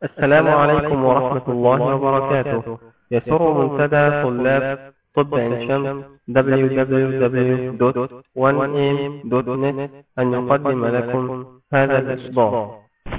السلام عليكم ورحمة الله وبركاته يسر منتدى طلاب طب عين شمس www.1am.net أن يقدم لكم هذا الإصدار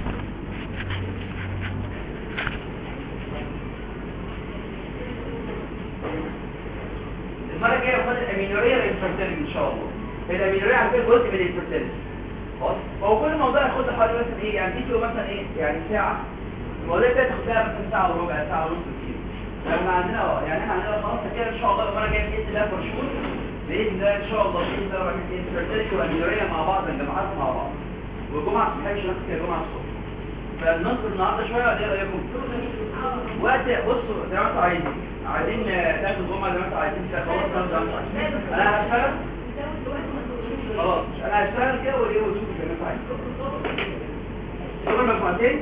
المره الجايه خد الامينوريه والانفرتيلتي ان شاء الله الامينوريه على فكره جزء من الانفرتيلتي خلاص هو كل موضوع ياخد حوالي مثلا ايه يعني فيديو مثلا ايه يعني ساعه الموضوع ده تاخد لها مثلا ساعه وربع ساعه ونص كتير لما عندنا اه يعني احنا عندنا خلاص كده ان شاء الله المره الجايه باذن الله فور شهور باذن الله ان شاء الله باذن الله راح الانفرتيلتي والامينوريه مع بعض الجامعات مع بعض والجمعه الصبح مش نفس الجمعه الصبح فننصر النهارده شويه ولا ايه رايكم؟ وقت بصوا زي ما انتوا عايزين عايزين تاخدوا الجمعه زي ما انتوا عايزين خلاص انا هشتغل خلاص انا هشتغل كده وايه وشوف زي ما انتوا عايزين دول مجموعتين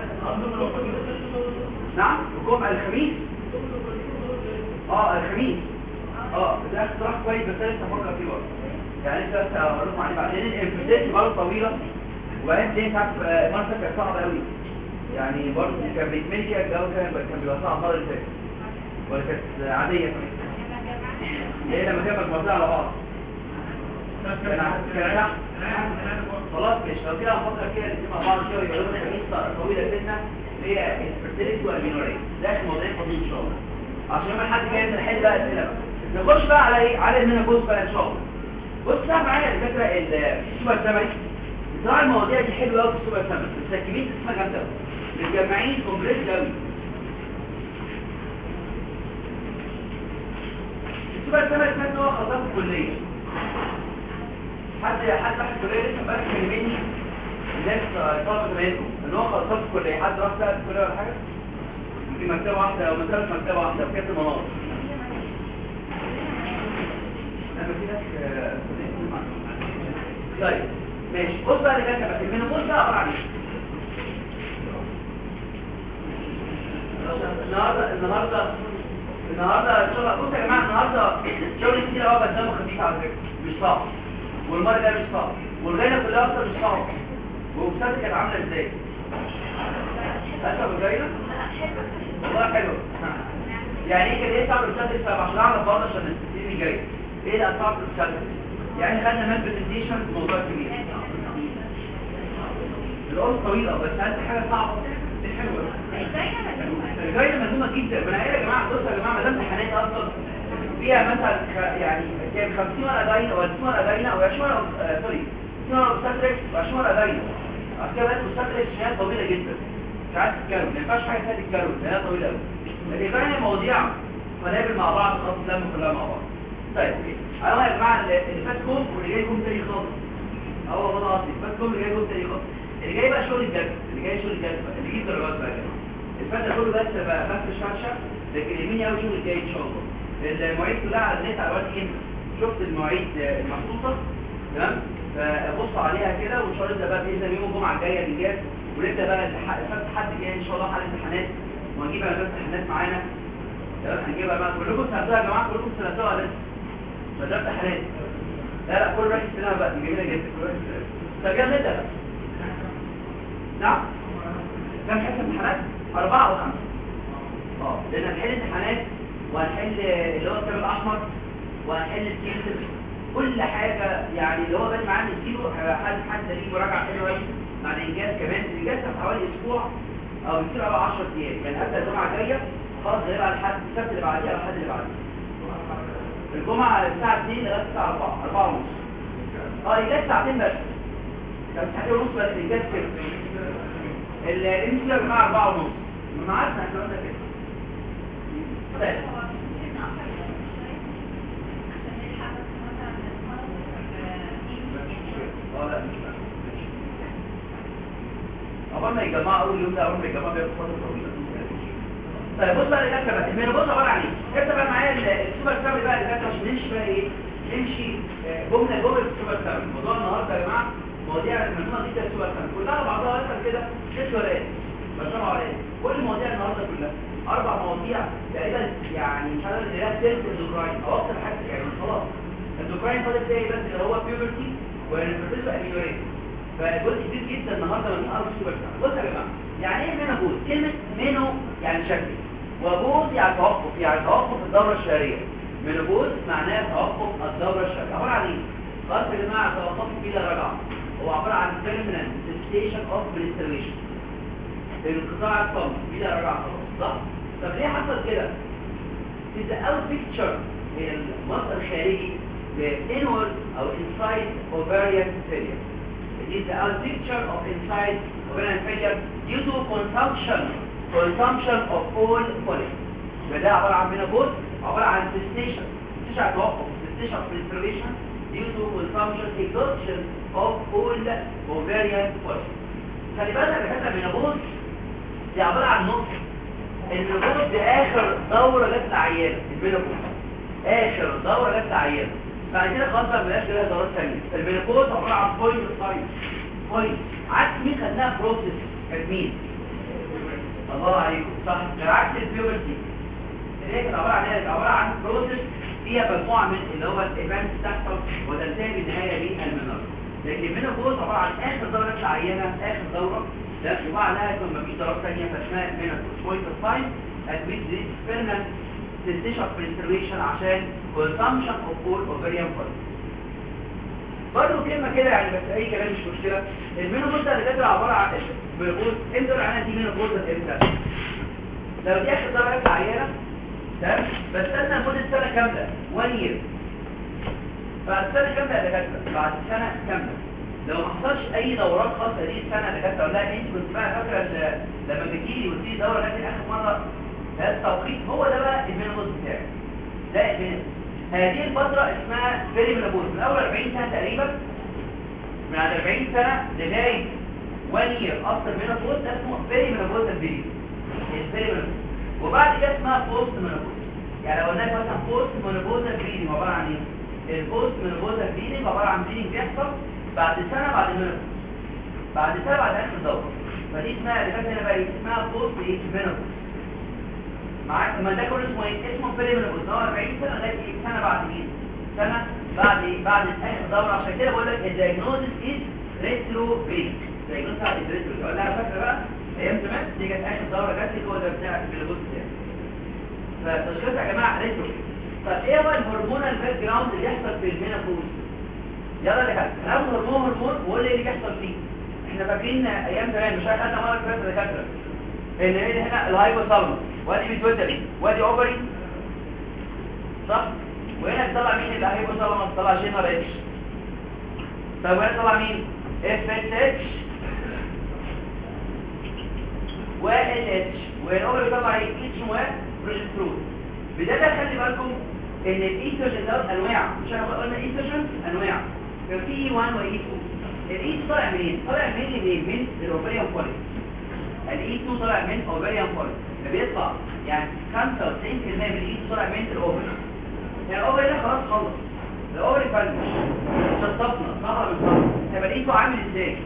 نعم الجمعه الخميس اه الخميس اه ده اقتراح كويس بس انا لسه بفكر فيه برضه يعني لسه لسه هقول لكم عليه بعدين الانفستيشن برضه طويله وبعدين دي تعرف المرسى كانت صعبه قوي يعني برضه كان بيتملي كده الجو كان كان بيبقى صعب المره اللي فاتت ولا كانت عاديه كمان ايه لما كانت مجموعتين على بعض كان كان خلاص مش لو كده هنفكر كده الاثنين مع بعض كده يبقى لنا خميس طويله سنه اللي هي الفرتيليتي والمينوريه ده موضوعين فاضيين ان شاء الله عشان يوم الاحد جاي نحل بقى اسئله بقى نخش بقى على ايه على المينوبوز بقى ان شاء الله بص بقى معايا الفكره السوبر سمري بصراحه المواضيع دي حلوه قوي في السوبر سمري التركيبين اسمها جامده قوي متجمعين كومبليت قوي السوبر سمري كان هو خطاب الكليه حد حد راح الكليه لسه امبارح كلمني الناس طلبه زمايلكم ان هو خطاب الكليه حد راح سال الكليه ولا حاجه في مكتبه واحده او مثلا مكتبه واحده في كاس المناطق لما في ناس طيب ماشي بص بقى اللي كاتبه المينوبوز ده عباره عن ايه النهارده النهارده النهارده شغل بصوا يا جماعه النهارده شغل كتير قوي بس دمه خفيف على فكره مش صعب والمره ده مش صعب والغايه كلها اصلا مش صعب ومسابقه كانت عامله ازاي اسف الغايه والله حلو يعني ايه كده ايه صعب المسابقه عشان اعرف برضه عشان السنين الجايه ايه الاصعب المسابقه يعني خدنا مال برزنتيشن موضوع كبير الأرض طويلة بس هل حاجة صعبة دي حلوة الجاية مهمة جدا من يا جماعة بصوا يا جماعة ما دام امتحانات أصلا فيها مثلا يعني كان 50 ورقة باينة ولا 60 ورقة باينة و20 ورقة سوري 60 ورقة مستدرك و20 ورقة باينة عشان كده بقت مستدرك عشان طويلة جدا مش عارف تتكلم ما ينفعش حاجة ثانيه تتكلم لأنها طويلة قوي لكن فعلا مواضيع قنابل مع بعض خلاص لم كلها مع بعض طيب اوكي انا يا جماعة اللي فات كوم واللي جاي كوم تاني خالص اه والله قصدي فات كوم اللي جاي كوم تاني خالص اللي جاي بقى شغل الجد اللي جاي شغل الجد بقى اللي يجيب درجات بقى كده الفتره كله بس بقى بس شرشة لكن اليمين قوي شغل الجاي ان شاء الله المواعيد كلها على النت على الوقت امتى شفت المواعيد المخصوصه تمام فبص عليها كده وان شاء الله نبدا بقى باذن الله يوم الجمعه الجايه اللي جايه ونبدا بقى الفتره حد جاي ان شاء الله حل امتحانات وهنجيب بقى امتحانات معانا تمام هنجيبها بقى كلكم سنتوها يا جماعه كلكم سنتوها لسه ما ده امتحانات لا لا كل راح يستلمها بقى دي جميله جدا كل راح يستلمها طب يلا نبدا بقى نعم كم حته امتحانات أربعة أو خمسة اه لأن هنحل امتحانات وهنحل اللي هو الكتاب الأحمر وهنحل السيلز كل حاجة يعني اللي هو بس معانا نسيله حد حد ليه مراجعة حلوة قوي مع الإنجاز كمان الإنجاز كان حوالي أسبوع أو يصير بقى 10 أيام يعني هبدأ الجمعة الجاية خلاص غير على الحد السبت اللي بعديها أو الحد اللي بعديه الجمعة الساعة 2 لغاية الساعة 4 4 ونص اه الإنجاز ساعتين بس كان ساعتين ونص بس الإنجاز كده الانسي يا جماعه 4 ونص معادنا احنا قلنا كده طيب اه لا مش اول ما يجمعوا اول يوم ده اول ما يجمعوا بياخد فتره طويله طيب بص بقى اللي كاتبه بقى المينوبوز عباره عن ايه كاتبه بقى معايا السوبر سامري بقى اللي كاتبه عشان نمشي بقى ايه نمشي جمله جمله السوبر سامري موضوع النهارده يا جماعه مواضيع المجموعه دي السوبر سامري كلها بعضها مثلا كده ست ورقات بشرحوا عليها كل مواضيع النهارده كلها اربع مواضيع تقريبا يعني مش عارف اللي هي سيلف اندوكراين او اكتر حاجه يعني خلاص اندوكراين فاضل فيها بس اللي هو بيوبرتي والانفيرتيلتي امينوريت فجزء كبير جدا النهارده من ارض السوبر سامري بصوا يا جماعه يعني ايه منوبوز كلمه منو يعني شكل وبوز يعني توقف يعني توقف الدوره الشهريه منوبوز معناه توقف الدوره الشهريه عباره عن ايه خلاص يا جماعه توقف بلا رجعه هو عباره عن permanent cessation of menstruation انقطاع الصمت بلا رجعه خلاص صح طب ليه حصل كده is the out picture هي المصدر الخارجي inward او inside ovarian failure it is the out picture of inside ovarian failure due to consumption consumption of all follicles فده عبارة عن منابوز عبارة عن cessation cessation توقف cessation of menstruation due to consumption exhaustion of all ovarian follicles خلي بالك يا كده منابوز دي عبارة عن نقطة المنابوز دي آخر دورة جت لعيانة المنابوز آخر دورة جت لعيانة بعد كده خلاص ما بقاش لها دورات ثانيه المينوبوز عباره عن بوينت سايز بوينت عكس مين خدناها بروسيس كانت مين الله عليكم صح كان عكس البيوبرتي اللي هي كانت عباره عن ايه عباره عن بروسيس فيها مجموعه من اللي هو الايفنتس بتحصل وتنتهي بالنهايه بالمنار لكن المينوبوز عباره عن اخر دوره جت عينه اخر دوره ده وبعدها يكون مفيش دورات ثانيه فاسمها مينوبوز بوينت سايز ادميت ديز بيرمننت cessation of menstruation عشان consumption of all ovarian follicles برضه كلمة كده يعني بس أي كلام مش مشكلة المينوبوز ده اللي كده عبارة عن بيقول امتى العينة دي مينوبوز امتى لو دي آخر درجة في عينة تمام بستنى لمدة سنة كاملة 1 year بعد سنة كاملة يا دكاترة بعد سنة كاملة لو ما حصلش أي دورات خاصة دي السنة اللي كانت لا أنت كنت بقى فاكرة لما بتجيلي وتيجي دورة لكن آخر مرة هذا التوقيت هو ده بقى المينوبوز بتاعي ده المينوبوز هذه الفترة اسمها بيري مينوبوز من أول 40 سنة تقريبا من على 40 سنة لغاية 1 year after menopause ده اسمه بيري مينوبوز البيري البيري مينوبوز وبعد كده اسمها بوست مينوبوز يعني لو قلنا مثلا بوست مينوبوز البيري عبارة عن ايه؟ البوست مينوبوز البيري عبارة عن بيري بيحصل بعد سنة بعد المينوبوز بعد سنة بعد آخر الدورة فدي اسمها اللي فاتت هنا بقى اسمها بوست ايه مينوبوز معاك ما ده كله اسمه ايه اسمه بريمينوبوز هو 40 سنه لغايه ايه سنه بعد مين سنه بعد ايه بعد اخر دوره عشان كده بقول لك الدايجنوزس از ريترو بيك الدايجنوزس از ريترو بقول لها فاكره بقى ايام زمان دي كانت اخر دوره جات لي هو ده بتاع البيلوبوز بتاعي فتشخيص يا جماعه ريترو طب ايه هو الهرمونال باك جراوند اللي يحصل في المينوبوز يلا يا جماعه هناخد هرمون هرمون وقول لي ايه اللي بيحصل فيه احنا فاكرين ايام زمان مش عارف انا مره كده دكاتره ان ايه هنا الهايبوثالاموس وادي بيتوتري وادي اوفري صح وهنا بيطلع مين اللي هايبوثالاموس طلع جين ولا اتش طب وهنا طلع مين اف اس اتش و ال اتش والاوفري بيطلع ايه اتش و بروجسترون بدايه خلي بالكم ان الايستروجين ده انواع مش احنا قلنا ايستروجين انواع كان في اي 1 واي 2 الاي طالع منين طالع منين منين من الاوفريان فوليك الاي 2 طالع من اوفريان فوليك فبيطلع يعني 95% من الاي طالع من الاوفري يعني الاوفري ده خلاص خلص الاوفري فلش شطفنا صح من صح طب الاي عامل ازاي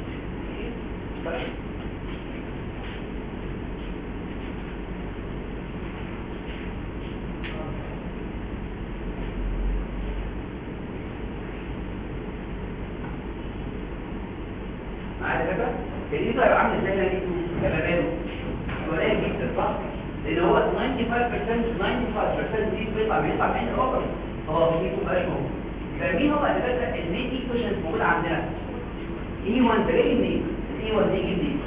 معايا فكره الايد هيبقى عامل ازاي هنا كبابانه قليل جدا صح لان هو 95% 95% دي بيطلع بيطلع من الاوبر هو في مبقاش موجود يبقى مين هو اللي فاكره المين ايكويشن موجود عندنا اي 1 ده جاي منين الاي 1 دي منين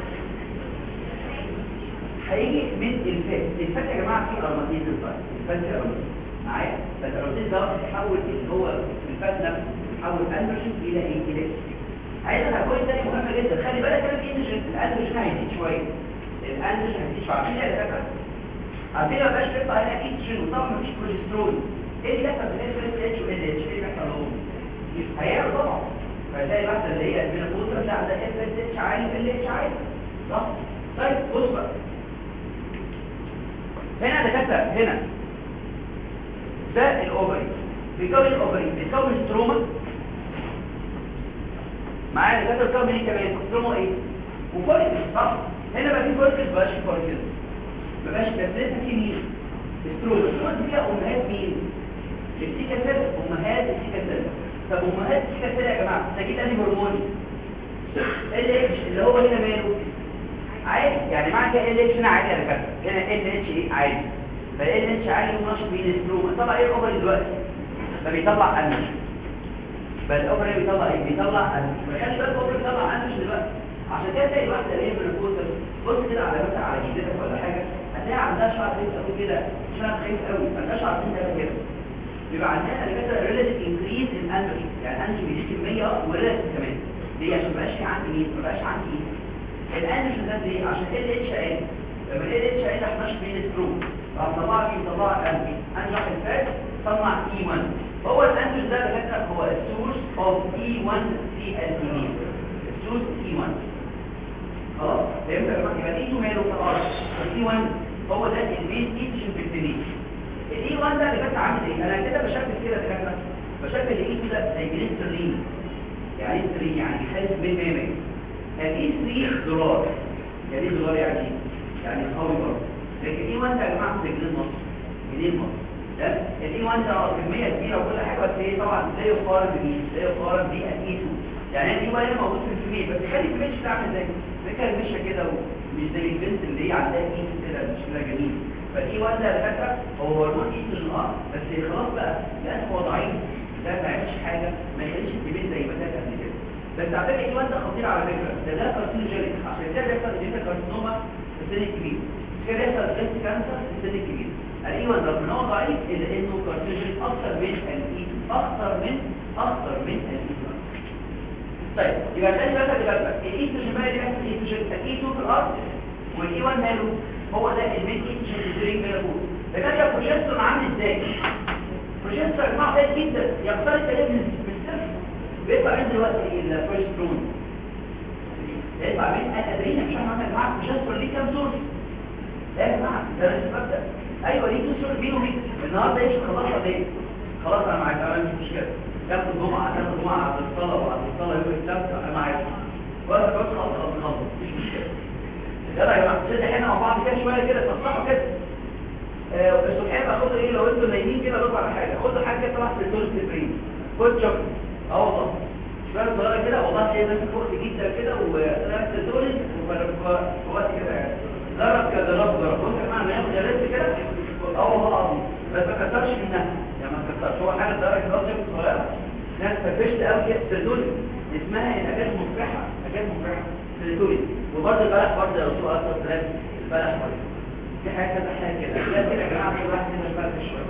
هيجي من الفات الفات يا جماعه فيه ارماتيزم بقى الفات يا ارماتيزم معايا فالارماتيزم ده يحول اللي هو الفات نفسه يحول اندروجين الى ايه الى عايز هقول تاني مهمه جدا خلي بالك كده في اندروجين الاندروجين هيزيد شويه الاندروجين هيزيد شويه عارفين ايه فاكره عارفين ما بقاش بيطلع هنا ايستروجين وطبعا مفيش بروجسترون ايه اللي بيحصل في الاس اتش و ال اتش ايه اللي بيحصل لهم هيعلى طبعا فتلاقي واحده اللي هي المينوبوز بتاع ده اس اتش عالي ال اتش عالي صح طيب بص بقى هنا دكاتره هنا ده الاوفري بيكون الاوفري بيكون ستروما معايا دكاتره بيكون ايه كمان ستروما ايه وفوليكل صح هنا بقى في فوليكل مبقاش في فوليكل مبقاش بس لسه في مين ستروما ستروما دي فيها امهات مين السيكا سيل امهات السيكا سيل طب امهات السيكا سيل يا جماعه ده كده انهي هرمون ال اتش اللي هو هنا ماله عادي يعني معنى كده ال اتش هنا عادي يا دكاتره هنا ال اتش ايه عادي فال اتش عالي ونشط بين السلوم طلع ايه الاوفر دلوقتي فبيطلع انش بل الاوفر ايه بيطلع ايه بيطلع انش فخلي بالك الاوفر بيطلع انش دلوقتي عشان كده تلاقي الواحده اللي هي بالكوتر بص كده على مثلا على ايدك ولا حاجه هتلاقي عندها شعر خفيف قوي كده شعر خفيف قوي ما عندهاش شعر خفيف قوي كده يبقى عندنا اللي كده ريلاتيف انكريز ان انرجي يعني انرجي بيزيد كميه وريلاتيف كمان ليه عشان ما بقاش في عندي مين ما بقاش عندي ايه الانرجي ده ليه عشان ال اتش اي لما ال اتش اي ده 11 مين سترو راح طلع لي طلع انرجي انجح الفات طلع اي 1 هو الانرجي ده اللي هو السورس اوف اي 1 في الدي السورس اي 1 خلاص فهمت يا جماعه يبقى اي 2 ماله خلاص الاي 1 هو ده المين تيتشن في الدنيا الاي 1 ده اللي كانت عامل ايه انا كده بشكل كده كده بشكل الاي كده زي جليسترين يعني ايه سرين يعني خالص من 100 الاي 3 دولار يعني ايه دولار يعني يعني قوي برضه لكن الاي 1 ده يا جماعه زي جنيه مصر جنيه مصر ده الاي 1 ده كميه كبيره وكل حاجه بس ايه طبعا لا يقارن بمين لا يقارن بالاي 2 يعني الاي 1 موجود في الكميه بس خلي الكميه بتاعها زي فكره مش كده ومش زي البنت اللي هي عندها ايه كده مش كده جميل فالاي 1 ده الفكره هو هرمون ايستروجين اه بس خلاص بقى لان هو ضعيف ده ما يعملش حاجه ما يخليش الكميه زي ما كانت قبل كده بس على فكره الاي 1 ده خطير على فكره ده ده كارسينوجينيك عشان كده بيحصل جيتا كارسينوما في السن الكبير كده بيحصل بريست كانسر في السن الكبير الاي 1 رغم ان هو ضعيف الا انه كارسينوجينيك اكثر من الاي 2 اكثر من اكثر من الاي 2 طيب يبقى خلي بالك يا جماعه الايستروجين بقى اللي بيحصل الايستروجين الاي 2 في الارض والاي 1 ماله هو ده المين ايستروجين سترينج ميلابول ده كان البروجسترون عامل ازاي البروجسترون يا جماعه قليل جدا يختار الكلام من الصفر بيطلع من دلوقتي البروجسترون يطلع من الادرينا مش عارف يا جماعه البروجسترون ليه كام سورس لا يا جماعه ده لازم ابدا ايوه ليه تو سورس بينه وبين النهارده ايش خلاص ليه خلاص انا معاك انا مش مشكله تاخد جمعة تاخد جمعة على الصلاة وعلى الصلاة يوم السبت أنا معاك ولا بس خلاص خلاص خلاص مفيش مشكلة يلا يا جماعة نسد احنا مع بعض كده شوية كده تصلحوا كده الصبحية بقى خدوا ايه لو انتوا نايمين كده ضربوا على حاجة خدوا حاجة كده طلع في الدور السفرين خد شوكليت اه والله شوية صغيرة كده والله هي ناس فوق جدا كده وطلعت في الدور في وقت كده يعني ضرب كده ضرب ضرب بص يا جماعة ناخد جلست كده اه والله العظيم بس ما كترش منها يعني ما كترش هو حاجة درجة درجة صغيرة ناس فرفشت قوي كده سيرتولي اسمها الحاجات مفرحة حاجات مفرحة سيرتولي وبرضه البلح برضه لو سوء أكتر ثلاث البلح برضه في حاجة كده حاجة كده لا كده يا جماعة كل واحد كده فرق شوية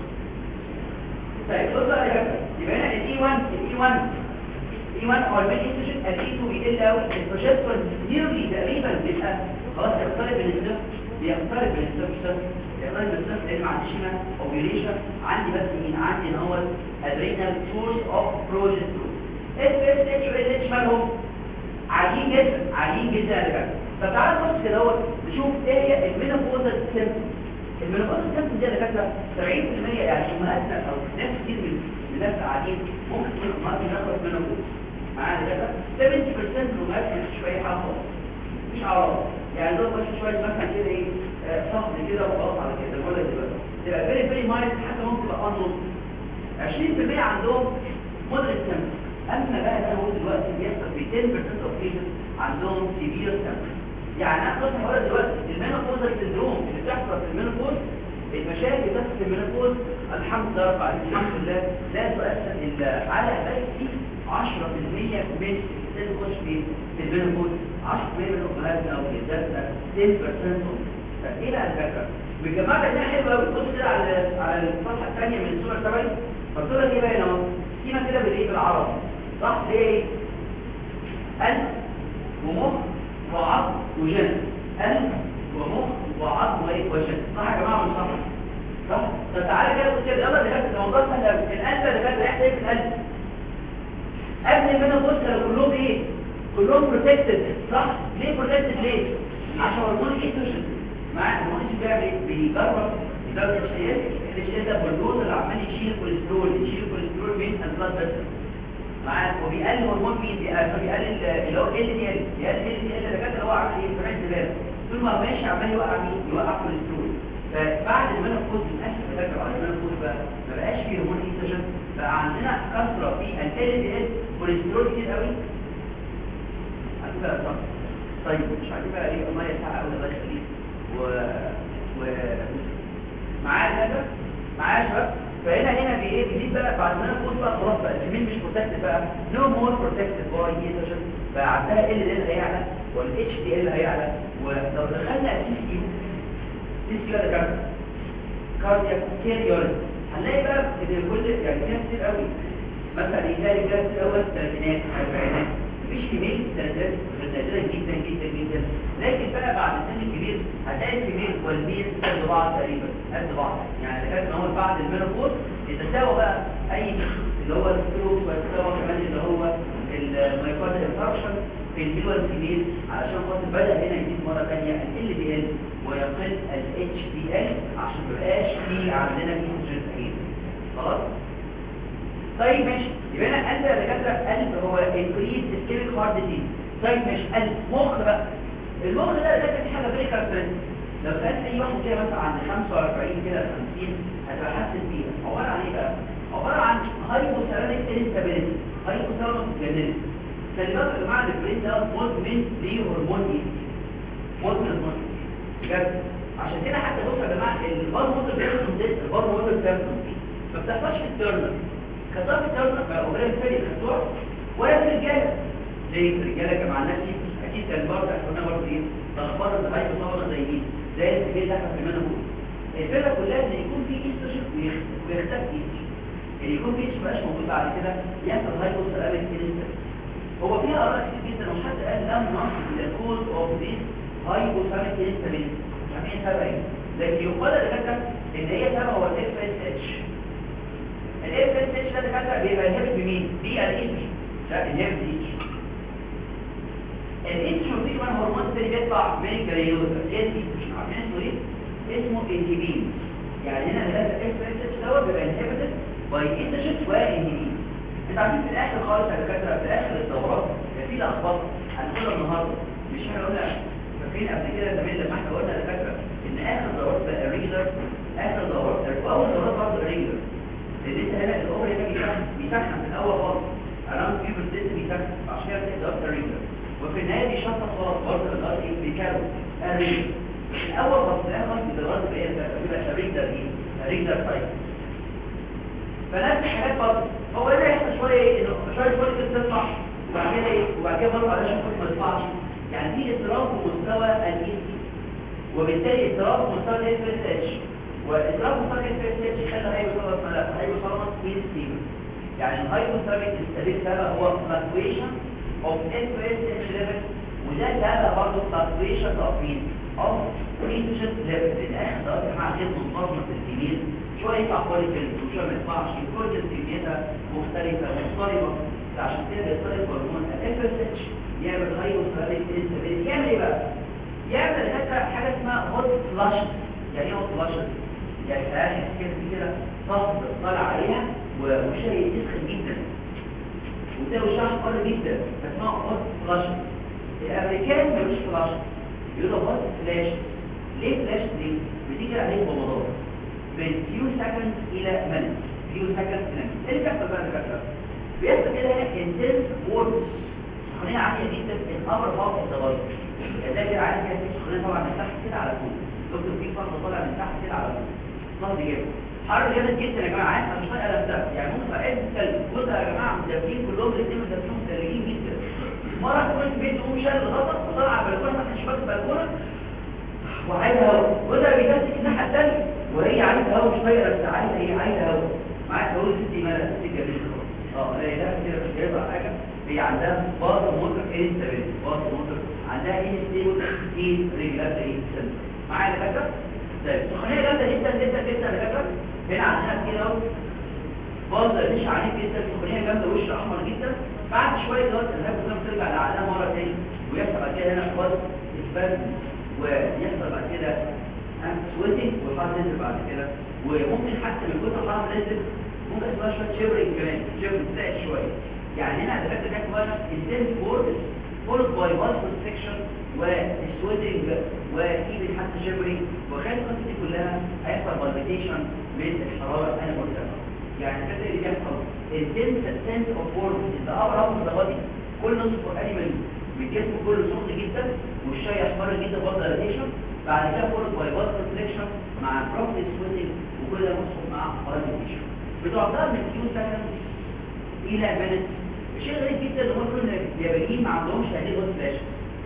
طيب بص بقى يا جماعة يبقى هنا الاي 1 الاي 1 الاي 1 هو المين انتجن الاي 2 بيقل قوي البروجسترون نيرلي تقريبا بيبقى خلاص يقترب من الصفر بيقترب من الصفر يقترب من الصفر لان ما عنديش هنا اوبيوليشن عندي بس مين عندي ان هو adrenal source of progesterone FSH و LH مالهم عاليين جدا عاليين جدا يا جماعه طب تعالى نبص كده اهوت نشوف ايه هي المينوبوزال سيمبتوم المينوبوزال سيمبتوم دي يا دكاتره 70% يعني امهاتنا او ناس كتير من الناس قاعدين ممكن تكون امهات بتاخد مينوبوز معانا كده 70% من الامهات ما فيش اي حاجه خالص مفيش اعراض يعني دول بس شويه مثلا كده ايه صهد كده وخلاص على كده ولا دلوقتي تبقى فيري فيري مايل حتى ممكن تبقى انضف 20% عندهم مودريت سيمبتوم اما بقى ده هو دلوقتي بيحصل في 10% اوف كيسز عندهم سيفير سيمبتوم يعني انا كنت هقول دلوقتي المينوبوزال سيندروم اللي بتحصل في المينوبوز المشاكل بس في المينوبوز الحمد لله رب العالمين الحمد لله لا تؤثر الا على بس 10% من اللي تخش في المينوبوز 10% من امهاتنا او جداتنا 10% فايه بقى الفكره والجماعه ده حلو قوي بص كده على على الصفحه الثانيه من الصوره السبعي فالصوره دي باينه اهو سيما كده بالايه بالعربي صح ليه قلب ومخ وعظم وجسم قلب ومخ وعظم وايه وجسم صح يا جماعه مش صح صح طب تعالى كده بص كده يلا ده الموضوع سهل قوي القلب ده كان بيحصل ايه في القلب قبل ما انا ابص كلهم ايه كلهم بروتكتد صح ليه بروتكتد ليه عشان هرمون الايستروجين مع المهندس بيعمل ايه بيجرب يجرب الشيء الشيء ده بالدوز اللي عمال يشيل الكوليسترول يشيل الكوليسترول من البلاد فيسل معاه وبيقلل هرمون مين بيقلل اللي هو ال دي ال بيقلل ال دي ال ده كده هو عامل ايه فرع الدماغ طول ما ماشي عمال يوقع مين يوقع كوليسترول فبعد المينوبوز للاسف ده بعد المينوبوز بقى ما بقاش فيه هرمون ايستروجين بقى عندنا كثره في ال دي ال كوليسترول كتير قوي على فكره طيب مش عارفين بقى ايه الميه ساعه قوي الله يخليك و و معايا كده معايا شباب فهنا هنا في ايه جديد بقى بعد ما انا فوت بقى خلاص بقى الجميل مش بروتكتد بقى نو مور بروتكتد باي ايتروجين بقى عندها ال ال هيعلى والاتش دي ال هيعلى ولو دخلنا سي سي سي سي ولا كام كاردياك كيريولوجي هنلاقي بقى ان كل يعني ناس كتير قوي مثلا يلاقي جالس الاول الثلاثينات الاربعينات مفيش كميه الثلاثينات نادره جدا جدا جدا لكن بقى بعد السن الكبير هتلاقي الكميه والميل قد بعض تقريبا قد بعض يعني كان هو بعد المينوبوز يتساوى بقى اي اللي هو الستروك ويتساوى كمان اللي هو المايكارد انفاركشن في الميل والكبير علشان خاطر بدا هنا يزيد مره ثانيه ال دي ال ويقل الاتش دي ال عشان ما يبقاش في عندنا ايستروجين خلاص طيب ماشي يبقى انا قلب يا دكاتره قلب هو انكريز اسكيميك هارت ديزيز طيب ماشي قلب مخ بقى المخ ده ده كانت حاجه فيري كاركترستيك لو كان اي واحد كده مثلا عند 45 كده 50 هتبقى حاسس بيها عباره عن ايه بقى عباره عن هايبوثالاميك انستابيليتي هايبوثالاميك جنريتي خلي بالك يا جماعه البرين ده مدمن لهرمون ايه مدمن هرمون بجد عشان كده حتى بص يا جماعه البار موتور بيحصل ده البار موتور بيحصل ما بتحصلش في التيرنر كتاب التيرنر بقى قليل فرق الخطوع ولا في الرجاله زي في الرجاله كان مع نفسي اكيد كان برضه احنا برضه ايه الاخبار اللي هاي مصابه زي دي زي اللي دخل في المنهج الفكره كلها ان يكون في ايستروجين ويختفي ان يكون في مبقاش موجود بعد كده يحصل هايبوثالاميك انستابيليتي هو فيها اراء كتير جدا وحد قال لم نصل الى الكوز اوف ذيس هايبوثالاميك انستابيليتي مش عارفين سبب ايه لكن يقال لك ان هي سبب هو الاف اس اتش الاف اس اتش ده دكاتره بيبقى انهبت بمين؟ بالاتش لا انهبت اتش الاتش وفي كمان هرمون تاني بيطلع من الجليوزا ايه مش عارفين اسمه ايه؟ اسمه انهبين يعني هنا هذا الاف اس اتش دوت بيبقى انهبتد باي انتشت وانهبين انت عارفين في الاخر خالص يا دكاتره في اخر الدورات كان في لخبطه هنقولها النهارده مش احنا قلنا فاكرين قبل كده زمان لما احنا قلنا يا دكاتره ان اخر دورات بقى ريجولار اخر دورات اول دورات برضه ريجولار لان انت هنا الاوبر هنا بيسخن بيسخن في الاول خالص اراوند فيو بيرسنت بيسخن عشان كده بتبدا اكتر ريجولار وفي النهايه بيشطف خلاص برضه الار ايه بيكارو الريجولار الاول خالص في الاخر خالص الدورات بيبقى ريجولار ايه ريجولار سايكل فنفس الحاجات برضه هو هنا يحصل شويه ايه انه شويه فوليك تطلع وبعد كده ايه وبعد كده برضه علشان فوليك ما يطلعش يعني في اضطراب في مستوى الاي سي وبالتالي اضطراب في مستوى الاف اس اتش واضطراب في مستوى الاف اس اتش يخلي هايبوثالامس ملف هايبوثالامس انستيبل يعني الهايبوثالاميك انستابيل سبب هو fluctuation of FSH level وده سبب برضه fluctuation of مين of estrogen level لان اخر ده يا جماعه غير منتظمه في الكبير شويه يطلع كواليتي وشويه ما يطلعش كل كميتها مختلفه مضطربه عشان كده بيضطرب هرمون الاف اس اتش يعمل هايبوثالاميك انستابيل يعمل ايه بقى؟ يعمل هذا حاجه اسمها هوت فلاش يعني ايه هوت فلاش؟ يعني يعني كده في كده صف طالع عليها وشاي يسخن جدا وده وشها حار جدا فاسمها هوت فلاش الامريكان ملوش فلاش يقولوا هوت فلاش ليه فلاش دي؟ بتيجي عليه بمضاد من فيو سكند الى منت فيو سكند الى منت ايه اللي بيحصل بقى الكلام بيحصل كده هنا انتنس وورز سخونيه عاليه جدا الامر فوق الضغط ده كده عالي كده سخونيه طبعا من تحت كده على طول دكتور في فرق طالع من تحت كده على طول ضغط جامد حر جامد جدا يا جماعه عايز مش طايقه نفسها يعني ممكن عايز تلج بص يا جماعه مدبرين كلهم الاثنين مدبرين متلجين جدا مره كنت في البيت تقوم شال الغطا وطلع على البلكونه فتح شباك البلكونه وعايز هوا وده بيمسك الناحيه الثانيه وهي عايزه هوا مش طايقه بس عايزه ايه عايزه هوا معاك تقول ستي مالها ستي جميل اه لا ده كده مش جايبه حاجه هي عندها باص موتور انستابيلتي باص موتور عندها انستيبل ايه ريجلات ايه سنتر معايا يا دكاتره طيب سخونيه جامده جدا جدا جدا يا دكاتره هنا عندنا كده اهو باص مش عنيف جدا سخونيه جامده وش احمر جدا بعد شويه دوت الهاب بترجع لعقلها مره تاني ويحصل بعد كده هنا باص اسبان ويحصل بعد كده سويتنج والحرف نزل بعد كده وممكن حتى من كتر الحرف نزل ممكن اسمها شويه شيبرنج كمان شيبرنج زائد شويه يعني هنا الدكاتره كانت وانا السيل فورد فولد باي مالتيبل سكشن والسويتنج وايفن حتى شيبرنج وخلال القصه دي كلها هيحصل بالبيتيشن من الحراره انا مرتفعه يعني الدكاتره اللي بيحصل intense sense of warmth in the upper half of the body كل نصف انيمال الجسم كله سخن جدا والشاي احمر جدا برضه راديشن بعد كده فولد باي واتر فليكشن مع بروكتيك سويتنج وكل ده مسخن مع راديشن بتعتبر من كيو سكند الى مينت الشيء غريب جدا ان هم كل اليابانيين ما عندهمش هذه الوقت فلاش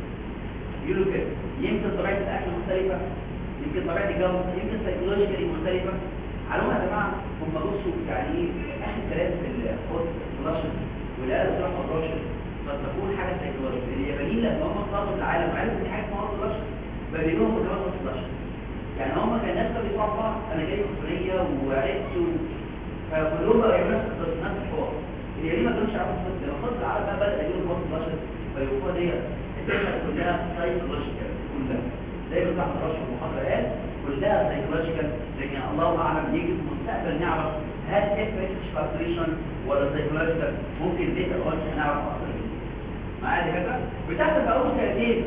يقولوا كده يمكن طبيعه الاكل مختلفه يمكن طبيعه الجو يمكن سايكولوجيكالي مختلفه علوم يا جماعه هم بصوا يعني ايه اخر كلام في الخط فلاشن والآلة بصراحه فلاشن قد تكون حاجه سايكولوجيكال اليابانيين لما هم اختاروا العالم وعرفوا ان حاجه اسمها فلاشن بدلوهم بكمان فلاشن يعني هم كان الناس كانوا بيسمعوا بعض انا جاي من الكليه وعرفت فكلهم بقوا يعملوا نفس القصه نفس الحوار اليابانيين ما كانوش يعرفوا القصه لما خط العالم بقى بدا يجيبوا فلاشن فلاشن فيبقوا دي الدنيا كلها سايكولوجيكال كلها زي ما بتاع رشح المحاضره قال كلها سايكولوجيكال لكن الله اعلم يجي في المستقبل نعرف هل اف اتش كالكوليشن ولا سايكولوجيكال ممكن ديتا اون نعرف اكتر معايا دكاتره بتحصل في اول سنتين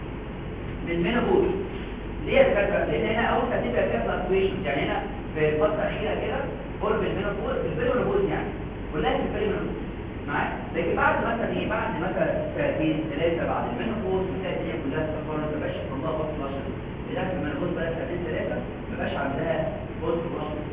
من مينابول ليه يا دكاتره لان هنا اول سنتين بيبقى فيها فلكتويشن يعني هنا في الفتره الاخيره كده قرب المينابول في البيريمونابول يعني كلها في البيريمونابول معايا لكن بعد مثلا ايه بعد مثلا سنتين ثلاثه بعد المينابول بتلاقي الدنيا كلها استقرت ما بقاش الله بص 12 لذلك لما نقول بقى سنتين ثلاثه ما بقاش عندها بوست خالص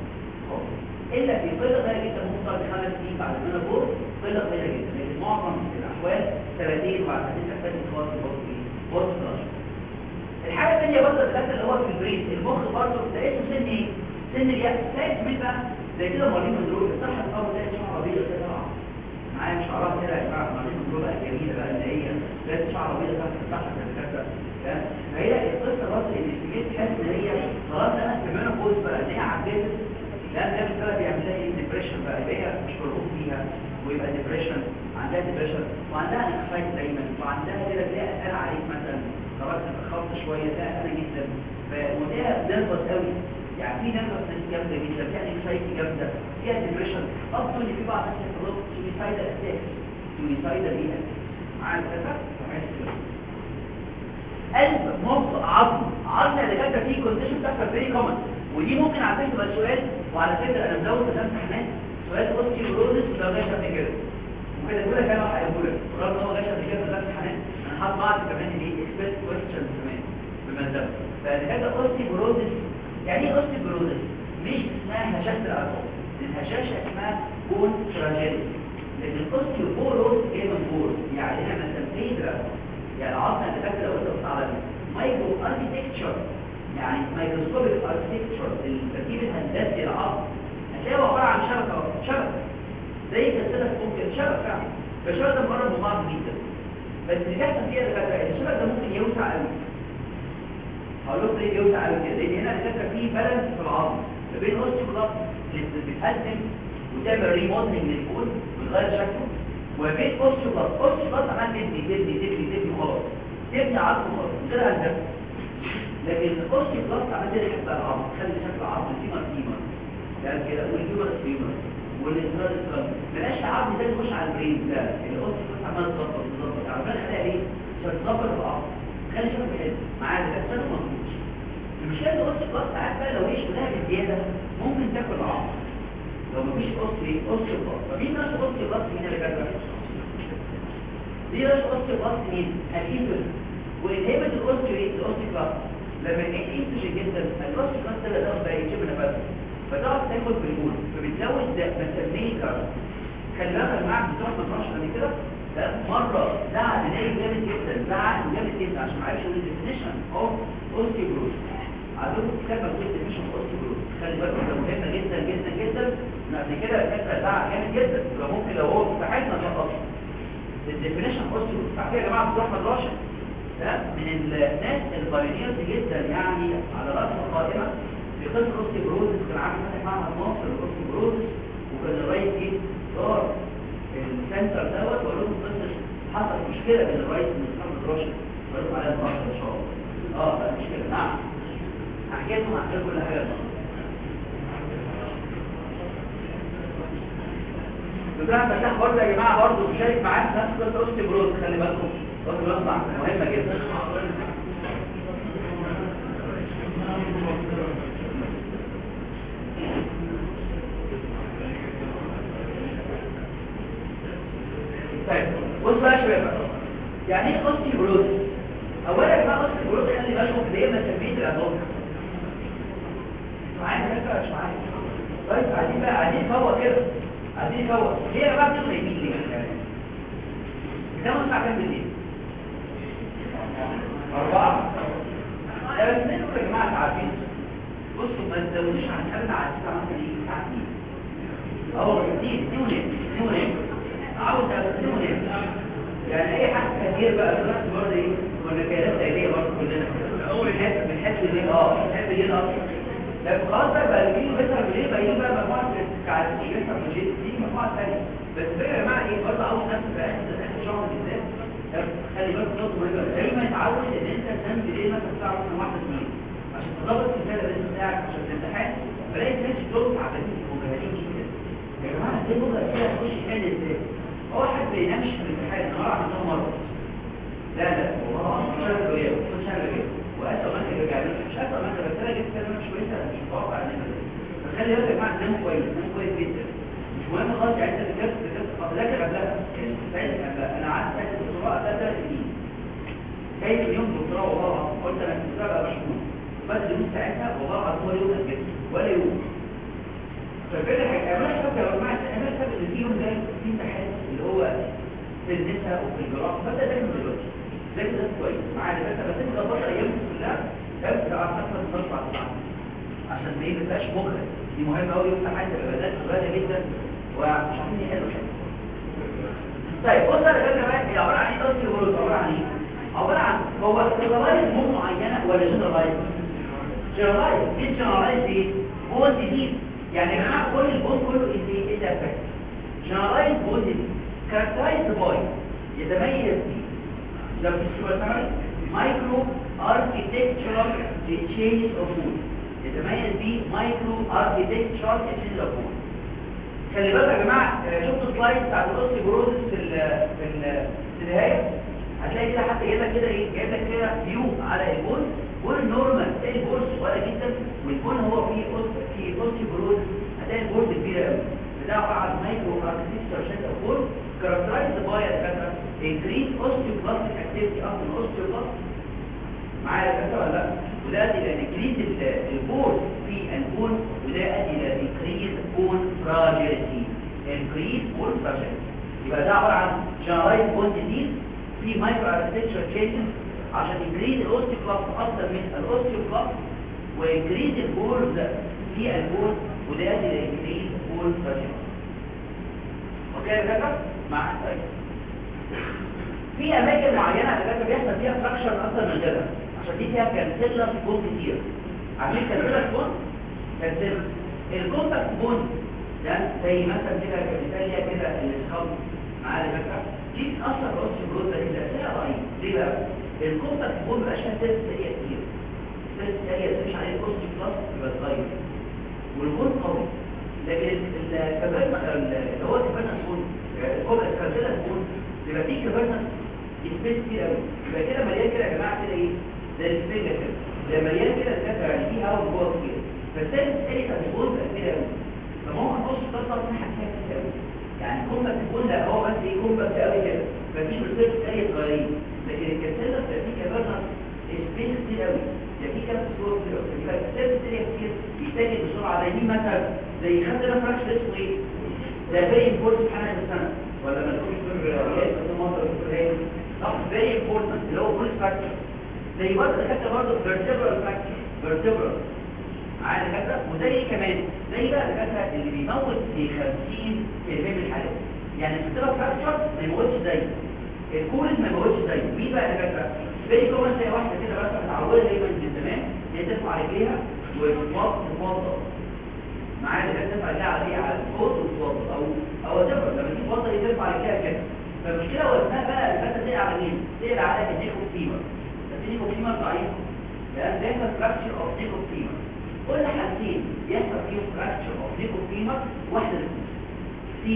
الا في قله قليله جدا ممكن تقعد خمس سنين بعد المينابول قله قليله جدا لكن معظم الاحوال سنتين بعد سنتين تحتاج خالص بوست بوست 12 الحاجه الثانيه برضه الدكاتره اللي هو في البريد المخ برضه ده اسمه سن ايه؟ سن اليأس ساعة مين بقى؟ زي كده مريض من دول الصحة الأول تلاقي شعر أبيض كده طبعا معايا مش شعرها كده يا جماعة مريض من دول بقى جميلة بقى اللي هي تلاقي شعر أبيض تحت الصحة كده فهي القصة برضه إن السجين تحس إن هي خلاص أنا كمان بوز بقى إن هي عدت لأن ده بسبب بيعمل لها إيه ديبريشن بقى يبقى هي مش مرغوب فيها ويبقى ديبريشن وعندها ديبريشن وعندها انكسايت دايما وعندها كده تلاقي قال عليك مثلا خلاص اتخبط شويه ده انا جدا وده نرفز قوي يعني في نرفز جامده جدا في انكسايتي جامده فيها ديبريشن اصلا ان في بعض الناس يخلص سويسايدال اتاك سويسايدال ايه معايا كده قلب مخ عظم عظم اللي كانت فيه كونديشن بتحصل فيري كومن ودي ممكن على فكره تبقى سؤال وعلى فكره انا مزود في امتحانات سؤال اوستيوروزس لو جاش قبل كده ممكن اقول لك انا هقول لك رغم ان هو جاش قبل كده في الامتحانات انا حاطط بعض كمان ايه اكسبرت كويستشن كمان بالمنظر فهذا اوستيوروزس يعني ايه اوستيوروزس مش اسمها هشاشه العظام الهشاشه اسمها بون تراجيدي لكن الاوستيوبوروز جاي من بور يعني احنا مسميه العظام يعني العظم اللي فاكر لو انت بتاع مايكرو اركيتكتشر يعني مايكروسكوبيك اركيتكتشر التركيب الهندسي للعظم هتلاقيه عباره عن شبكه شبكه زي كده ممكن شبكه فعلا فالشبكه ده مقرب من بعض جدا بس اللي بيحصل فيها الفكره الشبكه ده ممكن يوسع قوي هقول لكم ليه بيوسع قوي كده لان هنا الفكره فيه بالانس في العظم ما بين اوستيوبلاست اللي بتقدم وتعمل ريموديلنج للبون وتغير شكله وما بين اوستيوبلاست اوستيوبلاست عمال تبني تبني تبني تبني خلاص تبني عظم خلاص من غير هندسه لكن الاوستيوبلاست عمال ترجع بقى العظم تخلي شكل العظم فيمر فيمر يعني كده والفيمر فيمر والانترال اسلام بلاش العظم ده يخش على البرين لا الاوستيوبلاست عمال تظبط تظبط عمال خليها ايه عشان تظبط العظم خلي شكله حلو معاه ده كده مظبوط المشكله ان الاوستيوبلاست ساعات بقى لو ايش كلها بزياده ممكن تاكل العظم لو مفيش اوستي اوستيوبلاست فمين ناس اوستيوبلاست مين اللي كاتبه دي ناس اوستيوبلاست مين الانتر والهيبه الاوستيوبلاست الاوستيوبلاست لما يجي انتج جدا الاوستيوبلاست ده ده بقى يجيب نفس فتقعد تاكل بالمول فبتزود مسميه كارب خلي بالك يا جماعه بتوع ما تروحش قبل كده ده مره زعل نايم جامد جدا زعل جامد جدا عشان ما عرفش يقول الديفينيشن اوف اوستيوبلاست عندكم كتاب مكتوب ديفينيشن اوف اوستيوبلاست خلي بالك ده مهمه جدا جدا جدا ان قبل كده الفكره زعل جامد جدا يبقى ممكن لو هو صاحبنا فقط الديفينيشن اوستيوبلاست بعد كده يا جماعه بتوع احمد راشد ده من الناس البايونيرز جدا يعني على راس القائمه في قسم الاوستيوبروزس كان عامل فتح معهد مصر الاوستيوبروزس وكان الرئيس جه زار السنتر دوت وقال لهم قصه حصل مشكله بين الرئيس محمد راشد وقال لهم عليها النهارده ان شاء الله اه بقى مشكله نعم احكي لكم احكي لكم كل حاجه دكتور فتح برضه يا جماعه برضه مشارك معانا في نفس قصه اوستيوبروز خلي بالكم اوستيوبروز مهمه جدا طيب بص بقى يا شباب يعني ايه اوستيوبروز معايا فكره مش معايا طيب عايزين بقى عايزين فوق كده عايزين فوق ليه يا جماعه بتغلى يمين ليه ده الساعه كام بالليل أربعة بس منكم يا جماعة عارفين بصوا ما تزودوش عن أبدا على الساعة مثلا إيه الساعة 2 أهو 2 2 ونص 2 ونص عاوز 2 ونص يعني أي حد كتير بقى في نفس برضه إيه كنا كائنات ليلية برضه كلنا أول بنحس بنحس بالليل أه بنحس بالليل أكتر لكن خلاص بقى بقى يجي بيسهر بالليل بقى يجي بقى مجموعة كعادتين بيسهر بالليل دي مجموعة ثانية بس بقى يا جماعة إيه برضه عاوز نفس بقى آخر شهر بالذات خلي بالك نقطة مهمة دايما اتعود ان انت تنام بالليل مثلا الساعة مثلا واحدة اثنين عشان تضبط الرسالة اللي انت بتاعك عشان الامتحان بلاقي الناس دول تعبانين ومجهدين جدا يا جماعة ازاي بكرة كده هتخش يحل ازاي؟ هو حد ما ينامش في الامتحان النهار عندهم مرة لا لا والله اصلا شغل وياه كل شغل وياه واسوء ما انت رجع لي مش اسوء ما انت بس انا جبت كلمة مش كويسة مش متوقع ان انا فخلي بالك يا جماعة تناموا كويس تناموا كويس جدا مش مهم خالص يعني انت ذاكرت ذاكرت طب ذاكر قبلها يعني ساعتها قبلها انا قعدت ساعتها الدكتوراه قبلها ثلاث سنين جاي في يوم دكتوراه والله قلت انا الدكتوراه بقى مشغول بس اليوم ساعتها والله العظيم ولا يوم اجازه ولا يوم فالفكره حاجه انا فاكر لو سمعت انا فاكر ان في يوم جاي في امتحان اللي هو في النساء وفي الجراحه فده ده من دلوقتي ده ده كويس معايا بس بس انت ظبط ايام كلها تبدا على حسب تطلع ساعه عشان ما يبقاش مجهد دي مهمه قوي يفتح حاجه بدات غاليه جدا ومش عارفين يحلوا حاجه طيب بص انا كده بقى هي عباره عن ايه تصل الورود عباره عن ايه عباره عن هو جنرالايز مو معينه ولا جنرالايز جنرالايز ايه جنرالايز ايه هو جديد يعني يا جماعه كل البون كله ايه ايه ده افكت جنرالايز بون جديد كاركترايز باي يتميز بيه لو تشوفوا مايكرو اركيتكتشرال تشينج اوف فود يتميز بيه مايكرو اركيتكتشرال تشينج اوف فود خلي بالك يا جماعه شفتوا سلايد بتاع الاوستيوبروزس في ال في ال في النهايه هتلاقي كده حتى جايب لك كده ايه جايب لك كده فيو على البول بول نورمال تلاقي البول صغيره جدا والبول هو فيه فيه اوستيوبروزس هتلاقي البول كبيره قوي ده عباره عن مايكرو اركتيكتشر شيت اوف بول كاركترايزد باي الفكره انكريز اوستيوبلاستيك اكتيفيتي اوف الاوستيوبلاست معايا الفكره ولا لا وده ادي الى انكريز البول في البول وده ادي الى انكريز بول فراجيليتي انكريز بول فراجيليتي يبقى ده عباره عن جنرايز بول ديزيز في مايكرو اركتيكتشر تشينجز عشان انكريز الاوستيوبلاست اكتر من الاوستيوبلاست وانكريز البول في البول وده ادي الى انكريز بول فراجيليتي اوكي يا فكره مع طيب في اماكن معينه على فكره بيحصل فيها فراكشر اكتر من غيرها عشان دي فيها كانسيلر بون كتير عارفين كانسيلر بون كانسيلر الكونتاكت بون ده زي مثلا كده كمثال ليها كده الاسخاب معايا على فكره دي تاثر في الاوستيوبروز ده كده تلاقيها ضعيف ليه بقى الكونتاكت بون مبقاش فيها سيلز سريع كتير سيلز سريع مش عليه الاوستيوبلاست يبقى صغير والبون قوي لكن الكبرنا اللي هو الكبرنا بون الكانسيلر بون يبقى فيه كبرنا سبيس كتير قوي يبقى كده مليان كده يا جماعه كده ايه زي السفنجه كده ده مليان كده الكتر يعني فيه هواء جوه كتير فالثالث الثاني كان بيقول بقى كده قوي فممكن تبص تطلع من حاجه كتير قوي يعني كومباكت تقول لا هو بس ايه كومباكت قوي كده مفيش ريسيرش ثانيه صغيرين لكن الكاسيلا بقى فيه كبرنا سبيس كتير قوي يعني فيه كده صور كتير قوي يبقى الكاسيلا الثانيه كتير يتاجل بسرعه زي مين مثلا زي خدت انا فراكش اسمه ايه ده باين فورس حاجه السنه ولا ما تكونش في الرياضيات في مصر في الكليه صح very important اللي هو فول فاكتور زي برضه دكاتره برضه vertebral فاكتور vertebral معايا دكاتره وزي كمان زي بقى دكاتره اللي بيموت في 50% من الحالات يعني الفيرتبرال فاكتور ما يموتش زي الكولز ما يموتش زي مين بقى دكاتره زي كومن زي واحده كده بس متعوده دايما من زمان هي ترفع رجليها وتتوضى تتوضى معايا دكاتره ترفع رجليها على على الفوق وتتوضى او او تفرق لما تيجي تتوضى هي ترفع رجليها كده فالمشكلة وزنها بقى الفتة تقع على مين؟ تقع على النيكو فيمر النيكو فيمر ضعيف لأن بيحصل فراكشر أوف نيكو فيمر كل حالتين يحصل فيهم فراكشر أوف نيكو فيمر واحدة في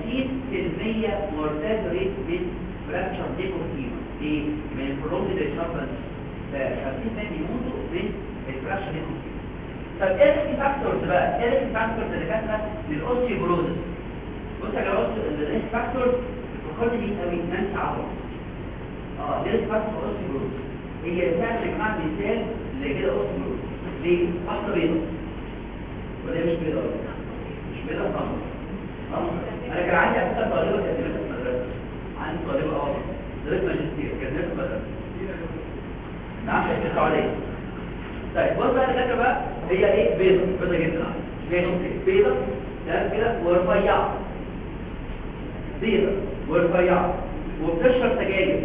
50% مورتال ريت من فراكشر نيكو فيمر ايه؟ من البرولونج ريشابلنس ف 50% بيموتوا من الفراكشر نيكو فيمر طب ايه الريسك فاكتورز بقى؟ ايه الريسك فاكتورز اللي كانت للاوستيوبروزس؟ بص يا جماعه الريسك فاكتورز فكرت دي قوي نانسي عبر اه دي فاكتور اوستيوبروز هي بتاعت يا جماعه مثال زي كده اوستيوبروز ليه؟ واحده بيضاء ولا هي مش بيضة مش بيضة خالص انا كان عندي اساسا طالبه كانت في المدرسه عندي طالبه اه طالبه ماجستير كانت في المدرسه نعم في السعوديه طيب بص بقى الفكره بقى هي ايه بيضه بيضه جدا ماشي بيضه تمام كده ورفيعه بيضه ورفيعه وبتشرب سجاير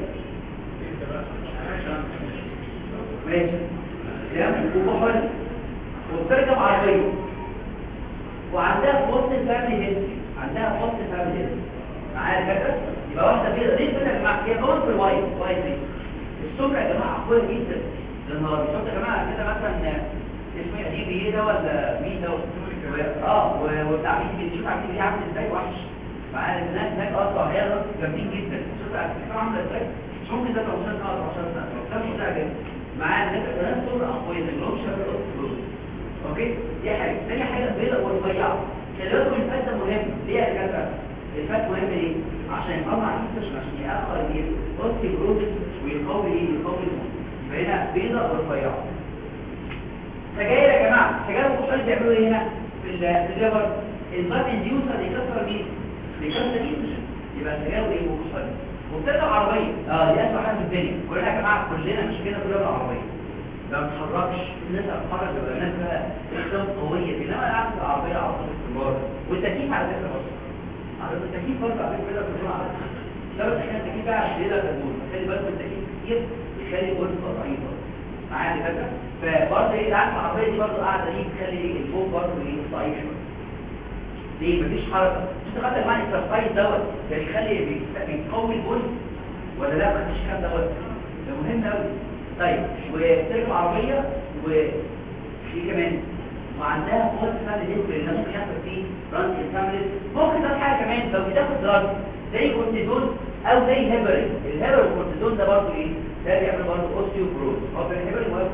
ماشي تمام وبحر وبتركب عربيه وعندها فوست فاميلي هيستري عندها فوست فاميلي هيستري معايا كده يبقى واحده كده ليه كده يا جماعه هي كمان في الوايت وايت دي السمره يا جماعه قويه جدا للنهار شفت يا جماعه كده مثلا اسمه اديب ايه ده ولا مين ده اه وبتاع مين بتشوف عامل ايه عامل ازاي وحش معايا الناس هناك اصلا هي جامدين جدا شوف عامله ازاي مش ممكن ده 15 سنه 14 سنه ده مش ده جدا معايا الناس الناس دول اقوياء لهم شباب اوكي دي حاجه ثاني حاجه بيضاء ورفيعه خلي بالكم الفات ده مهم ليه يا جماعه الفات مهم ليه عشان يطلع الفيش عشان ياخر ايه اوستي بروتين ويقوي ايه يقوي الموت فهنا بيضاء ورفيعه سجاير يا جماعه سجاير الكحول بيعملوا ايه هنا في الليفر الباد انديوسر يكسر مين بيكسر الايستروجين يبقى سجاير وايه وكحول وبتركب عربيه اه دي اسوء حاجه في الدنيا كلنا يا جماعه كلنا مش كده كلنا بالعربيه ما بتتحركش الناس هتتحرك بيبقى الناس بقى اختلاف قويه انما قاعد في العربيه على طول استمرار والتكييف على فكره برضه على التكييف برضه على فكره بيكون على لا بس احنا التكييف بقى عشان يقدر تقول خلي بالك التكييف كتير يخلي الغرفه ضعيفه معايا فكره فبرضه ايه قاعد في العربيه دي برضه قاعده دي تخلي ايه الفوق برضه ايه ضعيف شويه ليه مفيش حركه انت خدت معايا الترفايز دوت ده بيخلي بيقوي البول ولا لا مفيش كلام دوت ده مهم قوي طيب وبتركب عربية وفي كمان وعندها قوة فعل الهيستوري اللي ممكن يحصل فيه رانس الكاملس ممكن تاخد حاجة كمان لو بتاخد دراج زي كورتيزون او زي هيبرين الهيبرين والكورتيزون ده برضه ايه ده بيعمل برضه اوستيوبروز هو في الهيبرين وهو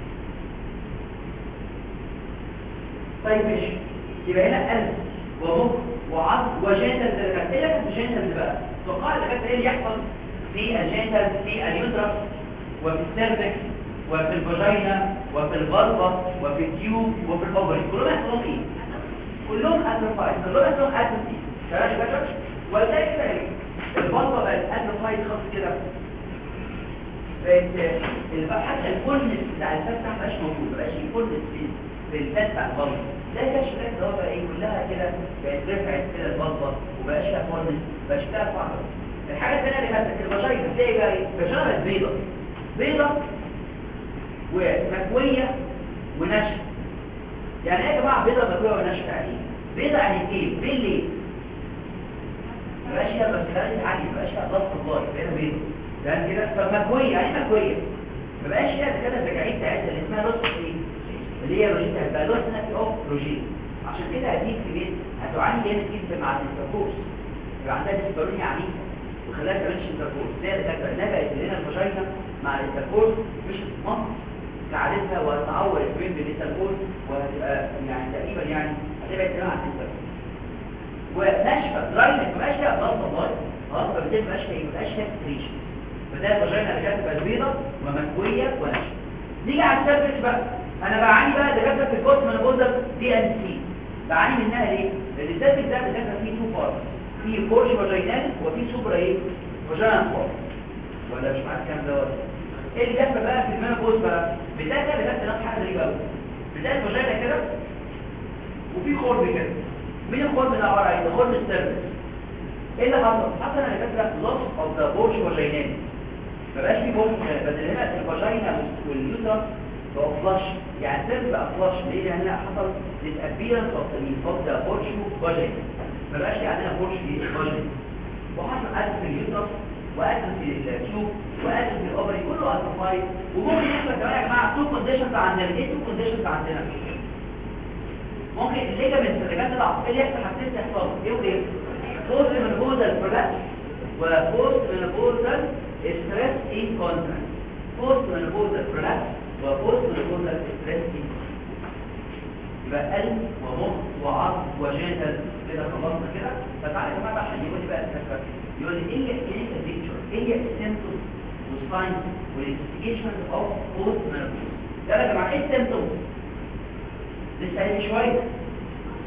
طيب ماشي يبقى هنا قلب ومخ وعصب وجنتال درجات ايه لك في الجنتال بقى توقع الدكاتره ايه اللي يحصل في الجنتال في اليوترس وفي السيرفكس وفي الفاجينا وفي البلبة وفي التيوب وفي الاوفري كلهم يحصلهم ايه كلهم اتروفايد كلهم يحصلهم اتروفي شراش بشر ولذلك كده ايه البلبة بقت اتروفايد خالص كده بقت حتى الكلنس بتاع الفات تحت مبقاش موجود مبقاش الكلنس في في الفات بتاع البلبة ده كده شكلها اللي هو بقى ايه كلها كده بقت رفعت كده البلبة ومبقاش فيها كلنس بقى شكلها صعبة الحاجة الثانية اللي كانت الفاجينا تلاقي بقى ايه الفاجينا بقت بيضة بيضة ومكوية ونشف يعني ايه يا جماعة بيضة مكوية ونشف يعني بيضة يعني ايه بين ليه مبقاش فيها بس خلالي عالية مبقاش فيها ضغط الله بقينا بيضة تمام كده فمكوية يعني مكوية مبقاش فيها كده الزكاعية بتاعتها اللي اسمها لوس ايه اللي هي روجين بتاعتها لوس نفسي اوف روجين عشان كده هديك في بيت هتعاني جامد جدا مع الانتركورس يبقى عندها ديسبارونيا عنيفة وخلاها كمان انتركورس زي الدكتور نبقت لنا الفاجينا مع الانتركورس مش منطق كعادتها وتعور البين بالانتركورس وهتبقى يعني تقريبا يعني هتبعد تماما عن الانتركورس وناشفه دراينس ما بقاش فيها بلطه والله خلاص فبالتالي ما بقاش فيها ما بقاش فيها ستريشن فده الفاجينا اللي كانت تبقى بيضه ومكويه وناشفه نيجي على السيرفكس بقى انا بعاني بقى دكاتره في الكورس من البوزر دي ان سي بعاني منها ليه؟ لان السيرفكس ده دكاتره فيه تو بارت في بورش فاجينال وفي سوبرا ايه؟ فاجينال بارت ولا مش معاك الكلام دوت ايه اللي جاب بقى في المينوبوز بقى بتاعت بتاعت نفس حاجه غريبه قوي بتاعت فاجينا كده وفي خرم كده مين الخرم ده عباره عن ايه خرم السيرفكس ايه اللي حصل حصل انا كده لوس اوف ذا بورش فاجينال ما بقاش في بورش بدل هنا الفاجينا واليوتر بقوا فلاش يعني السيرفكس بقى فلاش ليه لان هنا حصل ديسابيرنس اوف ذا بورش فاجينا ما بقاش في عندنا بورش في فاجينا وحصل ألف في اليوتر وأدرس التيوب وأدرس الأوبري كله ألفايد وممكن يحصل كمان يا جماعة تو كونديشنز عندنا ايه تو كونديشنز عندنا ممكن الليجامنت اللي كانت تضعف ايه اللي يحصل حسيت يحصل ايه وايه بوست منبوزال برولابس وبوست منبوزال ستريس ان كونتراكت بوست منبوزال برولابس وبوست منبوزال ستريس ان يبقى قلب ومخ وعظم وجنتل كده خلصنا كده فتعالى يا جماعه بقى عشان يقول لي بقى الفكره يقول لي ايه هي البيكتشر ايه هي السيمبتومز والساينز والانفستيجيشن اوف بوست مينوبوز ده يا جماعه ايه السيمبتومز لسه قايل شويه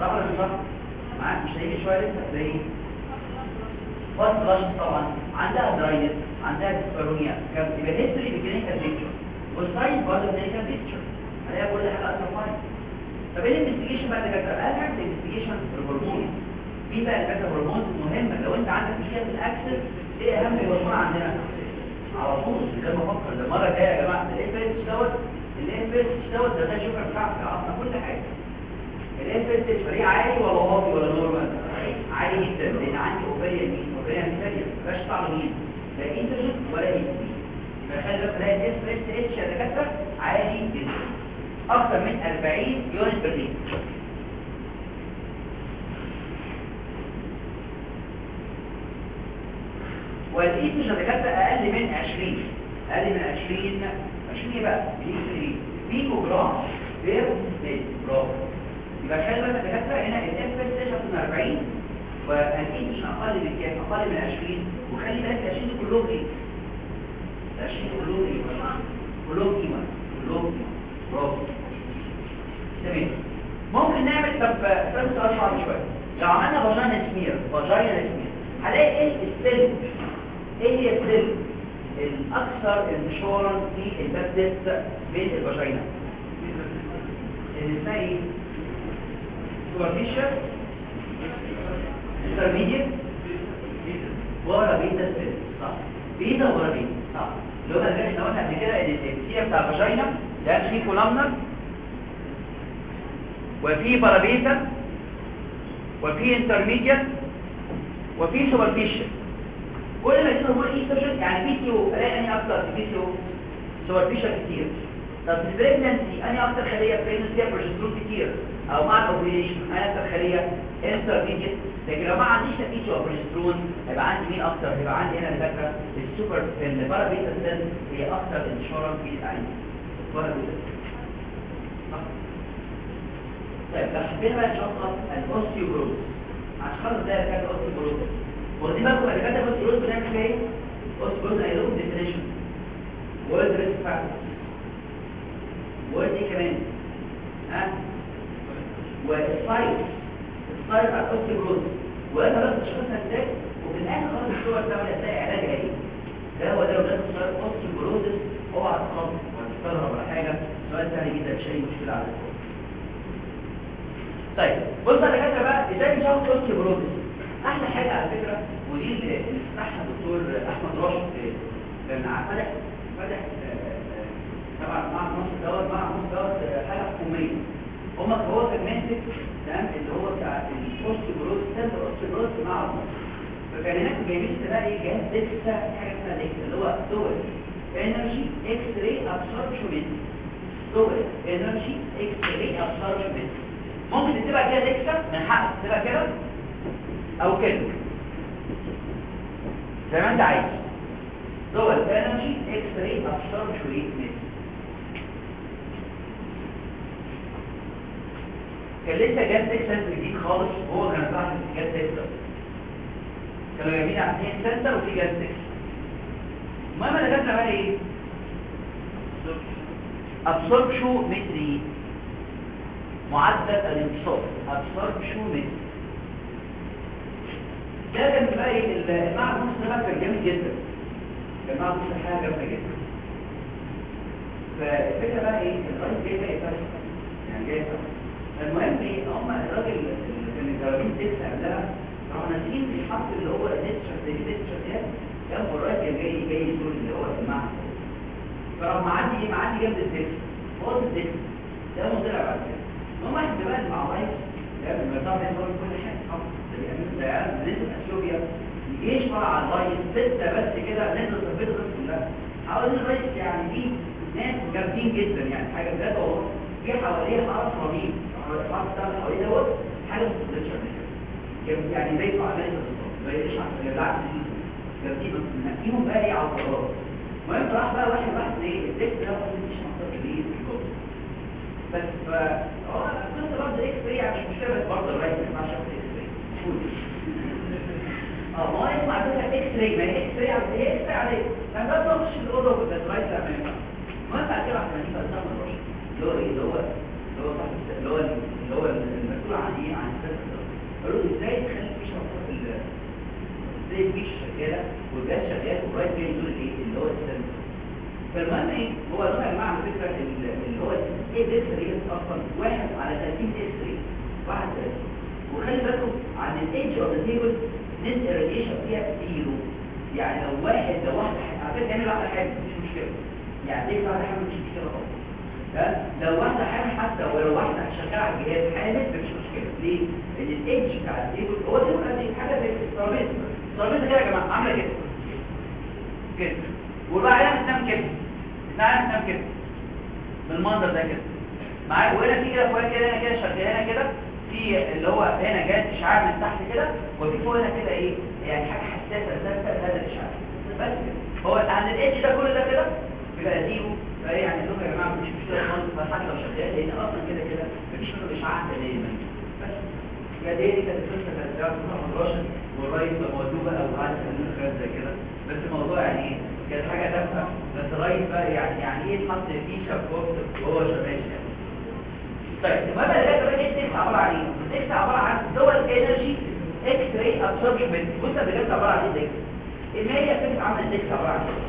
صح ولا مش صح معاك مش هيجي شويه لسه هتلاقيه فاست فلاش طبعا عندها دراينس عندها ديسبارونيا كان يبقى هيستوري بكلينيكال بيكتشر والساين برضه كلينيكال بيكتشر هلاقي كل حاجه اصلا فاين طب ايه الانفستيجيشن بقى اللي كانت اهم حاجه الانفستيجيشن الهرمون في بقى اللي كانت هرمون مهمه لو انت عندك مشكله في الاكسس ايه اهم هرمون عندنا على طول من غير ما افكر ده المره الجايه يا جماعه الاف دوت الاف دوت ده ده شوف بتاعك اصلا كل حاجه الاف اس فريق عالي ولا واطي ولا نورمال عالي جدا لان عندي اوبريا مين اوبريا مثاليه مفيهاش طعم مين لا انترجن ولا انترجن فخلي بالك تلاقي الاس اس اتش يا دكاتره عالي جدا اكثر من 40 يونت بر دي والايتش يا دكاتره اقل من 20 اقل من 20 20 ايه بقى بيجي بيكو جرام بير جرام يبقى خلي بالك يا دكاتره هنا الاف اس اتش من 40 والايتش اقل من كام اقل من 20 وخلي بالك ال 20 دي كلهم ايه ال 20 كلهم ايه كلهم قيمه كلهم قيمه برافو تمام ممكن نعمل طب سؤال سؤال صعب شويه لو عملنا فاجينا سمير فاجينا سمير هلاقي ايه السيل ايه هي السيل الاكثر انتشارا في البابتس بين الفاجينا اللي اسمها ايه سوبرفيشال انترميديت ورا بيتا سيل صح بيتا ورا بيتا صح اللي هو اللي احنا قلنا قبل كده ان السيل بتاع الفاجينا ده في كولامنر وفي بارابيتا وفي انترميديت وفي سوبرفيشال كل ما يكون هو ايستروجين يعني في سي او الاقي اني اكتر في سي او سوبرفيشال كتير طب في البريجنسي اني اكتر خليه بريجنسي فيها بروجسترون كتير او مع الاوفيليشن انا اكتر خليه انترميديت لكن لو ما عنديش تفيش او بروجسترون هيبقى عندي مين اكتر هيبقى عندي هنا الفكره السوبر البارابيتا سيل هي اكتر انتشارا في العين بارابيتا طيب لو حبينا بقى نشخص الاوستيوبروز عشان خاطر ده كان الاوستيوبروز واخدين بالكم اللي كاتب الاوستيوبروز بنعمل فيها ايه الاوستيوبروز هي له ديفينيشن وورد ريسك فاكتور وورد ايه كمان ها والسايت السايت بتاع الاوستيوبروز وانا بس تشخيصها ازاي وفي الاخر خالص الصور بتاعها هتلاقي علاجها ايه ده هو ده لو جات صوره اوستيوبروز اوعى تخاف ولا تستغرب ولا حاجه سؤال سهل جدا مش اي مشكله على الفور طيب بص على كده بقى ازاي نشوف اوستيوبروز احلى حاجه على فكره ودي اللي فتحها الدكتور احمد راشد كان فتح فتح طبعا مع مصر دوت مع مصر دوت حاجه حكوميه هم هو كان ماسك تمام اللي هو بتاع الاوستيوبروز سنتر اوستيوبروز مع مصر فكان هناك جايبين بقى ايه جهاز ديكسا حاجه اسمها ديكسا اللي هو دول انرجي اكس راي ابسوربشن دول انرجي اكس راي ابسوربشن ممكن تبقى كده ديكسا من حقك تبقى كده او كده زي ما انت عايز دول انرجي اكس راي ابسوربشن كان لسه جاب ديكسا جديد خالص وهو كان صاحب جاب ديكسا كانوا جايبين عندين سنتر وفي جاب ديكسا المهم اللي جابنا بقى ايه ابسوربشو متري معدل الانتصاب ابسوربشو متري ده كان بقى ايه المعنى نص ده كان جامد جدا كان معنى نص حاجه جامده جدا فالفكره بقى ايه الراجل جاي بقى يفرق يعني جاي يفرق المهم ايه هم الراجل اللي كان الجوابين تكسر قبلها راحوا ناسيين الحق اللي هو نتشر زي نتشر ده كان الراجل جاي جاي يقول اللي هو المعنى فراح معدي ايه معدي جنب الدكس فوق الدكس ده مضيع بعد كده هم احنا بقى مع وايف ده المطار يقول كل حاجه خلاص ده بيعملوا ده نزل اثيوبيا الجيش طلع على الرايس ستة بس كده نزل صفيت الناس كلها حوالين الرايس يعني في ناس جامدين جدا يعني حاجه بجد والله في حواليه حرس رهيب الحرس بتاع اللي حواليه دوت حاجه ما تقدرش يعني زي بتوع امريكا بالظبط زي ايش عشان بالعكس جامدين نقيهم بقى ايه على القرار المهم راح بقى واحد واحد ايه الدكس ده مش منطقه كبير بس ف هو القصه برضه اكس راي يعني مش مشكله بس برضه الرايت ما ينفعش ياخد اكس راي اه ما هو اسمع كده اكس راي ما هي اكس راي عاديه هي اكس راي عاديه انا بس اخش الاوضه بس الرايت لا ما ينفعش المهم بعد كده احنا هنيجي قدام الرش اللي هو ايه اللي هو اللي هو صاحب اللي هو اللي هو المسؤول عن ايه عن والجهاز شغال والرايت جاي يدور الايه اللي هو السنس فالمهم ايه هو نوع يا جماعه على فكره اللي هو ايه ديس ريت اصلا واحد على 30 ديس ريت واحد 30 وخلي بالكم عن الايدج اوف ذا تيبل نت irradiation فيها زيرو يعني لو واحد لو واحده على فكره تعمل واحده حاجه مش مشكله يعني دي واحده حاجه مش مشكله خالص لو واحده حامل حتى ولو واحده شغاله على الجهاز حامل مش مشكله ليه؟ لان الايدج بتاع التيبل هو التيبل دي حاجه زي الترابيزه الترابيزه كده يا جماعه عامله كده كده والبقى عليها بتنام كده بتنام بتنام كده بالمنظر ده كده معايا وهنا في كده فوق كده هنا كده شغال هنا كده في اللي هو هنا جاي اشعاع من تحت كده وفي فوق هنا كده ايه يعني حاجه حساسه ثابته هذا الاشعاع بس كده هو عند الايدج ده كل ده كده بيبقى زيرو فايه يعني لو يا جماعه مش مشكله خالص بس حتى لو شغال لان اصلا كده كده مفيش منه اشعاع تماما بس يا دي دي كانت القصه كانت بتاعت محمد راشد والرئيس موجوده او عايز تعمل حاجات زي كده بس الموضوع يعني ايه كانت حاجه تافهه بس الرئيس بقى يعني يعني ايه تحط فيشه في وسط وهو شغال يعني طيب المهم ده كمان ايه التكس عباره عن ايه التكس عباره عن دول انرجي اكس راي ابسوربشن بص ده بجد عباره عن ايه التكس ان هي كانت عامله التكس عباره عن ايه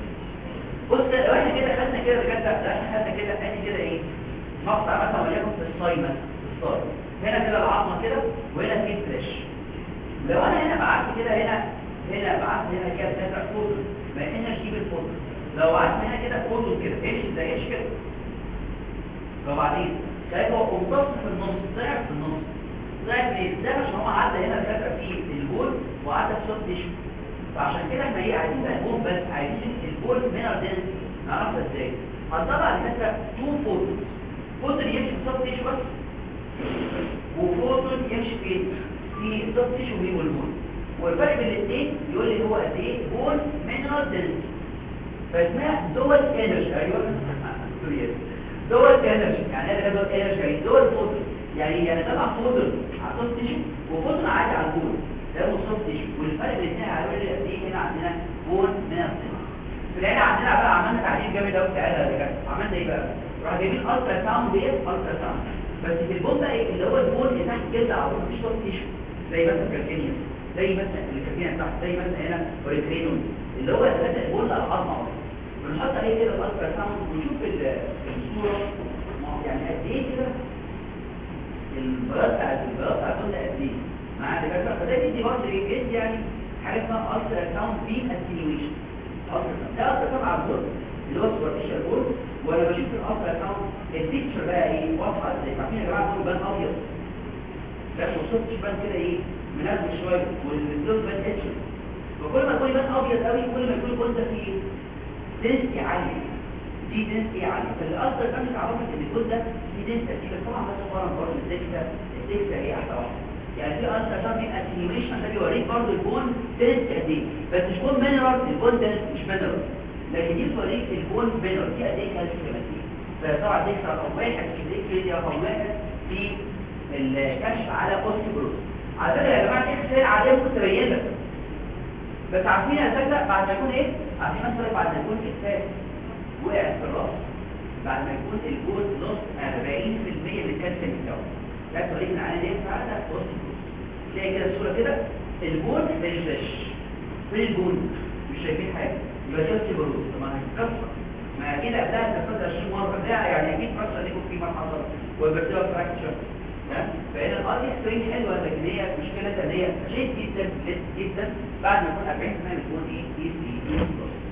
بص لو احنا كده خدنا كده بجد لو احنا خدنا كده ادي كده ايه مقطع مثلا وليكن في الصايمه في الصايم هنا كده العظمه كده وهنا في فلاش لو انا هنا بعت كده هنا هنا بعت هنا كده كده فوتو ما هنا نجيب الفوتو لو بعت هنا كده فوتو كده ايش ده ايش كده وبعدين شايف هو امتص في النص ضعف في النص ضعف ليه؟ ده عشان هو عدى هنا كده في البول وعدى في صوت تيشو فعشان كده احنا ايه عايزين بقى البول بس عايزين البول مينر دنسي نعرفها ازاي هنطلع لمثلا تو فوتون فوتون يمشي في صوت تيشو بس وفوتون يمشي فين في صوت تيشو وهي والبول والفرق بين الاثنين يقول لي هو قد ايه بول مينر دنسي فاسمها دول انرجي ايوه دول انرجي يعني ايه دول انرجي يعني دول فوتون يعني يعني طبعا فوتون على صوت تيشو وفوتون عادي على البول ده هو صوت تيشو والفرق بين الاثنين هيقول لي قد ايه هنا عندنا بول مينر دنسي في العيله عندنا بقى عملنا تعديل جامد قوي تعالى يا جماعه عملنا ايه بقى راح جايبين الترا ساوند ديت الترا ساوند بس في البول بقى ايه اللي هو البول اللي تحت الجلد على طول مش صوت تيشو زي مثلا الكالكينيوم زي مثلا الكالكينيوم تحت زي مثلا هنا اوريكرينون اللي هو اساسا البول على العظمه بنحط عليه كده الالترا ساوند ونشوف الصوره يعني قد ايه كده البياض بتاع البياض بتاع البول قد ايه مع الدكاتره فده بيدي برضه ايه بيدي يعني حاجه اسمها الترا ساوند بيم اتنيويشن ده الترا ساوند على البول اللي هو سوبرفيشال بول وانا بشوف الالترا ساوند البيكتشر بقى ايه واضحه ازاي عارفين يا جماعه البول بان ابيض لا وصوت بان كده ايه منزل شويه والبول بان اتشر وكل ما يكون بان ابيض قوي كل ما يكون البول ده فيه دنسي عالية دي دنسي عالية فالأصل كان تعرفت ان الجزء ده دي دنسي دي بس طبعا بس مقارنة برضه الدنسة الدنسة هي أحلى واحدة يعني في أصل عشان في اتنيويشن ده بيوريك برضه البون دنسي قد ايه بس مش بون مينرال البون دنسي مش مينرال لكن دي بتوريك البون مينرال دي قد ايه كالسيوم قد ايه فطبعا دي رقم واحد في الدنسي رقم واحد في الكشف على اوستيبروز على فكرة يا جماعة دي خسائر عادية ممكن تبين لك بس عارفين يا سادة بعد ما يكون ايه عارفين مثلا بعد ما يكون الكتاب وقع في الراس بعد ما يكون الجول نص 40% من الكالسيوم بتاعه ده طريق العيان دي فعلا وسط تلاقي كده الصوره كده الجول ما يشبهش فين الجول مش شايفين حاجه يبقى ده بروز طب ما هيتكسر ما كده قبلها تكسر 20 مره ده يعني اكيد كسر يكون في مرحله والبكتيريا فراكشر فهنا الارض اكسترين حلوه لكن هي مشكلتها ان هي ليت جدا ليت جدا بعد ما يكون 40% بتكون ايه ايه ايه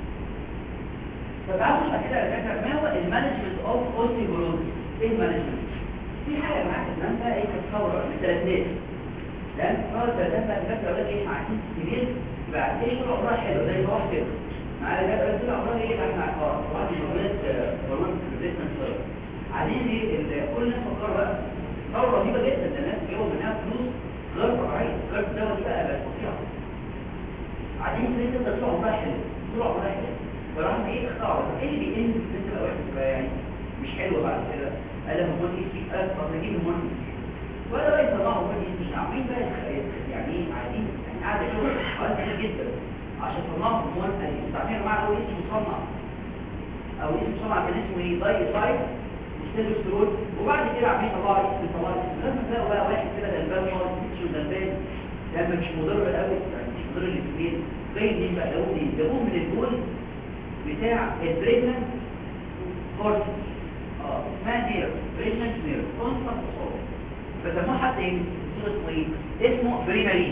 فتعالوا بعد كده يا دكاتره ما هو المانجمنت اوف اوستيوبروز ايه المانجمنت في حاجه معاك الكلام ده ايه تتصور الثلاثات لان اه الثلاثات بقى دكاتره اقول لك ايه عايزين كبير يبقى ايه طول عمرها حلو زي ما واحد كده مع الدكاتره طول عمرها ايه احنا اه واحد من ولاد هرمون ريزيستنس عايزين ايه كل الناس فكروا بقى ثوره رهيبه جدا ده الناس بيجيبوا منها فلوس غير طبيعيه غير دوت بقى بقى فظيعه عايزين تريد تبدا طول عمرها حلو طول عمرها حلو فراح ايه اختاروا ايه اللي بيقل في البنت بقى وحش بقى يعني مش حلوه بعد كده قال هرمون ايه في قال طب نجيب هرمون ولا بقى يطلعوا هرمون ايه مش عارفين بقى يعني ايه عايزين يعني قاعده شغل حوالي كتير جدا عشان يطلعوا هرمون انتوا عارفين يا جماعه هو اسمه مصنع او اسمه مصنع كان اسمه ايه داي سايد ستيروسترول وبعد كده عاملين طبعا اسم طبعا لازم تلاقوا بقى واحد كده غلبان خالص مش غلبان لما مش مضر قوي يعني مش مضر للاثنين جاي منين بقى جابوه منين جابوه من البول بتاع البريجننت هورس اه اسمها نير بريجننت نير كونستانت صوت فسموه حتى ايه اسمه ايه اسمه بريمارين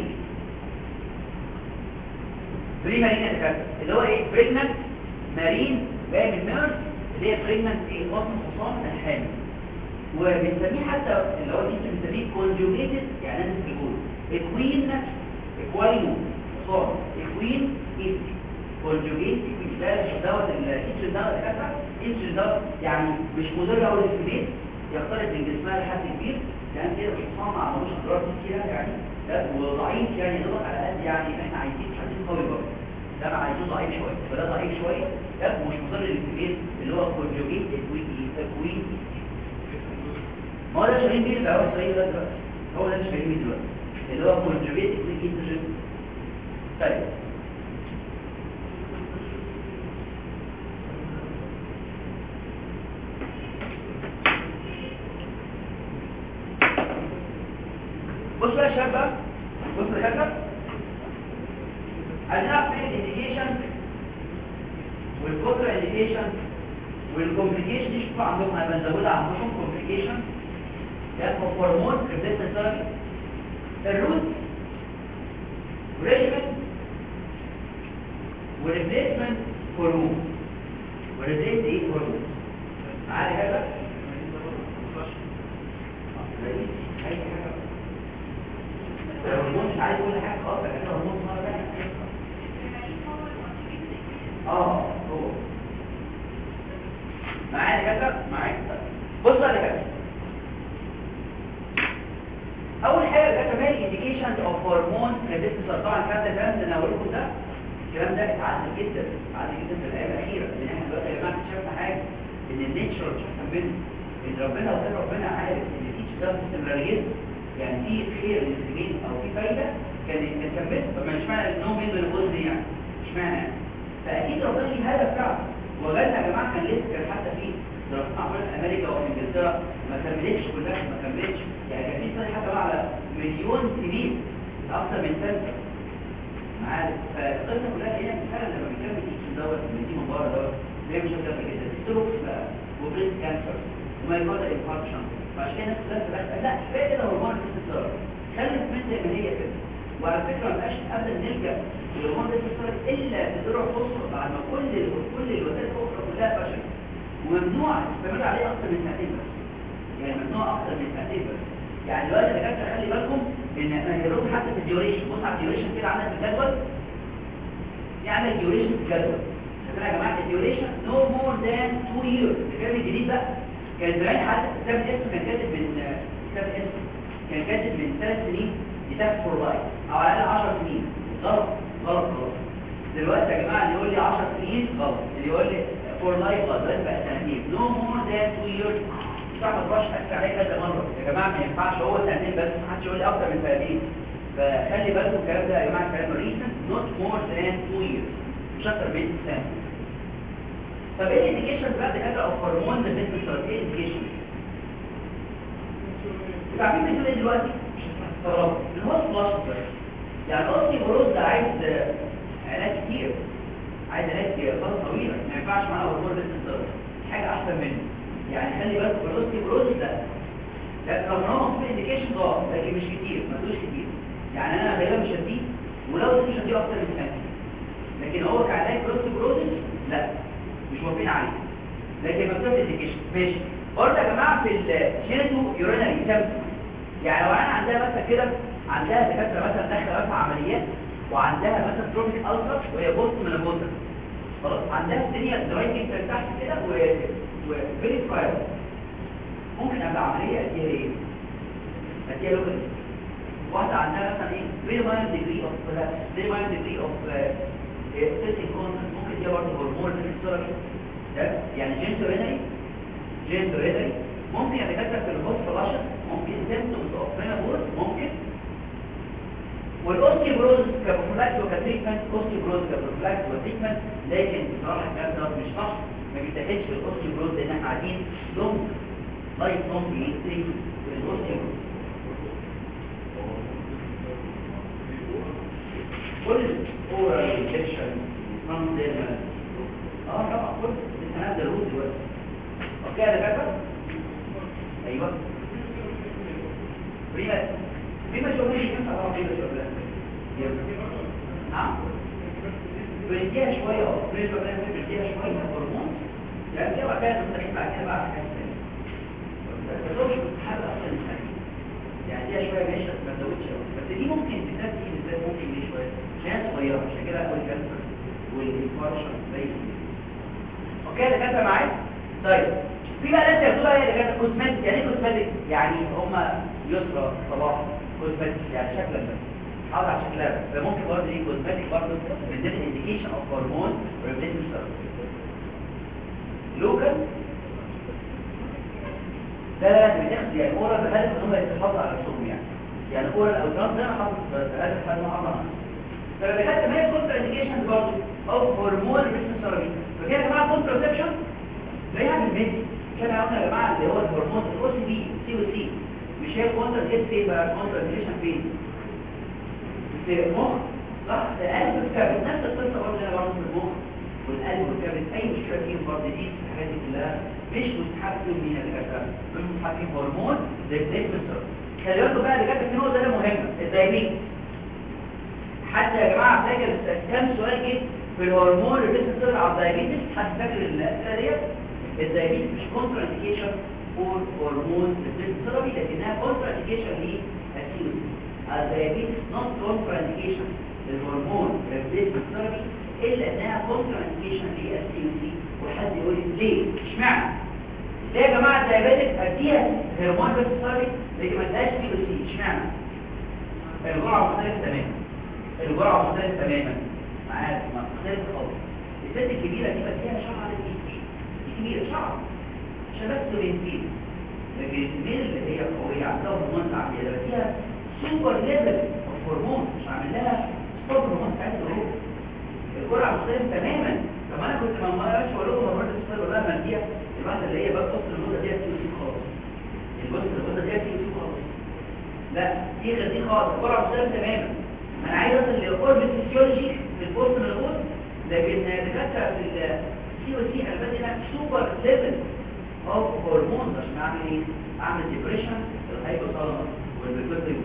بريمارين يا دكاتره اللي هو ايه بريجننت مارين جاي من ميرس اللي هي بريجننت ايه بطن حصان الحامل وبنسميه حتى اللي هو دي بنسميه كونجوجيتد يعني انا بقول اكوين اكوينو صار اكوين ايز كونجوجيت ده دوت الاتش دوت كده اتش دوت يعني مش مضر اول الكبير يختلط من جسمها لحد كبير يعني كده الحصان ما عملوش اضرار كتير يعني لا وضعيف يعني يضغط على قد يعني احنا عايزين حديد قوي برضه ده ما عايزين ضعيف شويه فده ضعيف شويه ده مش مضر للكبير اللي هو كونجوجيت اكوين اكوين ما هو ده شغالين بيه اللي هو شغالين ده دلوقتي هو ده اللي شغالين بيه دلوقتي اللي هو كونجوجيت اكوين ايستروجين طيب بص بقى يا شباب بقى بص يا شباب عايزين نعرف ايه الانديكيشن والكونترا انديكيشن والكومبليكيشن دي شوفوا عندكم انا بنزودها عندكم كومبليكيشن ده هرمون ريبليسمنت ثيرابي الروت وريجمنت وريبليسمنت هرمون وريبليس ايه هرمون معايا كده اي حاجه الهرمون مش عايز كل حاجه خلاص لكن الهرمون مره ثانيه اه هو معايا كده معايا بص بقى كده اول حاجه ده كمان انديكيشن اوف هرمون ريزيستنس طبعا الكلام ده الكلام اللي انا هقول لكم ده الكلام ده اتعدل جدا اتعدل جدا في الايام الاخيره لان احنا دلوقتي يا جماعه اكتشفنا حاجه ان النيتشر شفنا بين ان ربنا وغير ربنا عارف ان في ده استمراريه يعني في خير للسجين او في فايده كان كملت فما مش معنى ان هو منه الجزء يعني مش معنى يعني فاكيد ربنا ليه هدف فعلا وغالنا يا جماعه كان لسه كان حتى في دراسات عملت في امريكا وفي انجلترا ما كملتش كلها ما كملتش يعني كان في سنه حتى على مليون سنين اكثر من سنه معاك فالقصه كلها هنا فعلا لما بيكمل ايش دوت من دي مباراه دوت زي ما شفنا قبل كده ستروكس بقى وبريست كانسر ومايكوتا انفاركشن فعشان كده الناس كلها تبقى لا كفايه كده هرمون الاستثمار خلي الفلوس زي ما هي كده وعلى فكره ما بقاش ابدا نلجا لهرمون الاستثمار الا بذروع خصوصا بعد ما كل كل الوسائل الاخرى كلها فشلت وممنوع تستمر عليه اكتر من ساعتين بس يعني ممنوع اكتر من ساعتين بس يعني دلوقتي يا دكاتره خلي بالكم ان احنا هنروح حتى في الديوريشن بص على الديوريشن كده عندك في الجدول يعمل ديوريشن في الجدول شايفين يا جماعه الديوريشن نو مور ذان 2 ييرز الكلام الجديد بقى كان زمان حتى كتاب الاسم كان كاتب من كتاب الاسم كان كاتب من ثلاث سنين كتاب فور لايف او على الاقل 10 سنين غلط غلط غلط دلوقتي يا جماعه اللي يقول لي 10 سنين غلط اللي يقول لي فور لايف غلط دلوقتي بقى سنتين نو مور ذان 2 ييرز صح ما تروحش تحكي عليه كذا مره يا جماعه ما ينفعش هو سنتين بس ما حدش يقول لي اكتر من سنتين فخلي بالكم الكلام ده يا جماعه كلام ريسنت نوت مور ذان 2 ييرز مش اكتر من سنه طب ايه الانديكيشن بقى ده او هرمون بالنسبه ايه الانديكيشن انتوا عارفين بتقول ايه دلوقتي مش هتستغربوا اللي هو فلاش يعني الاوستي بروز ده عايز علاج كتير عايز علاج فتره طويله ما ينفعش معاه هرمون بالنسبه حاجه احسن منه يعني خلي بالك الاوستي بروز ده لا رغم ان هو مكتوب انديكيشن اه لكن مش كتير ما تقولش كتير يعني انا غالبا مش هديه ولو مش هديه اكتر من سنه لكن هو كعلاج الاوستي بروز لا مش موافقين عليه لكن مكتوب انديكيشن ماشي برضه يا جماعه في الجينيتو يورينري سيمبتوم يعني لو انا عندها مثلا كده عندها دكاتره مثلا داخله مثلا عمليات وعندها مثلا تروبيك الترا وهي بوست من البوتر خلاص عندها الدنيا دراي جدا تحت كده و وفيري فاير ممكن قبل العمليه اديها ايه؟ اديها لوكال واحده عندها مثلا ايه؟ فيري مايل ديجري اوف فيري مايل ديجري اوف سيستم كونتنت ممكن دي برضه هرمون الثيرابي ده يعني جينتو رينري جينتو رينري ممكن يتكتب في الهوست فلاشن ممكن سيمتومز اوف مينابول ممكن والاوستيبروز كبروفلاكس وكتريتمنت اوستيبروز كبروفلاكس وتريتمنت لكن بصراحه الكلام ده مش صح ما بيتاخدش في الاوستيبروز لان احنا قاعدين لونج لايف لونج تريتمنت للاوستيبروز كل اورال كده يا دكاتره ايوه بريما بريما شو مش ينفع طبعا بريما شو لا نعم بنديها شويه اه بريما شو بنديها شويه هرمون يعني كده بقى كده مستحيل بعد كده بقى حاجه ثانيه بس مش حاجه اصلا ثانيه يعني دي شويه ماشي بس ما تزودش قوي بس دي ممكن بالذات دي بالذات ممكن دي شويه عشان صغيره عشان كده اول كانسر والانفارشن زي اوكي ده كده معايا طيب في بقى ناس ياخدوها هي اللي كانت كوزماتيك يعني ايه كوزماتيك يعني هم يسرى صباح كوزماتيك يعني شكلا بس حاضر على شكلها بس فممكن برضه دي كوزماتيك برضه من ضمن انديكيشن اوف هرمون ريبليسمنت لوكال لا لا لا بتاخد يعني اورال بهدف ان هم يتحافظوا على نفسهم يعني يعني اورال او ترانس ده حافظ بهدف ان هم يحافظوا فلما خدت ما هي كونتر انديكيشن برضه او هرمون ريبليسمنت ثيرابي فكده يا جماعه كونترسبشن زيها بالمثل كان عملنا يا جماعه اللي هو الهرمون الاو سي بي سي و سي مش هي كونتر جيت فين بقى كونتر انديكيشن فين في المخ صح ده قلب الكبد نفس القصه برضه هنا برضه في المخ والقلب والكبد اي مشكله فيهم برضه دي الحاجات دي كلها مش متحكم مين اللي كاتب مش متحكم هرمون زي الديكتور خلي بالكم بقى اللي كاتب نقطه ده مهم الدايبيت حتى يا جماعه فاكر كام سؤال جه في الهرمون اللي بيتصل على الدايبيتس حد فاكر الاسئله ديت الدايبيتس مش كونتر انديكيشن فور هرمون ثيرابي لكنها كونتر انديكيشن للسيوس الدايبيتس نوت كونتر انديكيشن للهرمون ثيرابي الا انها كونتر انديكيشن للسيوس وحد يقول لي ليه اشمعنى ليه يا جماعه الدايبيتس اديها هرمون ثيرابي لكن ما ادهاش سي اشمعنى الجرعه مختلفه تماما الجرعه مختلفه تماما معاك مختلف خالص الست الكبيره دي بديها شعر كتير كبيره شعر عشان بس بنزين لكن الميل اللي هي قويه عندها هرمون عاليه بديها سوبر ليفل اوف هرمون مش عامل لها ستوب هرمون بتاعتها هو الجرعه مختلفه تماما طب انا كنت ما مرش اقول لهم هرمون الستوب ولا ما اديها الواحده اللي هي بقى قصه المده ديت في خالص الجزء المده ديت في خالص لا دي غير دي خالص الجرعه مختلفه تماما انا عايز اوصل لقرب الفسيولوجي في البوست الغوص لكن دكاتره في السي او سي انا بدي لك سوبر ليفل اوف هرمون عشان اعمل ايه اعمل ديبريشن الهايبوثالاموس والبيتوتري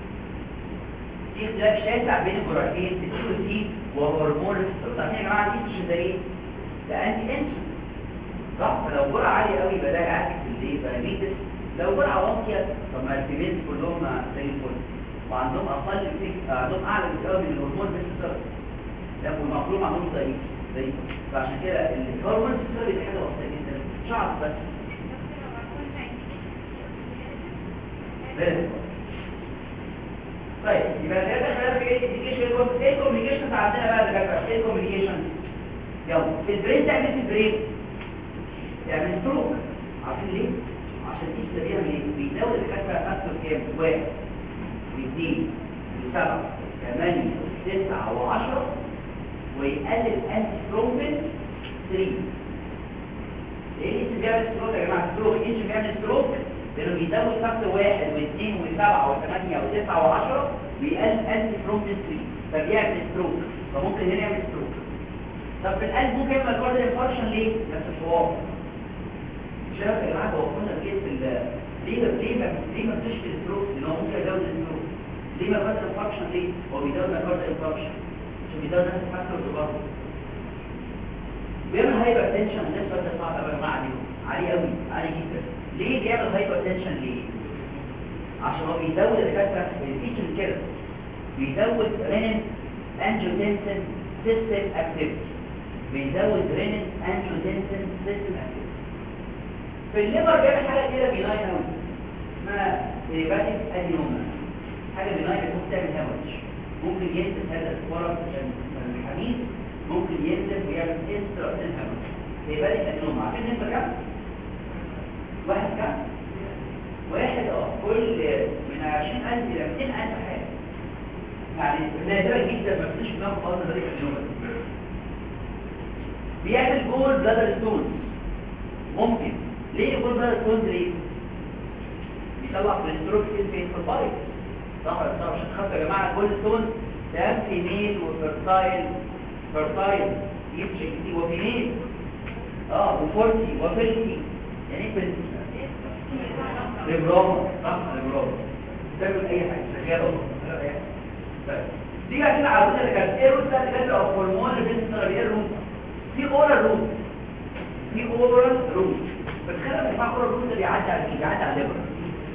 في اختلاف شاسع بين الجرعتين في السي او سي وهرمون الطاقه يا جماعه دي مش زي ايه ده انتي انسولين صح فلو جرعه عاليه قوي يبقى ده يعكس الايه دايابيتس لو جرعه واطيه طب ما الفيميلز كلهم زي الفل وعندهم اقل فيك عندهم اعلى بكتير من الهرمون بس لا والمفروض عندهم ضعيف زي فعشان كده الهرمون السكري دي حاجه بسيطه جدا شعر بس طيب يبقى ده ده في ايه الكوميونيكيشن عندنا بقى دكاتره ايه الكوميونيكيشن يلا البرين تعمل في البرين تعمل ستروك عارفين ليه عشان دي سبيل ايه بيزود الكثره اكتر كام واحد واثنين وسبعة ثمانية وتسعة وعشرة ويقلل انتي ثرومبين 3 ايه اللي بيعمل ستروك يا جماعه ستروك ايه اللي بيعمل ستروك لانه بيزود فاكتور واحد واثنين وسبعة وثمانية وتسعة وعشرة ويقلل انتي ثرومبين 3 فبيعمل ستروك فممكن هنا يعمل ستروك طب في القلب ممكن يعمل كارديو انفاركشن ليه؟ نفس الحوار مش عارف يا جماعه هو كنا في ليه ليه ما ليه ما بتشفي الستروك لان هو ممكن يزود الستروك ليه ما بدل الفاكشن ليه هو بيزود الكارد انفاكشن عشان بيزود نفس الفاكتورز برضه بيعمل هايبر تنشن الناس بدأ صعب قوي يا جماعه عليه عالي قوي عالي جدا ليه بيعمل هايبر تنشن ليه عشان هو بيزود الفاكتور الفيتشر كده بيزود رينين انجيوتنسن سيستم اكتيفيتي بيزود رينين انجيوتنسن سيستم اكتيفيتي في الليبر بيعمل حاجه كده بيلاين قوي اسمها هيباتيك ادينوما حاجه بيلاين ممكن تعمل هامج ممكن ينزل هذا الفرق الحميد ممكن ينزل ويعمل انسترا هامج هيباتيك ادينوما عارفين انت كام واحد كام واحد اه كل من 20000 الى 200000 حاجه يعني نادرا جدا ما فيش كلام خالص غير الادينوما بيعمل جول بلادر ستونز ممكن ليه يقول بقى الكونز ليه بيطلع كوليسترول كتير فين في البايض صح ولا صح عشان خاطر يا جماعه كل ستون ده فيميل وفيرتايل فيرتايل يمشي كتير وفيميل اه وفورتي وفيلتي يعني ايه برنسبل ليبرام صح ليبرام تعمل اي حاجه شغاله طيب دي بقى كده على اللي كانت ايه روت ده اللي كانت او هرمون البنسبل ايه روت في اورال روت في اورال روت بتخيل لما يسمع اورال روت ده بيعدي على ايه بيعدي على الليبر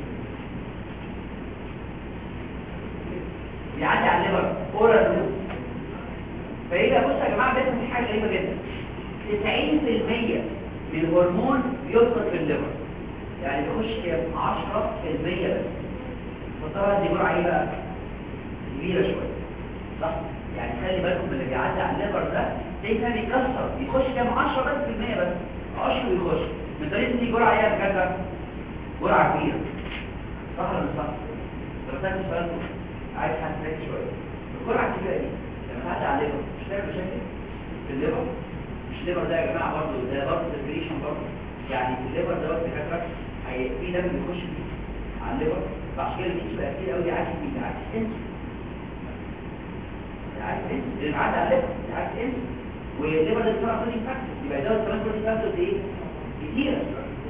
بيعدي على الليبر اورال روت فهي بصوا يا جماعه بس في حاجه غريبه جدا 90% من الهرمون بيسقط في الليبر يعني بيخش كام 10% بس فطبعا دي جرعه ايه بقى كبيره شويه صح يعني خلي بالكم من اللي بيعدي على الليبر ده تلاقيه كان بيكسر بيخش كام 10 بس في المية بس 10 بيخش من طريقه ان دي جرعه ايه يا دكاتره جرعه كبيره صح ولا مش صح؟ لو تاخد بالكم عايز حد شويه الجرعه الكبيره دي لما تعدي على الليبر مش هتعمل مشاكل في الليبر مش الليبر ده يا جماعه برضه ده برضه سيركيليشن برضه يعني الليبر ده وقت كاتراك هي في دم بيخش فيه على الليبر فعشان كده الاتش بقى كتير قوي عكس مين عكس انت عكس انت اللي عدى على الليبر عكس انت والليبر ده بيطلع بروتين فاكتور يبقى ده كمان بروتين فاكتور ايه كتيره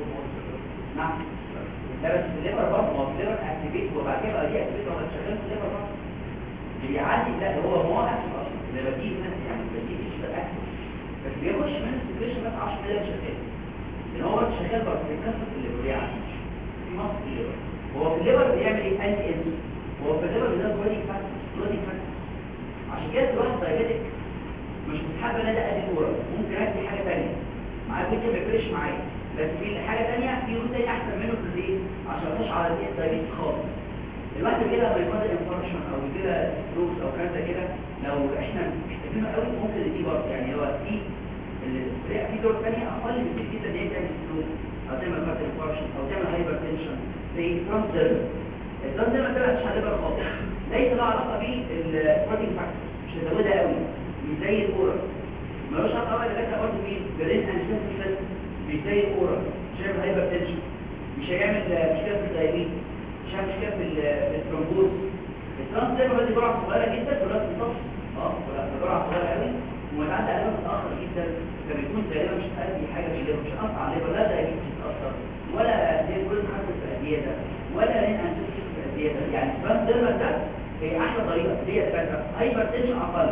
نعم لا بس الليبر برضه ما هو الليبر اكتيفيت وبعد كده بقى دي اكتيفيت وما شغال في الليبر برضه اللي بيعدي لا هو ما اكتف اصلا اللي بديه من يعني بديه مش اكتف بس بيخش من السيركيشن بس 10 دقايق شغال ان هو شغال برضه بيكسر اللي بيعدي في مصر الليبر هو في الليبر بيعمل ايه انتي انسو هو في الليبر بيزود بودي فاكتور بودي فاكتور عشان كده الواحد دايبيتك مش متحب ان انا ادي كوره ممكن ادي حاجه ثانيه معايا ممكن ما يفرقش معايا بس في حاجه ثانيه في روت تاني احسن منه في الايه عشان اخش على الدايبيتك خالص الواحد كده لما يكون انفاركشن او كده ستروك او كذا كده لو احنا محتاجينه قوي ممكن دي برضه يعني هو في في دور ثانيه اقل بكتير جدا ان هي تعمل ستروك او تعمل كارت انفاركشن او تعمل هايبر تنشن زي ترانسديرم الترانسديرم ده مش هتبقى خالص ليس له علاقه بالبروتين فاكتور مش هزودها قوي مش زي الاورال ملوش علاقه قوي ده برضه مين برين انسيستنس مش زي الاورال مش هيعمل هايبر تنشن مش هيعمل مشكله في الدايبيتس مش هيعمل مشكله في الترومبوز الترانسديرم دي جرعه صغيره جدا جرعه الصف اه جرعه صغيره قوي ومتعدى عليها متاخر جدا فبيكون تقريبا مش هتأدي حاجه في الليبر مش هتقطع الليبر لا دايبيتس تتاثر ولا ليه كل حاجه في الزياده ولا لين انسيستنس في الزياده يعني الترانسديرم ده هي احلى طريقه هي الفكره هايبر تنشن اقل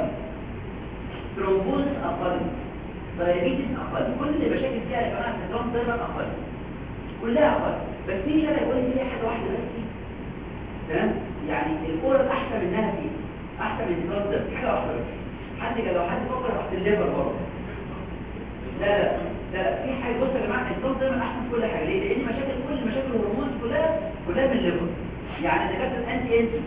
ترومبوز اقل دايابيتس اقل كل المشاكل فيها يا جماعه الترانسديرم اقل كلها اقل بس مين اللي يقول لي حاجه واحده بس تمام يعني الاورال احسن منها فيه احسن من الترانسديرم حاجه واحده بس حد لو حد فكر تحت الليبر برضه لا لا لا في حاجه بص يا جماعه الترانسديرم احسن في كل حاجه ليه لان مشاكل كل مشاكل الهرمون كلها كلها من الليبر يعني دكاتره الانتي انتي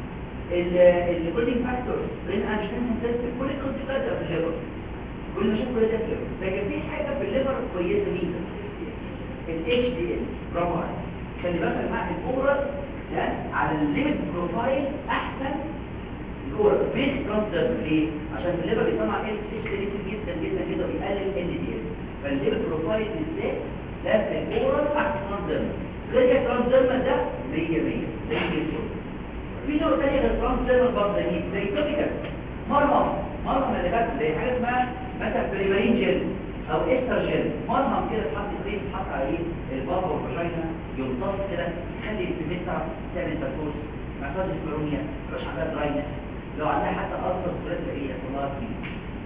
البروتين فاكتور لان انشتين سيستم كل الكونسيكوات في الليبر كل مشاكل كلها في الليبر لكن في حاجه في الليبر كويسه جدا الاتش دي ال برافو عليك خلي بالك يا جماعه الاورال ده على الليمت بروفايل احسن الاورال مش ترانسديرم ليه عشان في الليبر بيطلع اتش دي جدا جدا جدا بيقلل ال دي ال فالليمت بروفايل بالذات ده في الاورال احسن ترانسديرم غير الترانسديرم ده 100 100 زي الفل في نوع تاني غير الترانسديرم برضه زي توبيكال مرهم مرهم اللي بس زي حاجه اسمها مثلا بريمارين جل او استر جل مرهم كده تحط فيه تحط عليه البابا والفاجينا يمتص كده يخلي البيتا تعمل تفوز مساج الكرونيا مش عندها دراينس لو عندها حتى اصلا صورات ايه والله فيه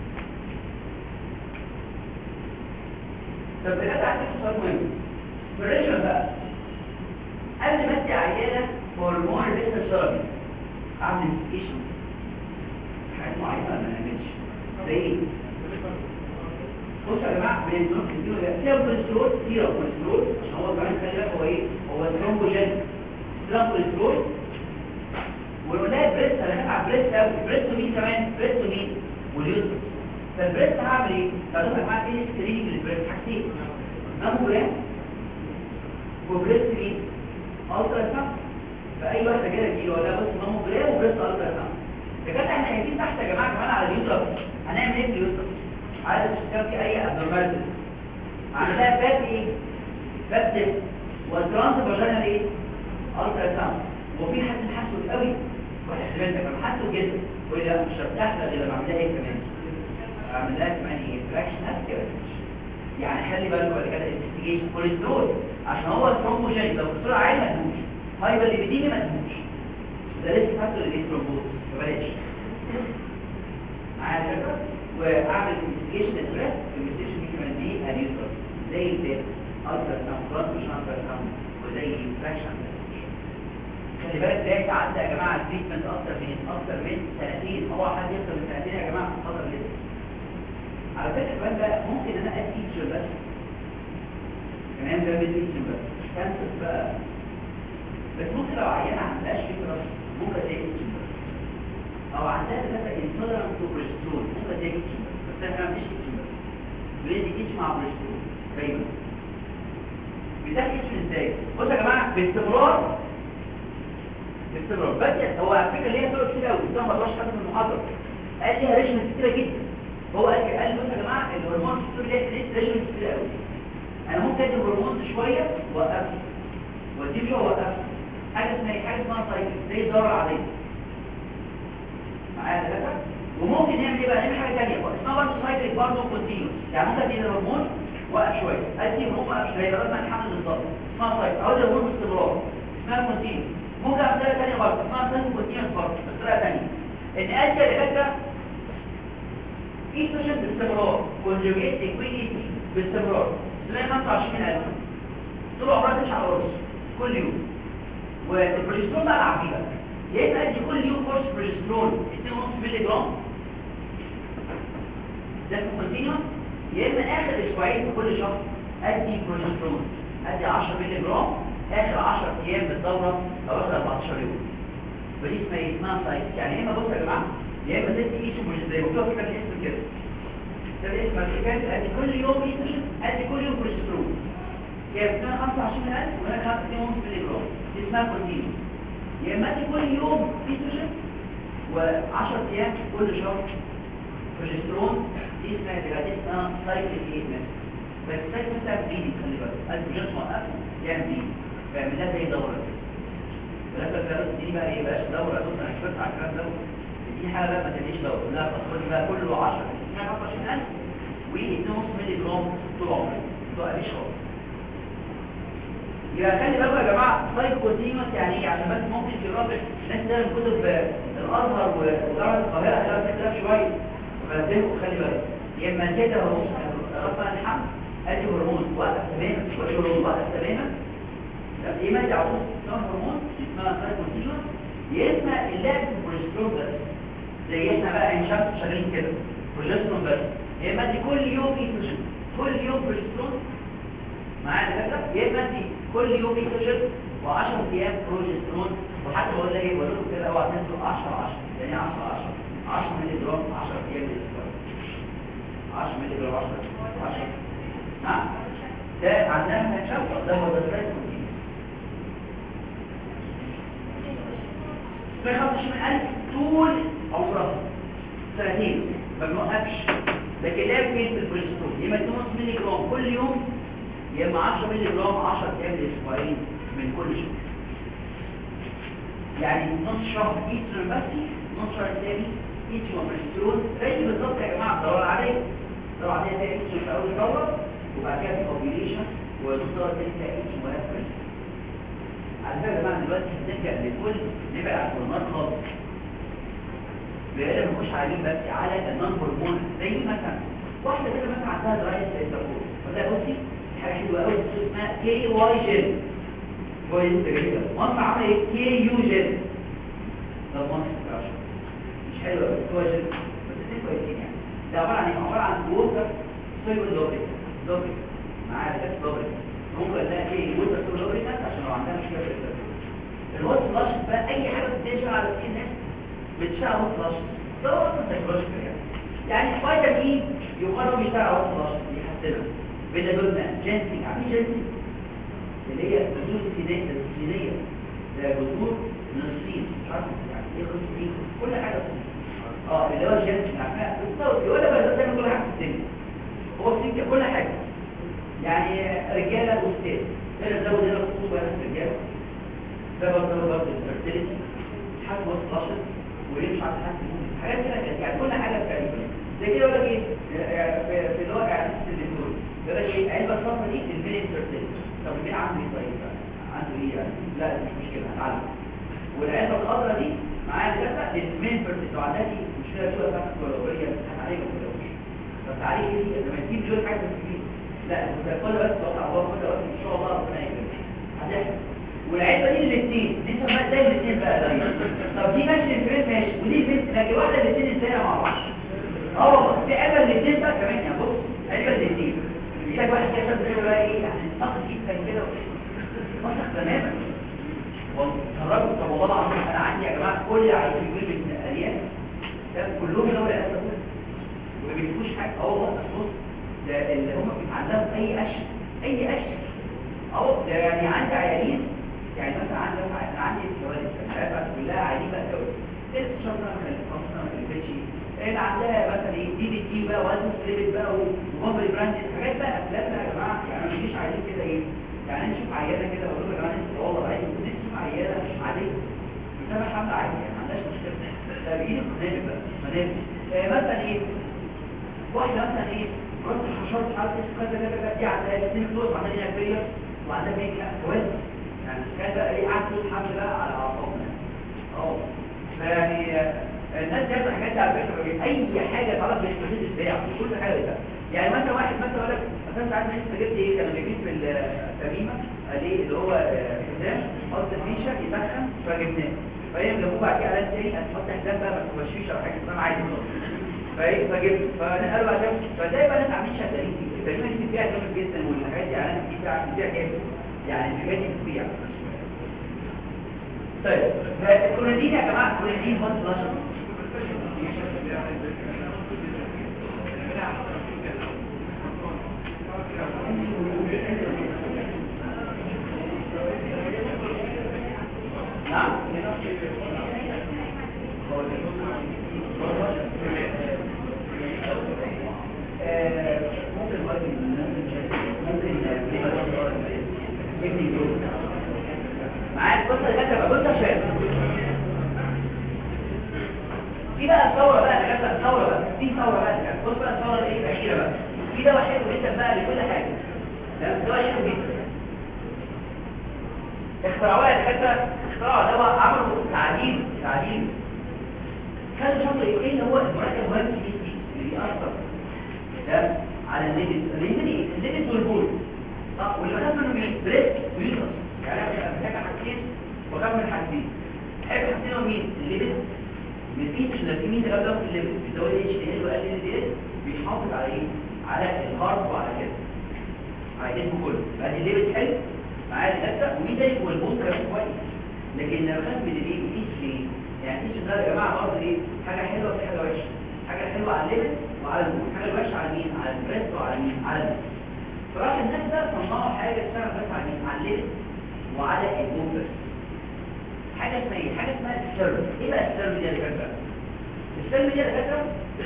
طب بجد عندك سؤال مهم بريشن بقى قبل ما ادي عيانه هرمون البيتا ثيرابي اعمل انفستيشن حاجات معينه ما نعملش زي ايه بصوا يا جماعه بنزول كتير فيها كوليسترول كتير كوليسترول عشان هو كمان خلي بالك هو ايه هو ثرومبوجين فيها كوليسترول والولايه بريست انا هبقى بريست قوي بريست مين كمان بريست مين واليوترس فالبريست هعمل ايه؟ هقول لك معاك ايه سكريننج للبريست حاجتين ماموجرام وبريست مين؟ الترا ساوند فاي واحده كده تجي ولا بص ماموجرام وبريست الترا ساوند بجد احنا عايزين تحت يا جماعه كمان على اليوترس هنعمل ايه في اليوترس؟ عايز تشوف في اي ابنورماليتي عندها فات ايه فات ديس والترانس فاجينال ايه الترا ساوند وفي حد حاسه قوي واحد كمان حاسه جدا ويقول مش هرتاح غير لما اعمل لها ايه كمان اعمل لها كمان ايه فراكشن اسكيورتي يعني خلي بالك بعد كده انفستيجيشن كوليسترول عشان هو الثرومبوجين لو الكوليسترول عالي ما تموتش هايبر ليبيديمي ما تموتش ده لسه فاكتور الثرومبوز فبلاش معايا الفكره واعمل انفستيجيشن ادريس الانفستيجيشن دي كمان دي اليوتر زي البيت الترا ساوند ترانسميشن الترا ساوند وزي فراكشن خلي بالك ده تعدى يا جماعه التريتمنت اكتر من اكتر من سنتين هو حد يكتر من سنتين يا جماعه خطر جدا على فكره كمان بقى ممكن انا ادي تيتشر بس كمان ده بدي تيتشر بس مش كانسر بقى بس ممكن لو عيانه ما عندهاش فكره ممكن تدي تيتشر بس او عندها مثلا انتولرانس تو بريستول ممكن تدي تيتشر بس بس انا ما بديش تيتشر بس بندي تيتشر مع بريستول دايما بتاخد تيتشر ازاي بصوا يا جماعه باستمرار باستمرار بس هو على فكره ليها طرق كتير قوي ده ما طلعش حد من المحاضره قال ليها ريجمنت كتيره جدا هو قال قال له يا جماعه الهرمون الدكتور ليه ليه ريجمنت كتير قوي انا ممكن ادي الهرمون شويه واوقفه واديه شويه واوقفه حاجه اسمها إيه؟ حاجه اسمها سايكل زي الدوره العاديه معايا يا دكاتره وممكن نعمل ايه بقى نعمل حاجه ثانيه اسمها برضه سايكل برضه كونتينيوس يعني ممكن ادي الهرمون وقف شويه ادي الهرمون وقف شويه يبقى لازم الحمل بالظبط اسمها سايكل او الهرمون باستمرار اسمها كونتينيوس ممكن اعمل طريقه ثانيه برضه اسمها سايكل كونتينيوس برضه بس طريقه ثانيه ان ادي يا دكاتره ايستروجين باستمرار كونجوجيت اكويتي باستمرار تلاقي 25000 طول عمرها تمشي على القرص كل يوم والبروجسترون بقى العب فيه بقى يا اما ادي كل يوم قرص بروجسترون 2.5 مللي جرام ده كونتينيوس يا اما اخر اسبوعين في كل شهر ادي بروجسترون ادي 10 مللي جرام اخر 10 ايام بالدوره او اخر 14 يوم فدي اسمها ايه اسمها سايت يعني يا اما بصوا يا جماعه يا اما تدي ايش زي ما مكتوب كده الاسم كده ده الاسم الكتاب ادي كل يوم ايستروجين ادي كل يوم بروجسترون يا اسمها 25000 وهنا 5 مللي جرام دي اسمها كونتينيوس يا اما ادي كل يوم ايستروجين و10 ايام كل شهر بروجسترون دي اسمها دلوقتي اسمها سايكل ايتمنت بس السايكل بتاع بيدي خلي بالك البروجسترون موقفه يعمل بيدي فيعملها زي دوره كده ولكن الفيروس دي بقى ايه بقاش دوره دوره انا شفت على الكلام دوت دي حاجه بقى ما تديش دوره لا تصل بقى كله 10 يعني 25000 و2.5 مللي جرام طول عمرك ما تقليش خالص يبقى خلي بالكم يا جماعه سايد كونتينوس يعني ايه عشان بس ممكن في الرابع ناس ده من كتب الازهر وجامعه القاهره هتلاقي اختلاف شويه فلازمكم خلي بالك يا اما كده هرمون رفع الحمل ادي هرمون وقف تماما ودي هرمون وقف تماما طب ايه ما تعوز نوع هرمون اسمها سايد كونتينوس يا اما اللعب في البروجسترون بس زي احنا بقى عين شمس شغالين كده بروجسترون بس يا اما دي كل يوم ايستروجين كل يوم بروجسترون معايا الفكره يا اما دي كل يوم ايستروجين و10 ايام بروجسترون وحتى بقول لك ايه بقول لكم كده اوعى تنسوا 10 10 يعني 10 10 10 مللي جرام 10 ايام الاسبوع 10 مللي جرام 10 10 نعم ده عندنا شفره ده هو ده الفرق في 25000 طول عمرها سنتين ما بنوقفش لكن لا فين في البروجسترون يا اما 2 مللي جرام كل يوم يا اما 10 مللي جرام 10 ايام الاسبوعين من كل شهر يعني نص شهر ايسترون بس نص شهر تاني ايسترون بروجسترون زي بالظبط يا جماعه الدوره العاديه الدوره العاديه فيها ايسترون في اول دوره وبعد كده في اوبيليشن ونص دوره تاني فيها ايسترون وهكذا على فكره يا جماعه دلوقتي هنرجع لكل نبعد عن الهرمونات خالص بقينا بنخش عليهم بس على النون هرمون زي مثلا واحده كده مثلا عندها درايه زي التقول فده بصي حاجه حلوه قوي اسمها كي واي جين كويس جدا مصر عمل ايه كي يو جين ده مصر مش حلو قوي كي واي جين بس الاثنين كويسين يعني ده عباره عن ايه عباره عن ووتر سويبل دوبريك دوبريك معايا كده دوبريك ممكن نلاقي ايه ووتر سويبل دوبريك عشان لو عندها مشكله في التركيز الوقت فلاش بقى اي حاجه بتنشر على السي ان اس بتشتغل وقت فلاش ده اصلا سايكولوجيكال يعني يعني فيتامين يقرب يشتغل وقت فلاش يحسنها بيدادولنا جنسي عارفين جنسي اللي هي بذور سينية سينية ده بذور من الصين مش عارف يعني ايه الصين كل حاجه صين اه اللي هو الجنسي عارفها بالظبط يقول لك بس تعمل كل حاجه في الدنيا هو الصين كل حاجه يعني رجاله وستات هنا زود هنا خصوصا بنات رجاله ده برضه برضه الفيرتيليتي حد وسط رشد ويمشي على حد حاجات كده كده يعني كل حاجه تقريبا زي كده يقول لك ايه في في اللي هو اعلان التلفزيون يقول لك ايه علبه الصفرا دي للمين انترتين طب المين عنده ايه طيب عنده ايه يعني لا مش مشكله هنعلم والعلبه الخضراء دي معاها كذا للمين انترتين لو عندها دي مشكله شويه بتاعت الكلوريه هتعالج ما تقولش بس عليك ايه لما تجيب جوه حاجه تسكين لا انت كل بس وقع الله كل بس ان شاء الله ربنا يكرمك هتحصل والعلبه دي الاثنين دي سماها زي الاثنين بقى ده طب دي ماشي الفريم ماشي ودي بنت لكن واحده الاثنين ازاي مع بعض اه والله في علبه الاثنين بقى كمان يعني بص علبه الاثنين محتاج واحد كده بيقول بقى ايه يعني نقص جدا كده نقص تماما والراجل طب والله العظيم انا عندي يا جماعه كل عايز يجيب من الالياف كلهم لو الاسف وما بيجيبوش حاجه اه والله بص ده اللي هم عندهم اي قش اي قش اه ده يعني عندي عيانين يعني مثلا عندي انا عندي الجوالس الحالات كلها عيانين بقى جوالس ست شهور ما خلت خمس سنه ما خلفتش اللي عندها مثلا ايه دي دي تي بقى وزن سليبت بقى وكومبري براند حاجات بقى افلام بقى يا جماعه يعني ما نجيش عايزين كده ايه يعني نشوف عيانه كده اقول له يا جماعه انت والله عايز نشوف عيانه مش عاديه بتابع حمله عادي يعني ما عندهاش مشكله فبيجي منابه بقى منابه مثلا ايه واحده مثلا ايه رد الحشرات مش عارف ايه كذا كذا كذا دي عندها اثنين فلوس وعندها هنا كبيره وعندها ميك اب كويس يعني كان بقى ايه قاعد طول الحمل بقى على اعصابنا اه فيعني الناس دي بتعمل حاجات على فكره اي حاجه تعرف بالاستفاده ازاي كل حاجه بقى يعني مثلا واحد مثلا يقول لك مثلا انت عارف انت جبت ايه كانوا جايبين في التميمه قال ايه اللي هو حزام حط الفيشه يسخن فجبناه فهي جابوه بعد كده على تاني هتحط حزام بقى ما تبقاش فيشه او حاجه اسمها عادي فايه فجبت فانا قالوا بعد كده فزي بقى الناس عاملين شغالين دي التميمه دي بتبيع جامد جدا والحاجات دي اعلانات دي بتبيع بتبيع جامد يعني الحاجات دي بتبيع طيب الكلوريدين يا جماعه الكلوريدين بص نشر نعم ممكن ممكن معاك بص يا كاتب بص يا شباب في بقى الثوره بقى يا كاتب الثوره بقى في ثوره بقى بص بقى الثوره ايه الاخيره بقى في دواء حلو جدا بقى لكل حاجه ده دواء حلو جدا اخترعوها يا كاتب اخترعوا دواء عملوا تعديل تعديل كانوا شرط ايه اللي هو المركب المهم اللي بيأثر ده على الليبس الليبس الليبس والبول صح واللي بخاف منه مين بريسك ويوترس يعني انا بحب حاجتين وخاف من حاجتين بحب حاجتين مين الليبس مفيش لا في مين اللي قبله في الليبس بيزود اتش دي ال وال دي ال بيحافظ على ايه على الهارت وعلى كده على جسمه كله بعد الليبس حلو معاه الهدى ومين ده والبول كمان كويس لكن لو خاف من الايه مفيش ليه يعني مفيش ده يا جماعه برضه ايه حاجه حلوه في حاجه وحشه حاجه حلوه على الليبس وعلى البول حاجه وحشه على مين على البريست وعلى مين على البول فراح الناس ده صنعوا حاجه اسمها بس على مين على الليبس وعلى البول بس حاجه اسمها ايه حاجه اسمها السيرم ايه بقى السيرم دي يا دكاتره السيرم دي يا دكاتره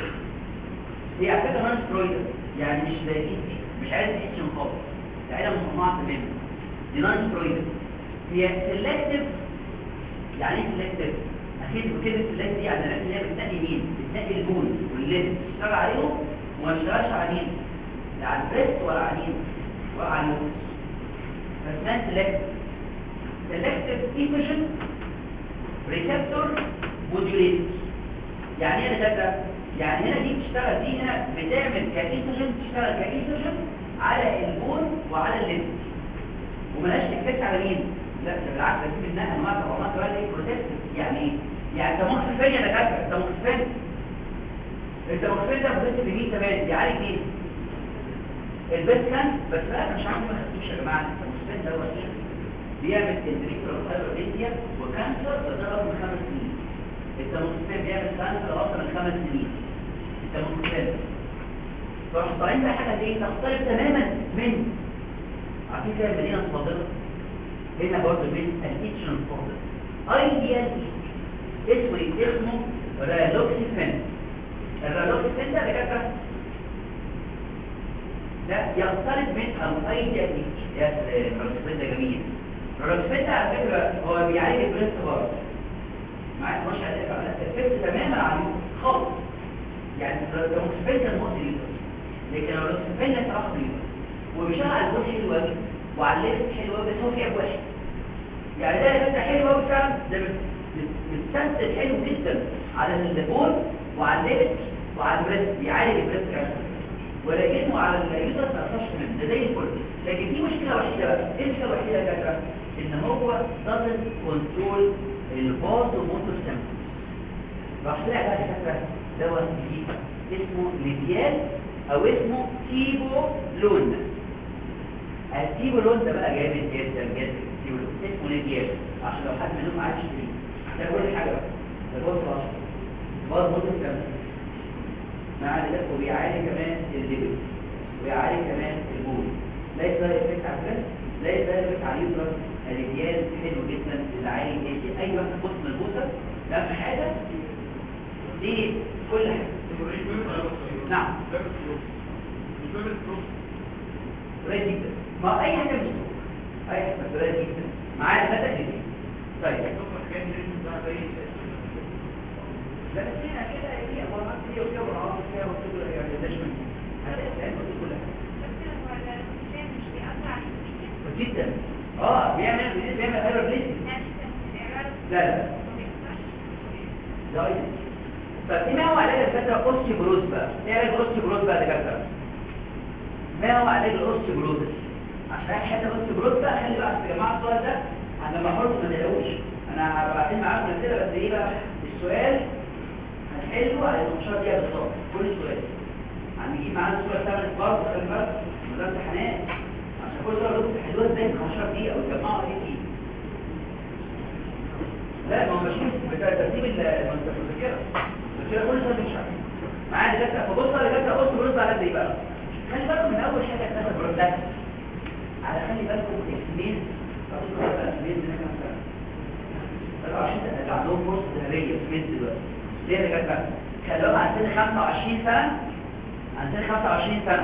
هي على فكره نون سترويدال يعني مش زي دي مش عايز تحس خالص دي عيله مصنعه تماما دي نون سترويدال هي سيلكتيف يعني ايه سيلكتيف اكيد كلمه سيلكتيف دي يعني اللي هي بتنقي مين بتنقي البول والليد تشتغل عليهم وما تشتغلش على مين لا على البريست ولا على مين ولا على النوز فاسمها سيلكتيف سيلكتيف ايفيشن ريسبتور موديوليتور يعني ايه ده يعني هنا دي بتشتغل دي هنا بتعمل كايستروجين تشتغل كايستروجين على البول وعلى الليد وملهاش افكت على مين لا ده بالعكس دي منها انواع طبعا كمان ايه بروتكتيف يعني ايه يعني انت مخفين يا دكاتره انت مخفين انت مخفين ده بروتكتيف لمين كمان بيعالج مين البيت كان بس لا مش عارف ما خدتوش يا جماعه انت مخفين ده هو ايه بيعمل انتريكتور فايبريديا وكانسر بضرب من خمس سنين التموكسين بيعمل كانسر اكتر من خمس سنين التموكسين فراح طالعين بقى حاجه ايه تختلف تماما من عارفين كده المدينه الفاضله هنا برضه من الاتشن الفاضل ايديال اسمه ايه اسمه رالوكسيفين الرالوكسيفين ده دكاتره ده يختلف من او ايديال يا الرالوكسيفين ده جميل الرالوكسيفين ده على فكره هو بيعالج البريست بارد معاك مش على الافكت تماما عليه خالص يعني الرالوكسيفين كان مؤذي للبريست لكن الرالوكسيفين ده صراحه للبريست وبيشتغل على الجول حلو قوي وعلى الليفت حلو قوي بس هو في عيب واحد يعني ده ده حلو قوي فعلا ده متسلسل حلو جدا على البول وعلى الليفت وعلى البريست بيعالج البريست كمان ولكنه على اليوتر ما يقدرش من ده زي الفل لكن في مشكله وحيده بقى ايه المشكله الوحيده يا دكاتره ان هو doesn't control الباز موتور سيمبتومز راح طلع بقى دكاتره دواء جديد اسمه ليبيال او اسمه تيبو لون التيبو لون ده بقى جامد جدا جدا التيبو لون اسمه ليبيال عشان لو حد منهم عايز يشتريه ده كل حاجه بقى ده الوصف اصلا باز موتور سيمبتومز مع ذلك وبيعالج كمان الليبل وبيعالج كمان البول لا يقدر يفكت على الفرس لا يقدر يفكت على اليوترس الرجال حلو جدا اللي عالج اي اي واحد بص من البوسه اهم حاجه دي كل حاجه نعم قليل جدا ما اي حاجه مش اي حاجه بس قليل جدا معايا ثلاثه جدا طيب لا بس هنا كده هي مرات هي وكده وراه فيها وكده يعني ده شويه هذا الكلام كله جدا اه بيعمل بيعمل ايرور بليس لا لا لا طب ما هو علاج الفتره اوستيوبروز بقى ايه علاج الاوستيوبروز بقى يا دكاتره ما هو علاج الاوستيوبروز عشان حته الاوستيوبروز بقى خلي بقى يا جماعه السؤال ده انا ما حرص ما تلاقوش انا هبعتين معاكم كده بس ايه بقى السؤال هنحله على 12 دقيقه بالظبط كل سؤال هنجيب معانا السؤال 8 برضه خلي بالك وده امتحانات عشان كل سؤال لازم تحلوها ازاي في 15 دقيقه وتجمعوا ايه فيه لا ما هو مش بتاع ترتيب المذكره المذكره كل سؤال مش عارف معايا دكاتره فبص على دكاتره بص برد على قد ايه بقى خلي بالكم من اول حاجه كتبت بردات على خلي بالكم اكسبيز اكسبيز مثلا 24 سنه عندهم فرصه ذهبيه في دلوقتي ليه يا جدع خلوهم عندنا 25 سنة عندنا 25 سنة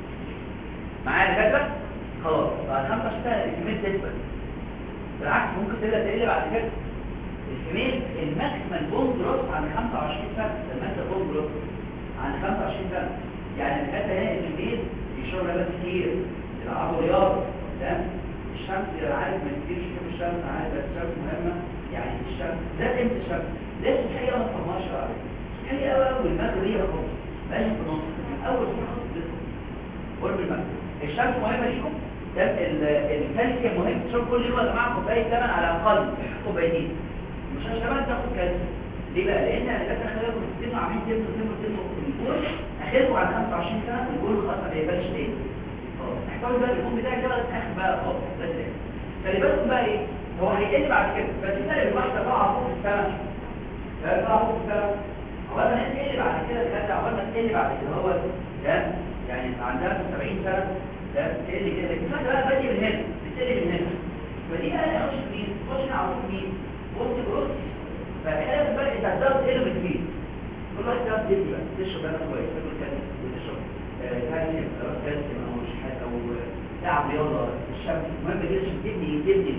معايا يا جدع خلاص بعد 25 سنة الكمية تثبت بالعكس ممكن تبدأ تقل بعد كده الكمية الماكسيمال بون جروث عند 25 سنة الماكسيمال بون جروث عند 25 سنة يعني الكتا هنا الكمية يشرب لبس كتير يلعبوا رياضة تمام الشمس عارف ما كتيرش يشوف الشمس عارف بس الشمس مهمة يعني الشمس لازم الشمس لازم الحقيقة ما تفهمهاش عليك الحقيقة أول أول المادة دي رقم بلاش في النص أول صفحة بتدخل قرب المادة الشمس مهمة ليكم ده الكالسيوم مهم تشرب كل يوم يا جماعة كوباية لبن على الأقل كوبايتين مش عشان لبن تاخد كالسيوم ليه بقى؟ لأن أنا لسه خلالكم تسموا عاملين تسموا تسموا تسموا الجول آخركم على 25 سنة الجول خلاص ما بيقبلش تاني خلاص احفظوا بقى الجول بتاعك ده بقى آخر بقى خالص بس خلي بالكم بقى إيه؟ هو هيقل بعد كده بس الفرق بين واحدة طالعة فوق السنة لا طالعة فوق السنة عقبال ما تقل بعد كده الكلام عقبال ما تقل بعد كده هو ده يعني عندها 70 سنة ده تقل كده لكن فجأة بقى بادئ من هنا بتقل من هنا فدي بقى تخش في مين؟ تخش على طول مين؟ وسط جروس فكده الفرق انت هتقدر تقل من مين؟ كل واحد ده بيدي بقى تشرب بقى كويس تاكل كالسيوم وتشرب كالسيوم او كالسيوم او مش حاجه او تلعب رياضه الشمس المهم كده عشان تبني تبني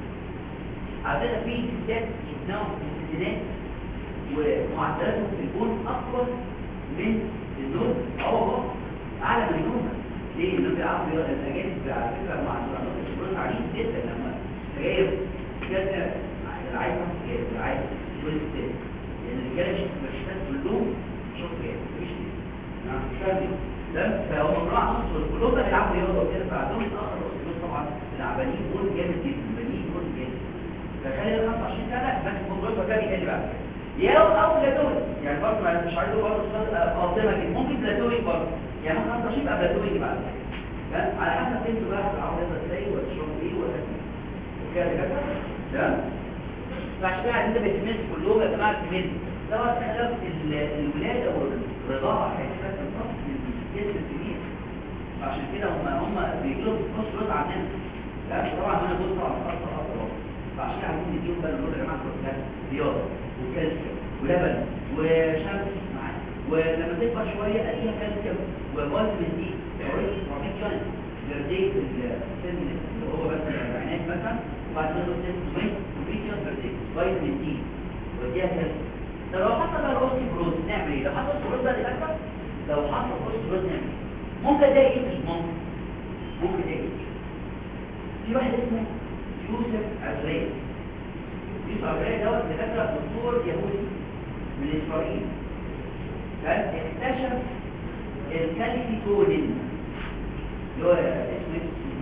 عندنا في ستات شفناهم في الستينات ومعدلاتهم في البون اكبر من النوم اه اعلى من النوم ليه النوم بيلعبوا رياضه الاجانب على فكره معدلات الشباب عايشين جدا لما سجاير جدا العايز سجاير العايز كل الستات لان الرجاله مش مش كلهم شوف يعني مش نعم مش فاهم ده فهم راح نص كلهم بيلعبوا رياضه وكده فعندهم اتاخر طبعا العبانين دول جامد جدا البنين دول جامد فخلي 25 سنه بس الموضوع ده بيقل بعد يا او بلاتوي يعني برضه مش عايز اقول برضه قاطمه كده ممكن بلاتوي برضه يعني ممكن 25 يبقى بلاتوي بعد كده على حسب انتوا بقى العرض ازاي وتشربوا ايه ولا وكده كده تمام فعشان كده عايزين بيتمس كلهم يا جماعه التمس طبعا خلاف الولاده والرضاعه هيحتاج نقص من جسم الكبير عشان كده هم هم بيجيلوا نص رضا عننا لا طبعا انا بص على خط خط فعشان عايزين نديهم بقى نقول يا جماعه كلها رياضه وكالسيوم ولبن وشمس معاه ولما تكبر شويه اديها كالسيوم وفيتامين دي اوريدي بروتين يونت بيرديت السن اللي هو بس العنايات مثلا وبعد كده تاخد وين وفيتامين بيرديت فيتامين دي وديها كالسيوم طب لو حصل بقى الاوستيبروز نعمل ايه؟ لو حصل الاوستيبروز ده للاسف لو حصل الاوستيبروز نعمل ايه؟ ممكن ده ايه مش ممكن ممكن ايه في واحد اسمه يوسف عزرائيل يوسف عزرائيل دوت دكاتره دكتور يهودي من اسرائيل كان اكتشف الكالسيتونين اللي هو اسمه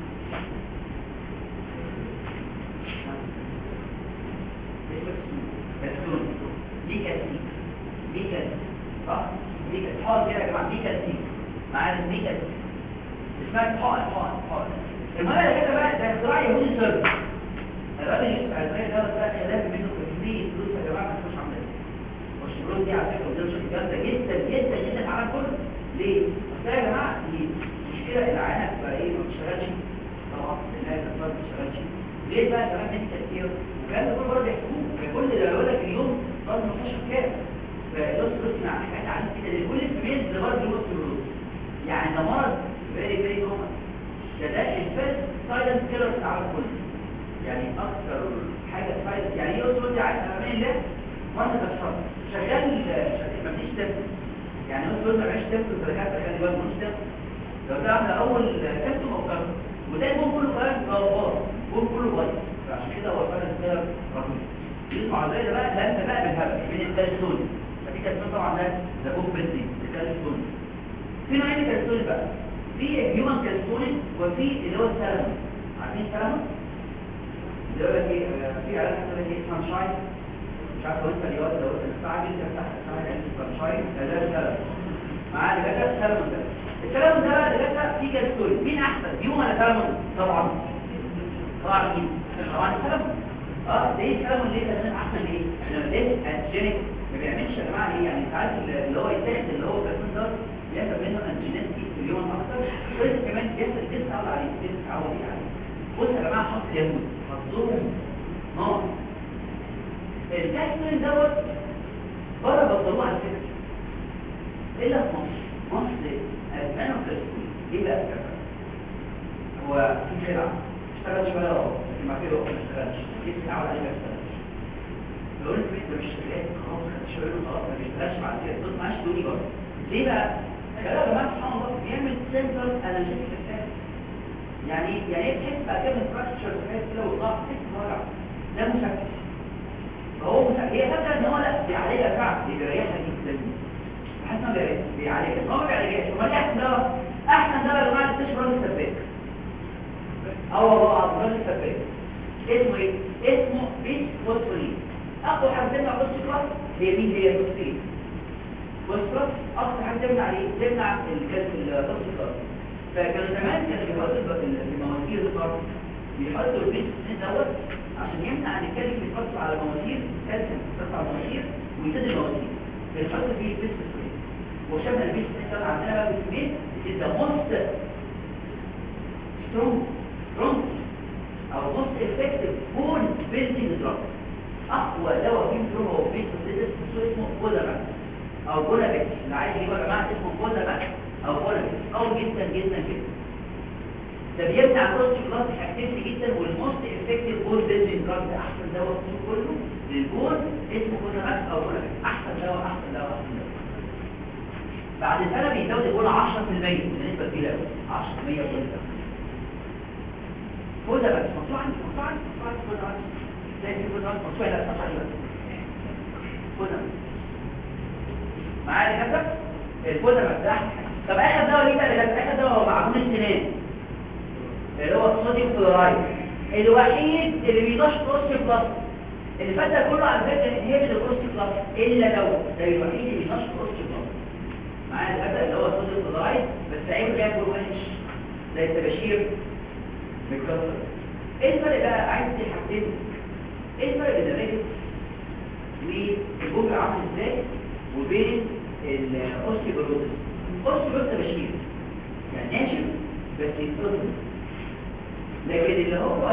كالسيتونين دي كالسيك دي كالسيك صح دي كالسيك حاضر كده يا جماعه دي كالسيك معانا دي كالسيك اسمها حاضر حاضر حاضر المهم ده كده بقى ده اختراع يهودي سر الراجل يوسف عزرائيل دوت بقى خلاف منه كميه فلوس يا جماعه ما تخش عندنا والشغلات دي على فكره ودي شغل جامده جدا جدا جدا في العالم كله ليه؟ اصل يا جماعه دي مشكله العينه بتبقى ايه ما بتشتغلش طبعا الناس ما بتشتغلش ليه بقى كمان انت كتير وكان ده كله برضه يحكموه كل اللي بيقول لك اليوم برضه ما فيش كام فلوس فلوس مع حاجات عن كده لكل الكميات اللي برضه لوس فلوس يعني ده مرض فيري فيري كومن ده ده الفيرست سايلنت كيلر في العالم كله يعني اكثر حاجه سايلنت يعني ايه لوس فلوس عايز امان الله مرض بشر شغال ما فيش دم يعني هو دول ما فيش دم في الدرجات خلي بالك مش دم لو ده احنا اول كابتن موقف وده الجون كله كلام غلطات الجون كله بايظ فعشان كده هو فعلا كده رهيب يسمع زي ده بقى لان بقى بالهبل من الكالسون فدي كالسون طبعا ده ده جون بنتي الكالسون في نوعين كالسون بقى في هيومن كالسون وفي اللي هو السلمون عارفين السلمون؟ اللي هو لك ايه في علاقه كده ايه سانشاين مش عارف لو انت اليوم لو انت مستعجل تفتح تفتح عند السانشاين ده ده السلمون معاه ده ده السلمون ده السلمون ده بقى ده فيه كالسون مين احسن هيومن ولا سلمون؟ طبعا طبعا مين؟ طبعا السلمون اه ليه السلمون ليه ده احسن ليه؟ لان ده انتيجينيك ما بيعملش يا جماعه ايه يعني ساعات اللي هو يتاخد اللي هو الكالسون ده بياخد منه انتيجينيك في اليوم اكتر بس كمان بياخد ديس على عليه ديس على عليه بص يا جماعه حط اليهود حطهم نار الكالسون دوت بره بطلوه على فكره الا في مصر مصر ادمان وكالسون ليه بقى كده هو في خدعه اشتغل شويه اهو لكن بعد كده هو ما اشتغلش جيت تعود عليه ما اشتغلش لو انت انت مش شغال خلاص خدت شويه خلاص ما بيشتغلش بعد كده تقول معاش تقولي برضه ليه بقى؟ يا جماعه سبحان الله بيعمل سنترال انرجيتيك افكت يعني يعني ايه تحس بقى كده ستراكشر كده والضغط تحس وجع ده مشكل فهو مش هي فاكره ان هو لا بيعالجها فعلا دي بيريحها جدا بحس انه بيعالجها هو ما بيعالجهاش امال ايه احسن دواء احسن دواء يا جماعه تستشفى راجل سباك اه والله العظيم راجل سباك اسمه ايه اسمه بيس فوسفورين اقوى حاجه تمنع الفوسفورات هي مين هي الفوسفورين فوسفورات اكتر حاجه تمنع ايه تمنع الفوسفورات فكانوا زمان كانوا بيحطوا المواسير الضغط بيحطوا البيس دوت عشان يمنع ان الكالسيوم يتحط على المواسير الكالسيوم يتحط على المواسير ويسد المواسير بنحط فيه البيس سبريد وشبه البيس سبريد عندنا بقى بسمين is the most strong strong او most effective bone building drug اقوى دواء فيه بيقولوا هو بيس سبريد اسمه بولاماك او بولاماك اللي عايز يبقى يا جماعه اسمه بولاماك او بولاماك قوي جدا جدا جدا ده بيمنع بروست كلاس اكتيفيتي جدا والموست افكتيف بول بيلدينج دراج ده احسن دواء فيه كله للبول اسمه كوناماكس او كوناماكس احسن دواء احسن دواء احسن دواء بعد سنه بيزود البول 10% بنسبه كبيره قوي 10% كل سنه كوناماكس مقطوع عندي مقطوع عندي مقطوع عندي مقطوع عندي زي في كوناماكس مقطوع لا مقطوع عندي كوناماكس معايا كده الكوناماكس ده احسن طب اخر دواء ليه بقى اخر دواء هو معجون السنان اللي هو الصوديوم كلورايد الوحيد اللي بينشط بروستي بلس اللي فات ده كله على فكره هي اللي بروستي بلس الا لو ده الوحيد اللي بينشط بروستي بلس معايا الفتا اللي هو الصوديوم كلورايد بس عيبه بياكل وحش زي التباشير متكسر ايه الفرق بقى عايز حاجتين ايه الفرق بين الريجل والجمله عامل ازاي وبين الاوستيوبروتس الاوستيوبروتس تباشير يعني ناشف بس يتقطم لكن اللي هو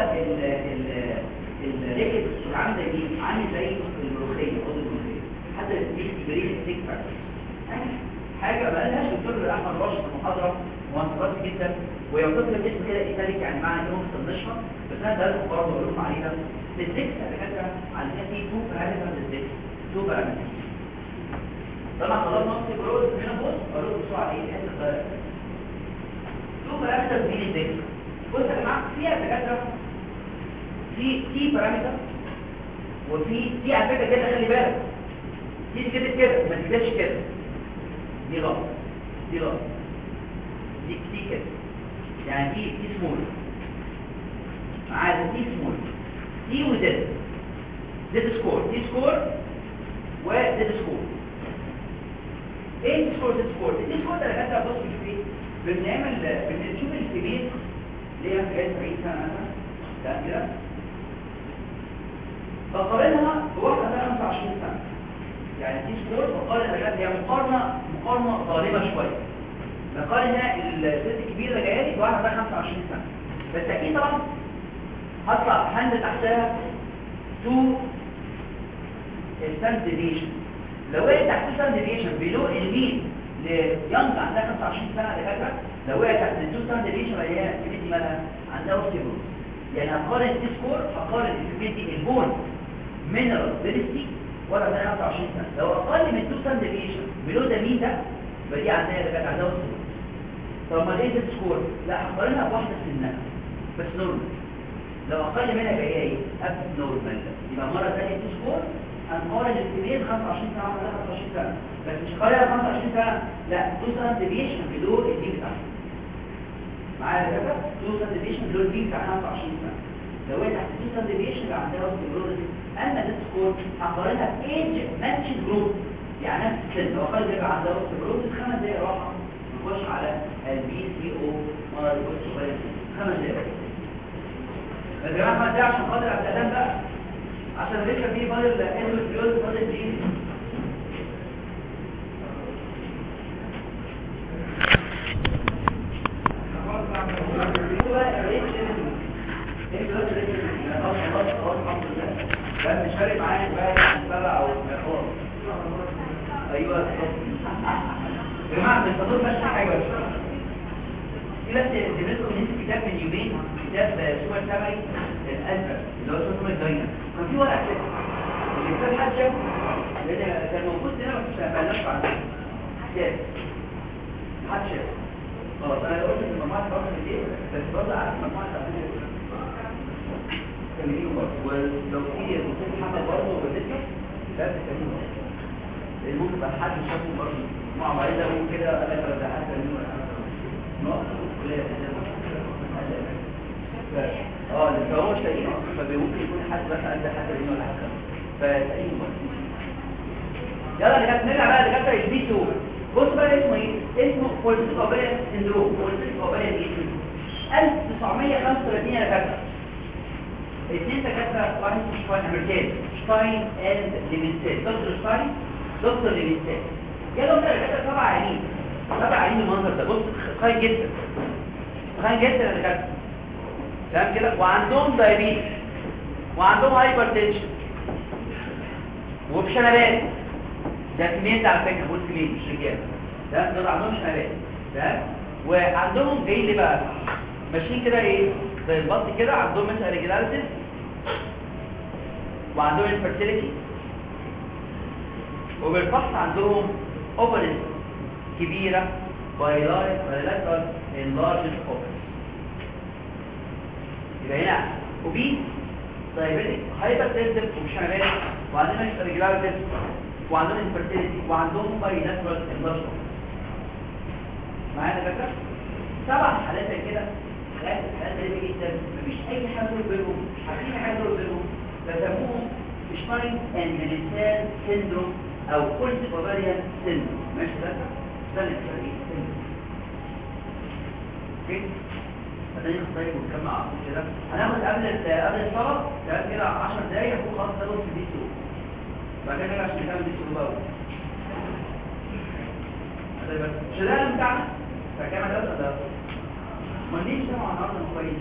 الريكت عامل زي مين عامل زي الملوخيه خد الملوخيه حتى الستيك بريد ستيك فاكتور حاجه ما لهاش دكتور احمد راشد في المحاضره وانتظرت جدا ويوصف لك اسم كده ايتاليك يعني معنى انهم تنشط بس انا ده لكم برضه بقول لكم عليها الستيكس على فكره عندنا في تو بارامتر للستيكس تو بارامتر طبعا طلبنا نص جروز هنا بص اقول لكم بسرعه ايه الحته الصغيره تو بارامتر دي للستيكس بص يا جماعه فيها دكاتره في تي بارامتر وفي تي على فكره كده خلي بالك دي كده كده ما تكتبش كده دي غلط دي غلط دي دي كده يعني دي دي سمول عايز دي سمول دي وزد زد سكور دي سكور وزد سكور ايه دي سكور زد سكور دي سكور ده كده بص بنشوف ايه بنعمل بنشوف الكبير اللي هي حاجات 70 سنه مثلا ده كده بقارنها بواحده بقى 25 سنه يعني دي سكور بقارن بجد هي مقارنه مقارنه ظالمه شويه بقارن الست الكبيره جايه لي بواحده بقى 25 سنه بس اكيد طبعا هطلع هنزل تحتها تو ستاند ديفيشن لو وقعت تحت ستاند ديفيشن بلو المين ليانج عندها 25 سنه دكاتره لو وقعت تحت التو ستاند ديفيشن اللي هي الكبير مالها عندها اوستيبروز يعني هقارن دي سكور هقارن الكبير البون مينرال دينستي ولا ده 25 سنه لو اقل من 2 ستاند ديفيشن بلو ده مين ده يبقى دي عندها دكاتره عندها اوستيبروز طب ما ايه سكور لا هقارنها بواحده سنها بس نورمال لو اقل منها جايه ايه اب نورمال يبقى مره ثانيه تو سكور هنقارن الكبير 25 سنه ولا 25 سنه بس مش قارن 25 سنه لا تو سنه ديفيشن بلو الدي بتاعها معايا كده تو سنه ديفيشن بلو الدي بتاع 25 سنه لو هي تحت تو سنه ديفيشن يبقى عندها اوستيوبروزيس اما ده سكور هقارنها بايج ماتش جروب يعني نفس السن لو اقل يبقى عندها اوستيوبروزيس خمس دقايق راحه نخش على البي سي او مره يبص شويه خمس دقايق يا جماعه ما ده عشان خاطر عبد الادام بقى عشان لسه في فاضل اندوميتريوز فاضل دي مش فارق معايا بقى سبع او خلاص ايوه يا جماعه مش هتقول بس حاجه بس في بس دمتكم ان انت كتاب من يومين كتاب سوبر سمري الازرق اللي هو سوبر داينا كان في ورقه كده الكتاب حد شافه لان كان موجود هنا بس ما بقناش عنه كتاب حد شافه خلاص انا قلت ان مجموعه برضه دي بس برضه عارف مجموعه تعبانه كلمينه برضه ولو في ممكن محمد برضه وبدته ده تكلمه ممكن بقى حد شافه برضه مع مريضه ممكن كده قال لك ده حد كلمه نقص كليه اه لسه هو شيء فممكن يكون حد بس عنده حد هنا ولا حاجه فتلاقيه يلا اللي كانت نرجع بقى اللي كانت البي 2 بص بقى اسمه ايه اسمه بوليسيك اوبريان سندروم بوليسيك اوبريان ايه 1935 يا دكاتره اثنين دكاتره واحد شتاين امريكان شتاين اند ليفنستين دكتور شتاين دكتور ليفنستين جالهم كده دكاتره سبع عينين سبع عينين المنظر ده بص خاين جدا خاين جدا يا دكاتره تمام كده وعندهم دايابيتس وعندهم هايبرتنشن وبشنبات ده كمية على فكرة بص كمية مش رجال ده دول عندهم شنبات تمام وعندهم جاي لي بقى ماشيين كده ايه زي البط كده عندهم مثلا ريجولاريتيز وعندهم انفيرتيليتي وبالفحص عندهم اوبرز كبيرة بايلاترال انلارجد اوبرز يبقى هنا اوبيس دايابيتك هايبرتنسيف وشنبات وعندنا ريجولاريتيز وعندهم انفيرتيليتي وعندهم بايلاترال انلارجد معانا فكره سبع حالات كده حالات حالات غريبه جدا مفيش اي حاجه دول بينهم مش عارفين حاجه دول بينهم بسموهم شتاين اند ميليسان سيندروم او كولت بافاريان سيندروم ماشي ده ده اللي سيندروم اوكي بعدين نختار ونكمل على طول كده هناخد قبل قبل الصلاه تمام كده 10 دقايق هو خلاص ده نص دي سو بعد كده عشان نكمل دي سو بقى مش ده اللي بتاعنا فكام ده ده ما ليش سمع النهارده كويس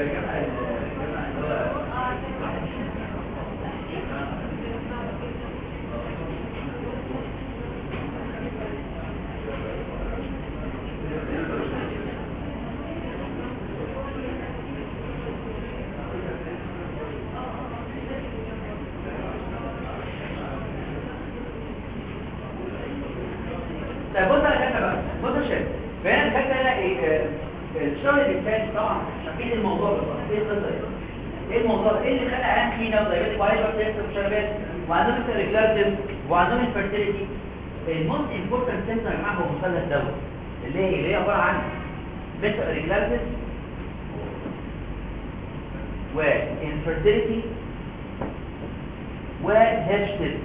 طيب بص على كده بقى بص يا شباب فهنا الفكره هنا ايه آه، الشغل اللي فات طبعا شايفين الموضوع بالظبط ايه القصه دي ايه الموضوع ده؟ ايه اللي خلى عيان كلينه ودايبيتك وهايبر تنسف وشربات وعندهم الريجلاردم وعندهم الفيرتيليتي الموست امبورتنت سنتر يا جماعه هو مثلث دوت اللي هي اللي هي عباره عن بيتا ريجلاردم وانفيرتيليتي وهيرشتل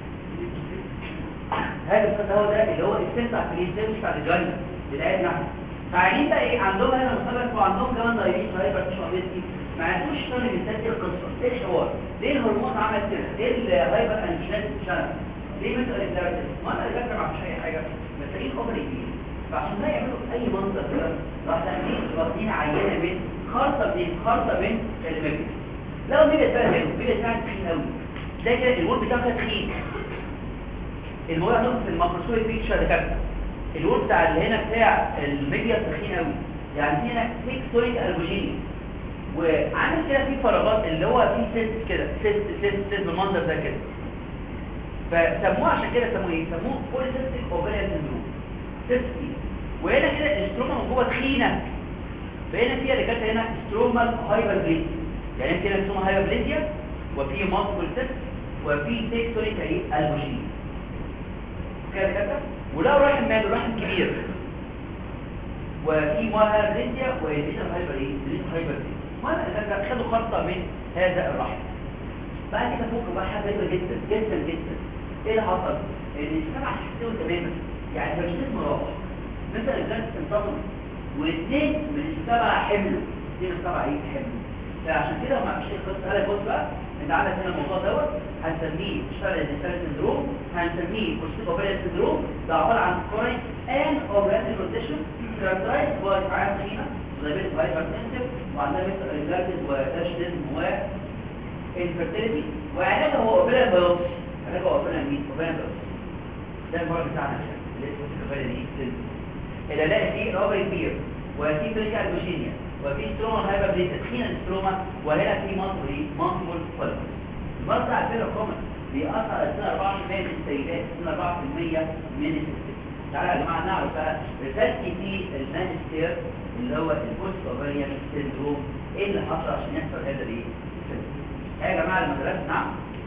هذا الخط هو ده اللي هو السنتر في الانسان بتاع الجاينا بتاعتنا احنا فعايزين بقى ايه عندهم هنا مثلث وعندهم كمان دايبيتس وهايبر تنسف ما عرفوش يشتغلوا الانسان ايه القصه ايه الحوار ليه الهرمون عمل كده ليه الهايبر انجينات اشتغل ليه مثل الكلاريتس ما انا اللي فاكر ما فيش اي حاجه محتاجين اوفر كبير فعشان ده يعملوا اي منظر كده راح داخلين واخدين عينه من خرطه من خرطه من المجد لو ميجا فيها حلو ميجا فيها تخين قوي ده كده الوول بتاعها تخين الموضوع ده في الميكروسكوب بيكتشر ده كده الوول بتاع اللي هنا بتاع الميديا تخين قوي يعني هنا ثيك سوليد البوجيني وعامل كده في فراغات اللي هو في سيست كده سيست سيست سيست بالمنظر ده كده فسموه عشان كده سموه ايه سموه بوليسيستيك اوفيريان سيندروم سيستي وهنا كده الاستروما من جوه تخينه فهنا فيها اللي كانت هنا استروما هايبربليزيا يعني كده استروما هايبربليزيا وفي مالتيبل سيست وفي تيكتوريك ايه البوجين كده كده ولو رحم ماله رحم كبير وفي مهاربليزيا وإيديشن هايبر ايه إيديشن هايبربليزيا وانا اذا خدوا خطه من هذا الرحم بعد كده فوق بقى حاجه غريبه جدا جدا جدا ايه اللي حصل ان السبعه حسوا تماما يعني مش اسم راح مثلا الجنس انتصر واثنين من السبعه حملوا اثنين من السبعه ايه حملوا فعشان كده ما فيش قصه هلا بص بقى انت عندك هنا الموضوع دوت هنسميه اشتغل الانسان سندروم هنسميه كورسيك اوفيريا سندروم ده عباره عن كوريك ان اوفيريا كونديشن كاركترايز باي فعال خيمه diabetic hypertensive وعندها مثل الجاردز وتشدد و infertility وعلاجها هو اوبيلا بايوبسي علاجها هو اوبيلا مين اوبيلا بايوبسي ده المرض بتاعنا اللي اسمه اوبيلا دي اللي الاقي فيه الاوبري كبير وفي بريكا البوشينيا وفي ستروما هايبر تدخين الستروما وهنا في مصر ايه مالتيبل فولكس المرض ده على فكره كومن بيأثر على 4% من السيدات 4% من الستات تعالى يا جماعه نعرف بقى رسالتي في الماجستير اللي هو البوست اوفريان سيندروم ايه اللي حصل عشان يحصل هذا الايه ها يا جماعه المدرسه نعم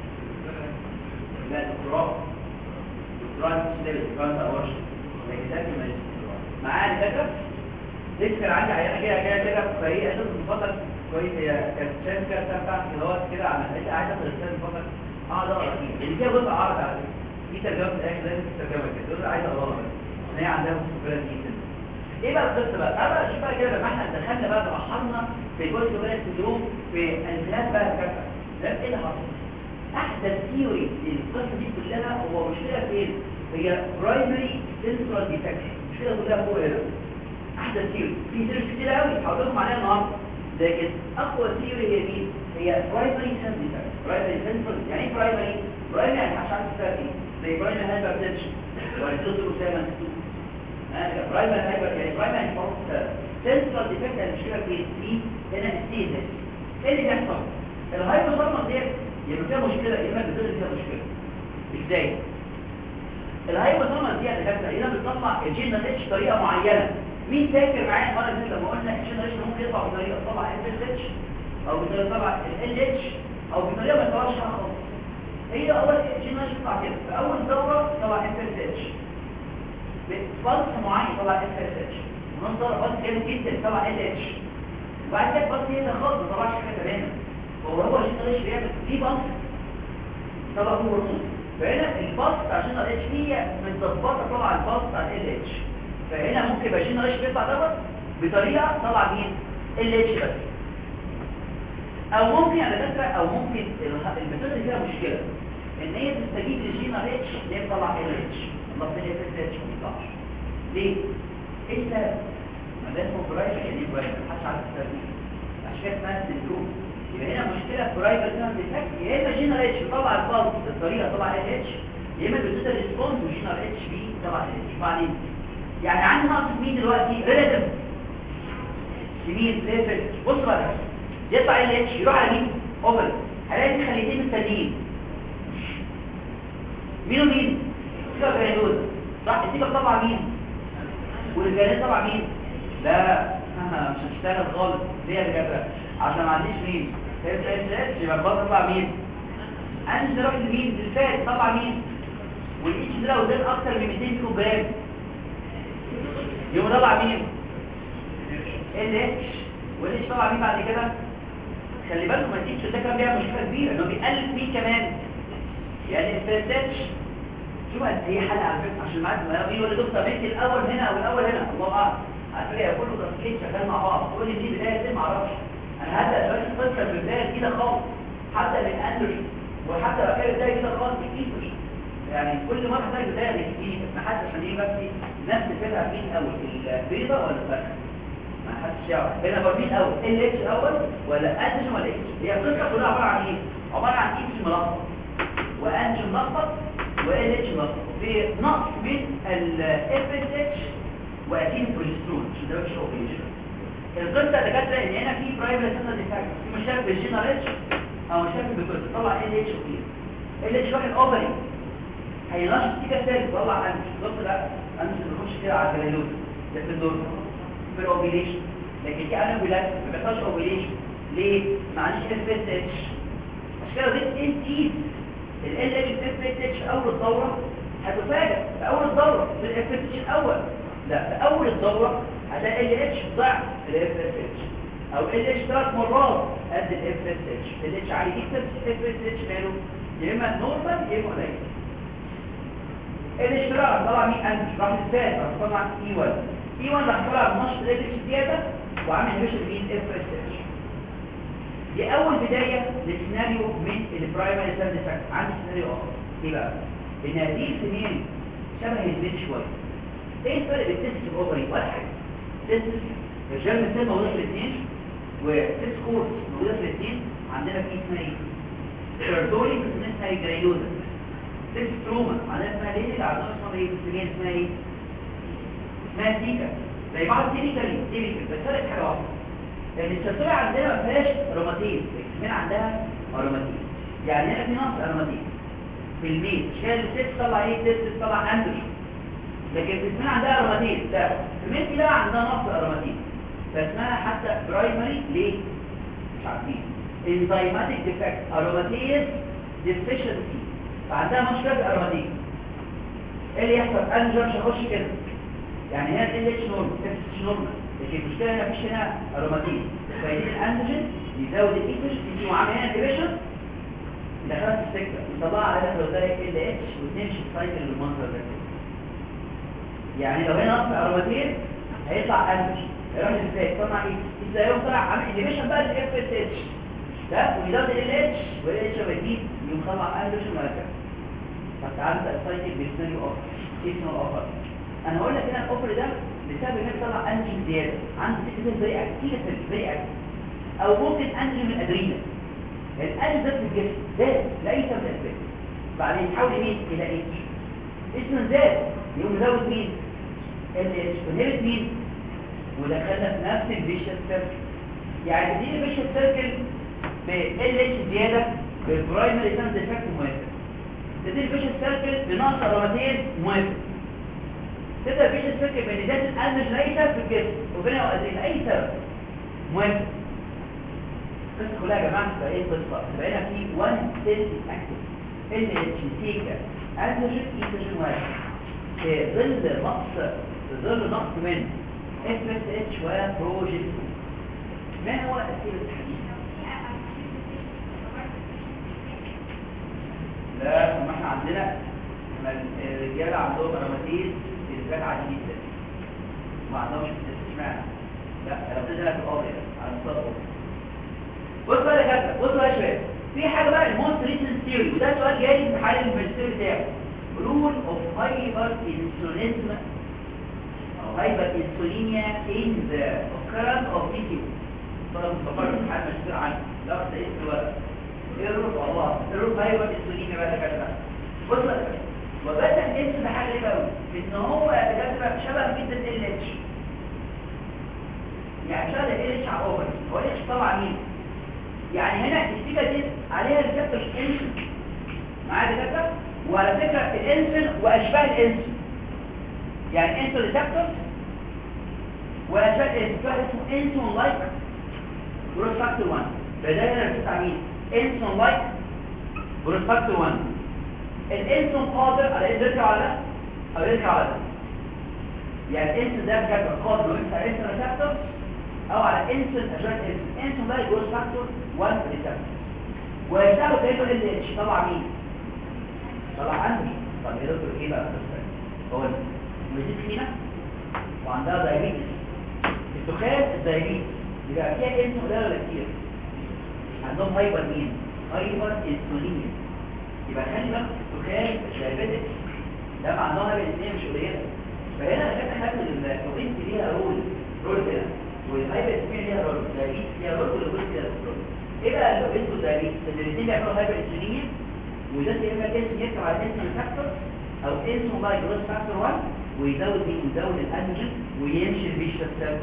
لا دكتوراه دكتوراه في دكتوراه اورش لكن معايا دكاتره لسه عندي عيانه كده كده كده في فريق اساس المفضل كويس هي كانت شايف كده بتاعت اللي كده على لقيت عايزه ادخل الاساس المفضل اقعد اقرا فيه اللي فيها جزء عربي على فكره في ترجمه في الاخر لازم تترجمها كده جزء عايز اقراها بس عشان هي عندها مشكله دي ايه بقى القصه بقى تعالى بقى شوف بقى كده لما احنا دخلنا بقى تبحرنا في جزء بقى السندروم في انفلات بقى الكفه ده ايه اللي حصل احدث ثيوري القصه دي كلها هو مشكله فين هي برايمري سنترال ديفكشن المشكله كلها فوق هنا احدث ثيوري في ثيوري كتير قوي هقول لكم عليها النهارده لكن اقوى ثيوري هي مين هي برايمري سنترال ديفكشن برايمري سنترال يعني ايه برايمري برايمري يعني مش عارف تفهم ايه زي برايمري هايبرتنشن ولا تدخل اسامه برايمري هايبر يعني برايمري يعني سنترال ديفكت المشكله في دي هنا السي ده ايه اللي بيحصل الهايبوثالاموس ديت يبقى فيها مشكله يا اما بتظهر فيها مشكله ازاي الهايبوثالاموس دي اللي كانت هنا بتطلع الجين اتش بطريقه معينه مين فاكر معايا المره اللي لما قلنا الجين اتش ممكن يطلع بطريقه طبعا اف اتش او بطريقه طبعا ال اتش او بطريقه ما يطلعش حاجه خالص هي اول الجين اتش يطلع كده في اول دوره طلع اف اتش بفلس معين طلع اف اتش ونصدر بلس جامد جدا طلع ال اتش وبعد كده بلس هنا خالص ما طلعش حاجه تماما هو هو الجين اتش بيعمل في بلس طلع هو هرمون فهنا البلس بتاع الجين اتش هي متظبطه طبعا البلس بتاع ال اتش فهنا ممكن يبقى الجين اتش بيطلع دوت بطريقه طلع مين ال اتش بس او ممكن على فكره او ممكن الميثود اللي فيها مشكله ان هي تستجيب للجين اتش اللي هي بتطلع ال اتش الله هي ال اتش ما بتطلعش ليه ايه السبب ما ده اسمه برايمري يعني برايمري محدش عارف السبب ايه مش حاجه اسمها سندروم يبقى هنا مشكله برايفت ديفكت يا اما جينر اتش طبعا الفالس الطريقه طبعا ال اتش يا اما البيتا ريسبونس وجينر اتش بي طبعا ال اتش بعدين يعني عندي نقص مين دلوقتي ريلاتيف يمين ليفل بص بقى يطلع ال اتش يروح على مين اوفر هلاقي في خليتين مستنيين مين ومين سيبك جرانيول صح السيبك طبعا مين والجرانيول طبعا مين لا انا مش هشتغل خالص ليه يا دكاتره عشان ما عنديش مين اس اس اس يبقى الباص طبعا مين انزل اروح لمين للفات طبعا مين والاتش ده لو زاد اكتر من 200 كيلو جرام يقوم طبعا مين ال اتش والاتش طبعا مين بعد كده خلي بالكم ما تيجي ده كان بيعمل مشكله كبيره انه بيقلل مين كمان يعني الفريتش شو بقى هي حل على فكره عشان معاك ما يقول لي دكتور بنتي الاول هنا او الاول هنا الله اعلم على فكره كله تفكير شغال مع بعض تقول لي دي بدايه دي ما اعرفش انا هبدا دلوقتي قصه بالبدايه كده خالص حتى من اندروجين وحتى لو كانت بدايه كده خالص كيتوش يعني كل مره تلاقي بدايه جديده ما حدش عشان ايه بس نفس الفكره مين اول البيضه ولا الفرخه ما حدش يعرف هنا بقى مين اول ال اتش الاول ولا اندروجين ولا اتش هي القصه كلها عباره عن ايه عباره عن اتش ملخبط وانجين ملخبط وال اتش ملخبط في نقص من الاف اس اتش واكيد البروجسترون عشان ده مش اوبريشن القصه اللي كانت ان هنا في برايمري سنتر ديفكت في مشاكل في الجينر اتش او مشاكل بالكل طلع ال اتش وكده ال اتش واحد اوفري هينشط سيكا سيل طلع انش بص لا انش بيخش كده على الجلالوز ده في الدور في الاوبريشن لكن دي انا بلاك ما بيحصلش اوبريشن ليه ما عنديش اف اس اتش عشان كده بقيت انت ال ال اف اس اتش اول الدوره هتفاجئ في اول الدوره في الاف اس اتش الاول لا في اول الدوره هتلاقي ال اتش ضعف الاف اس اتش او ال اتش ثلاث مرات قد الاف اس اتش ال اتش عالي جدا الاف اس اتش ماله يا اما نورمال يا اما قليل الاشتراك طلع 100000 راح للثالث راح طلع اي 1 اي 1 راح طلع بنشط ال اتش زياده وعامل ميشن مين اف اس اتش دي اول بدايه لسيناريو من البرايمري سيل ديفكت عندي سيناريو اخر ايه بقى ان هذه السنين شبه البيت شويه ايه الفرق بين التست والاوفري ولا حاجه تست الجيرم سيل موجوده في الاثنين وتست كورس موجوده في الاثنين عندنا في اسمها ايه شيرتولي اسمها ايه جرانيوزا تست تروما عندنا اسمها ليه اللي عندنا اسمها ايه بتسميها اسمها ايه اسمها سيكا زي بعض تيبيكالي تيبيكال بس فرق حاجه واحده لان الشيرتولي عندنا ما فيهاش اروماتيز الاسمين عندها اروماتيز يعني هنا في نقص اروماتيز في الميل شال الست طلع ايه الست طلع اندروجين لكن في اسمها عندها اروماتيز لا في الميل لا عندها نقص اروماتيز فاسمها حتى برايمري ليه مش عارفين انزيماتيك ديفكت اروماتيز ديفيشنسي فعندها مشكله في الاروماتيز ايه اللي يحصل انا مش هخش كده يعني هنا ال اتش نورمال اتش نورمال لكن المشكله هنا مفيش هنا اروماتيز فيدين الاندروجين يزود الايتش يجي معاه هنا ديفيشن دخلت السكه وطلع على ده لو ده ال اتش وتمشي السايكل بالمنظر ده كده يعني لو هنا نقص اروماتيز هيطلع اندروجين هيروح ازاي طلع ايه ازاي يوم طلع عامل انيبيشن بقى للاف اس اتش ده ويزود ال اتش وال اتش لما يزيد يقوم طلع اندروجين وهكذا فتعالى السايكل بيسميه اوفر اسمه الاوفر انا هقول لك هنا الاوفر ده بسبب ان طلع انجين زياده عنده سيستم زي اكتيف زي اكتيف او ممكن انجين من الادرينال الانجين ده في الجسم زاد لاي سبب من الاسباب بعدين يتحول مين الى اتش اسمه زاد يقوم مزود مين ال اتش ونهبت مين ودخلنا في نفس الفيشن سيركل يعني دي الفيشن سيركل ب ال اتش زياده بالبرايمري سان ديفكت موافق تدي الفيشن سيركل بنقص اروماتيز موافق تبدا الفيشن سيركل بين ذات الانرج ليس في الجسم وبين لاي سبب موافق القصه كلها يا جماعه تبقى ايه القصه تبقى هنا في 1 سيل اكتف ال اتش سيكا انرجين ايتروجين واحد في ظل نقص في ظل نقص من اف اس اتش وبروجسترون ما هو تاثير التحديد لا ما احنا عندنا الرجاله عندهم اروماتيز الزكاه عادي جدا ما عندهمش اشمعنى لا انا بتدي لك الابيض على المستوى بص بقى يا كابتن بص بقى يا شباب في حاجه بقى الموست ريسنت ثيوري وده سؤال جاي في حال الماجستير بتاعه رول اوف هايبر انسولينزم او هايبر انسولينيا ان ذا occurrence of PCO طلب مستقر في حال مشهور عنه لا ده اسم الولد ايرور والله ايرور هايبر انسولين بقى كده بص وبدا الاسم ده حاجه غريبه قوي ان هو بجد شبه جدا ال اتش يعني شبه ال اتش على اوفر هو ال اتش طبعا مين يعني هنا السيجا دي عليها الكابتر انسولين معايا كده وعلى فكره الانسولين واشباه الانسولين يعني انسولين ريسبتور واشباه الانسولين واحد اسمه انسولين لايك جروث فاكتور 1 فده هنا بتاع مين انسولين لايك جروث فاكتور 1 الانسولين قادر على ايه يرجع على ده او يرجع على ده يعني الانسولين ده بجد قادر على انسولين ريسبتور او على انسولين اشباه الانسولين انسولين لايك جروث فاكتور 1 ريسبتور ويشتغل كانه ال اتش طبعا مين طبعا عندي طب يا دكتور ايه بقى هو المزيد فينا وعندها دايبيتس الدخان الدايبيتس يبقى فيها انسولين قليل ولا كتير عندهم هايبر مين هايبر انسولينيا يبقى خلي بالك الدخان الدايبيتس ده معناها بالانسولين مش قليله فهنا كانت خدت البروتين ليها رول رول كده والهايبر انسولينيا ليها رول الدايبيتس ليها رول والبروتين ليها رول ايه بقى اللي الدايبيتس الاثنين بيعملوا هايبر انسولينيا وده يا اما كانسون يركب على انسولين فاكتور او انسولين باي جروث فاكتور 1 ويزود دي ويزود الانجل ويمشي الفيشن سيركل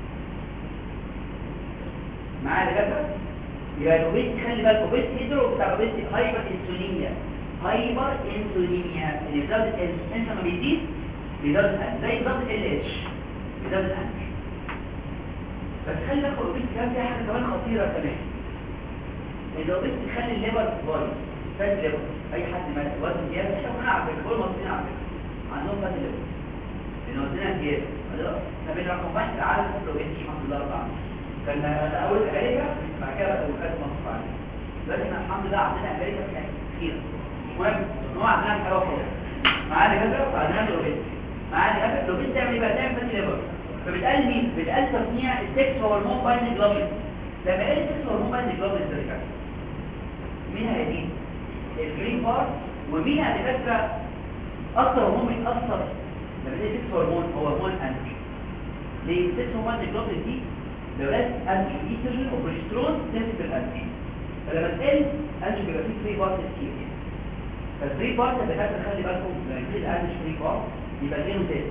معايا كده يبقى الاوبيس خلي بالك اوبيس هيدرو بتاع اوبيس هايبر انسولينيا هايبر انسولينيا اللي بيزود الانسولين لما بيزيد بيزود الانجل زي بالظبط ال اتش بيزود الانجل بس خلي بالك الاوبيس كمان فيها حاجه كمان خطيره كمان الاوبيس بيخلي الليبر بايظ فات ليبر اي حد ما وزن زياده احنا كنا على فكره كل المصريين على فكره عندهم فات ليبر لان وزننا زياده احنا بين رقم واحد في العالم كله بين الحمد لله رب العالمين كان اول امريكا بعد كده بقى وكاله مصر بعدين دلوقتي احنا الحمد لله عندنا امريكا كانت كتير المهم ان هو عندنا حاجه اخرى معانا كده وعندنا لوبيت معانا كده لوبيت تعمل ايه بقى تعمل فات ليبر فبتقل مين بتقل تصنيع السكس هرمون باين جلوبين لما قل السكس هرمون باين جلوبين ده مين هيدين الجرين بار ومين على فكره اكتر هرمون بيتاثر لما تيجي سكس هرمون هو هرمون انتي ليه السكس هرمون الجلوبين دي لو قلت انتي ايستروجين وبروجسترون تنزل الانتي فلما تقل انتي بيبقى فيه فري بارت كتير فالفري بارت اللي فات خلي بالكم لما يزيد الانتي فري بارت يبقى غيره تاني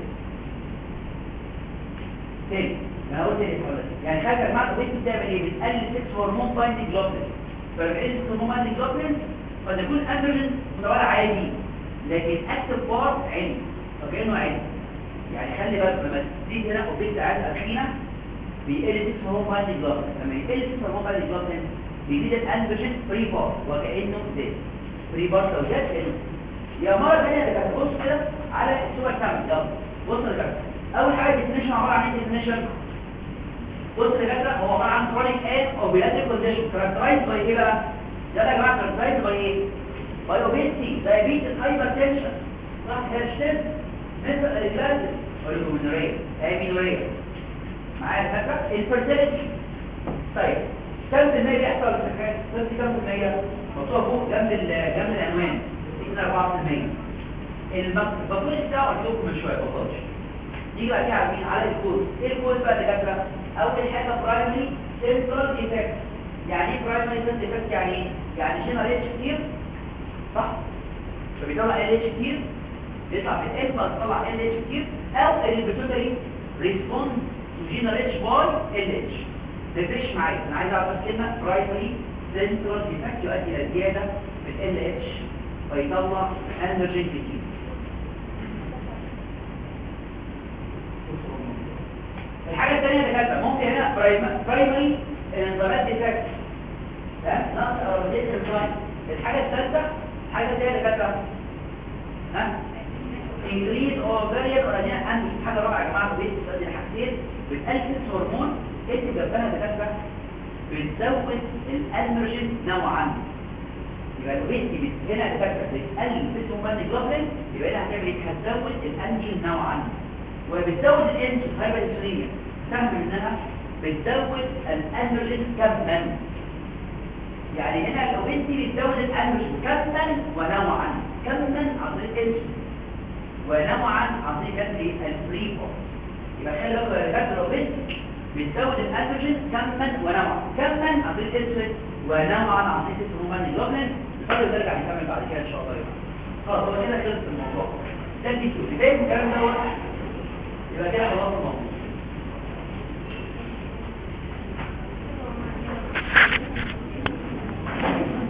تاني ما هو تاني يعني خلي بالك معاك وانت بتعمل ايه بتقلل سكس هرمون بايندنج جلوبين فلما تقل سكس هرمون بايندنج جلوبين قد يكون اندروجين متوالى عادي لكن اكتف بارت عالي فكانه عالي يعني خلي بالك لما تيجي هنا اوبجكت عاد اخينا بيقل سكس هرمون بايندنج جلوبين لما يقل سكس هرمون بايندنج جلوبين بيزيد الاندروجين فري بارت وكانه زاد فري بارت لو زاد كانه يا مره ثانيه ده بص كده على الصوره الثانيه يلا بص كده اول حاجه الديفينيشن عباره عن ايه الديفينيشن بص كده هو عباره عن كرونيك ايه او بيلاتيك كونديشن كاركترايز باي ايه بقى يلا يا جماعه كاركترايز باي ايه باي اوبيستي دايابيتس هايبرتنشن صح هاشتاج مثل الجلاندس اوليجومينوريا امينوريا معايا الفكره الفيرتيليتي طيب كم في المية بيحصل في الحاجات كم كم في المية مكتوب فوق جنب جنب العنوان يمكن 4% البطول بتاعه قلت لكم من شويه بطولش نيجي بقى كده على مين على الكود ايه الكود بقى دكاتره اول حاجه برايمري سنترال ايفكت يعني ايه برايمري سنترال ايفكت يعني ايه يعني جنرال اتش كتير صح فبيطلع ال اتش كتير يطلع في الاسم طلع ال اتش كتير او البيتوتري ريسبوند تو جنرال اتش باي ال اتش تفرقش معايا انا عايز اعرف بس كلمه برايمري سنترال ايفكت يؤدي الى زياده في ال اتش فيطلع اندروجين كتير الحاجة الثانية اللي كانت ممكن هنا برايمري انضباط ديفكت نقص اوربيتال برايم الحاجة الثالثة حاجة الثانية اللي كانت ها انكريز اوفريان اورانيان اند حاجة رابعة يا جماعة بيت تؤدي الحاجتين بتقلل هرمون اكتب جنبها دكاترة بتزود الانرجين نوعا يبقى الويستي هنا دكاترة بتقلل بيت جلوبين يبقى هنا هتعمل ايه هتزود الانرجين نوعا وبتزود الانسولين هايبر انسولينيا تعمل انها بتزود الانرجين كما يعني هنا لو انت بتزود الانرجين كما ونوعا كما عن طريق الانسولين ونوعا عن طريق الفري يبقى خلي بالك يا دكاتره لو بنت بتزود الاستروجين كما ونوعا كما عن طريق الاسود ونوعا عن طريق الهرمون الجلوبلين نقدر نرجع نكمل بعد كده ان شاء الله خلاص هو كده خلص الموضوع ده دي كده زي الكلام